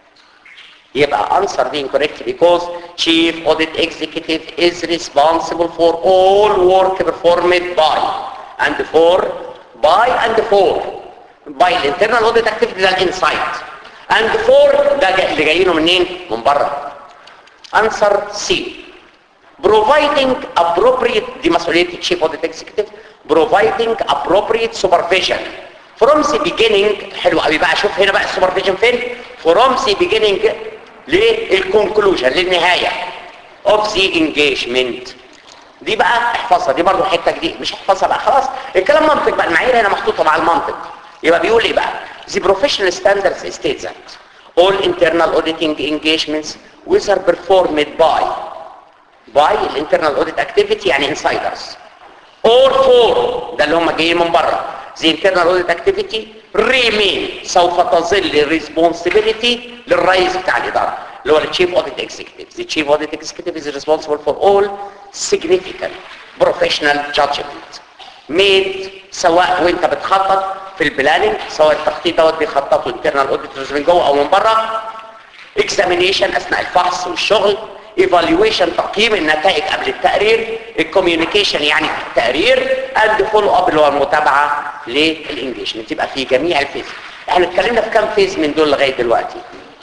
يبقى answer the incorrect because chief audit executive is responsible for all work performed by and for by and for by الانترنال audit activity ده الانسايت and for ده جاي- اللي جايينه منين من بره answer C providing appropriate دي مسؤولية chief audit executive providing appropriate supervision from the beginning حلو قوي بقى شوف هنا بقى السوبرفيجن فين from the beginning للكونكلوجن للنهاية of the engagement دي بقى احفظها دي برضو حته جديده مش احفظها بقى خلاص الكلام منطق بقى المعايير هنا محطوطه مع المنطق يبقى بيقول ايه بقى the professional standards states that all internal auditing engagements whether performed by by الانترنال audit activity يعني insiders or for ده اللي هم جايين من بره the internal audit activity remain سوف تظل responsibility للرئيس بتاع الإدارة اللي هو الchief audit executive the chief audit executive is responsible for all significant professional judgment made سواء وانت بتخطط في البلاننج سواء التخطيط دوت بيخططوا internal auditors من جوه او من بره examination اثناء الفحص والشغل evaluation تقييم النتائج قبل التقرير الكوميونيكيشن يعني التقرير and follow up اللي هو المتابعه للانجيجمنت يبقى في جميع الفيز احنا اتكلمنا في كام فيز من دول لغايه دلوقتي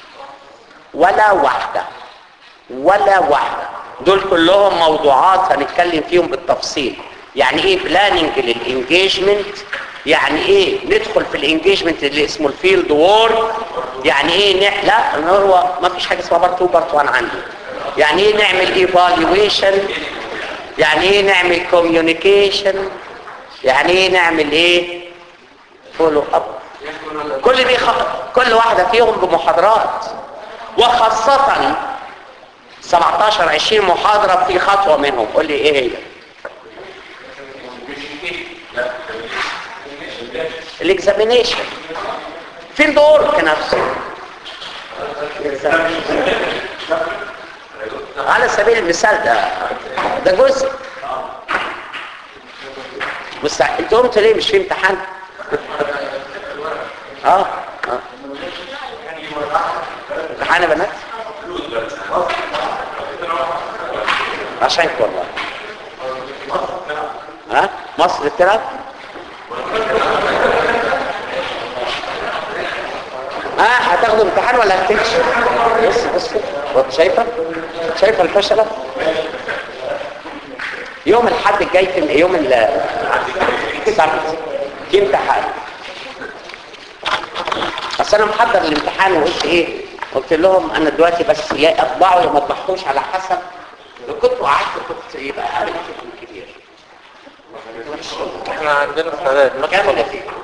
ولا واحده ولا واحده دول كلهم موضوعات هنتكلم فيهم بالتفصيل يعني ايه بلاننج للانجيجمنت يعني ايه ندخل في الانجيجمنت اللي اسمه الفيلد وورك يعني ايه نح... لا هو ما فيش حاجه اسمها بارت 2 بارت 1 عندي يعني ايه نعمل ايفالويشن يعني ايه نعمل كوميونيكيشن يعني ايه نعمل ايه فولو اب كل دي خ... كل واحده فيهم بمحاضرات وخاصه 17 20 محاضره في خطوه منهم قول لي ايه هي الاكزامينيشن فيلد ورك نفسه على سبيل المثال ده ده جزء بس انت قمت ليه مش في امتحان اه اه امتحان يا بنات عشانك والله ها مصر بتلعب اه هتاخدوا امتحان ولا هتمشي بص بص بص شايفه شايفه الفشله يوم الحد الجاي في يوم ال- السبت في امتحان بس انا محضر الامتحان وقلت ايه قلت لهم انا دلوقتي بس يا اطبعوا يا ما اطبعتوش على حسب لو كنتوا قعدتوا كنت يبقى قابل كبير احنا عندنا استعداد كام ولا فيه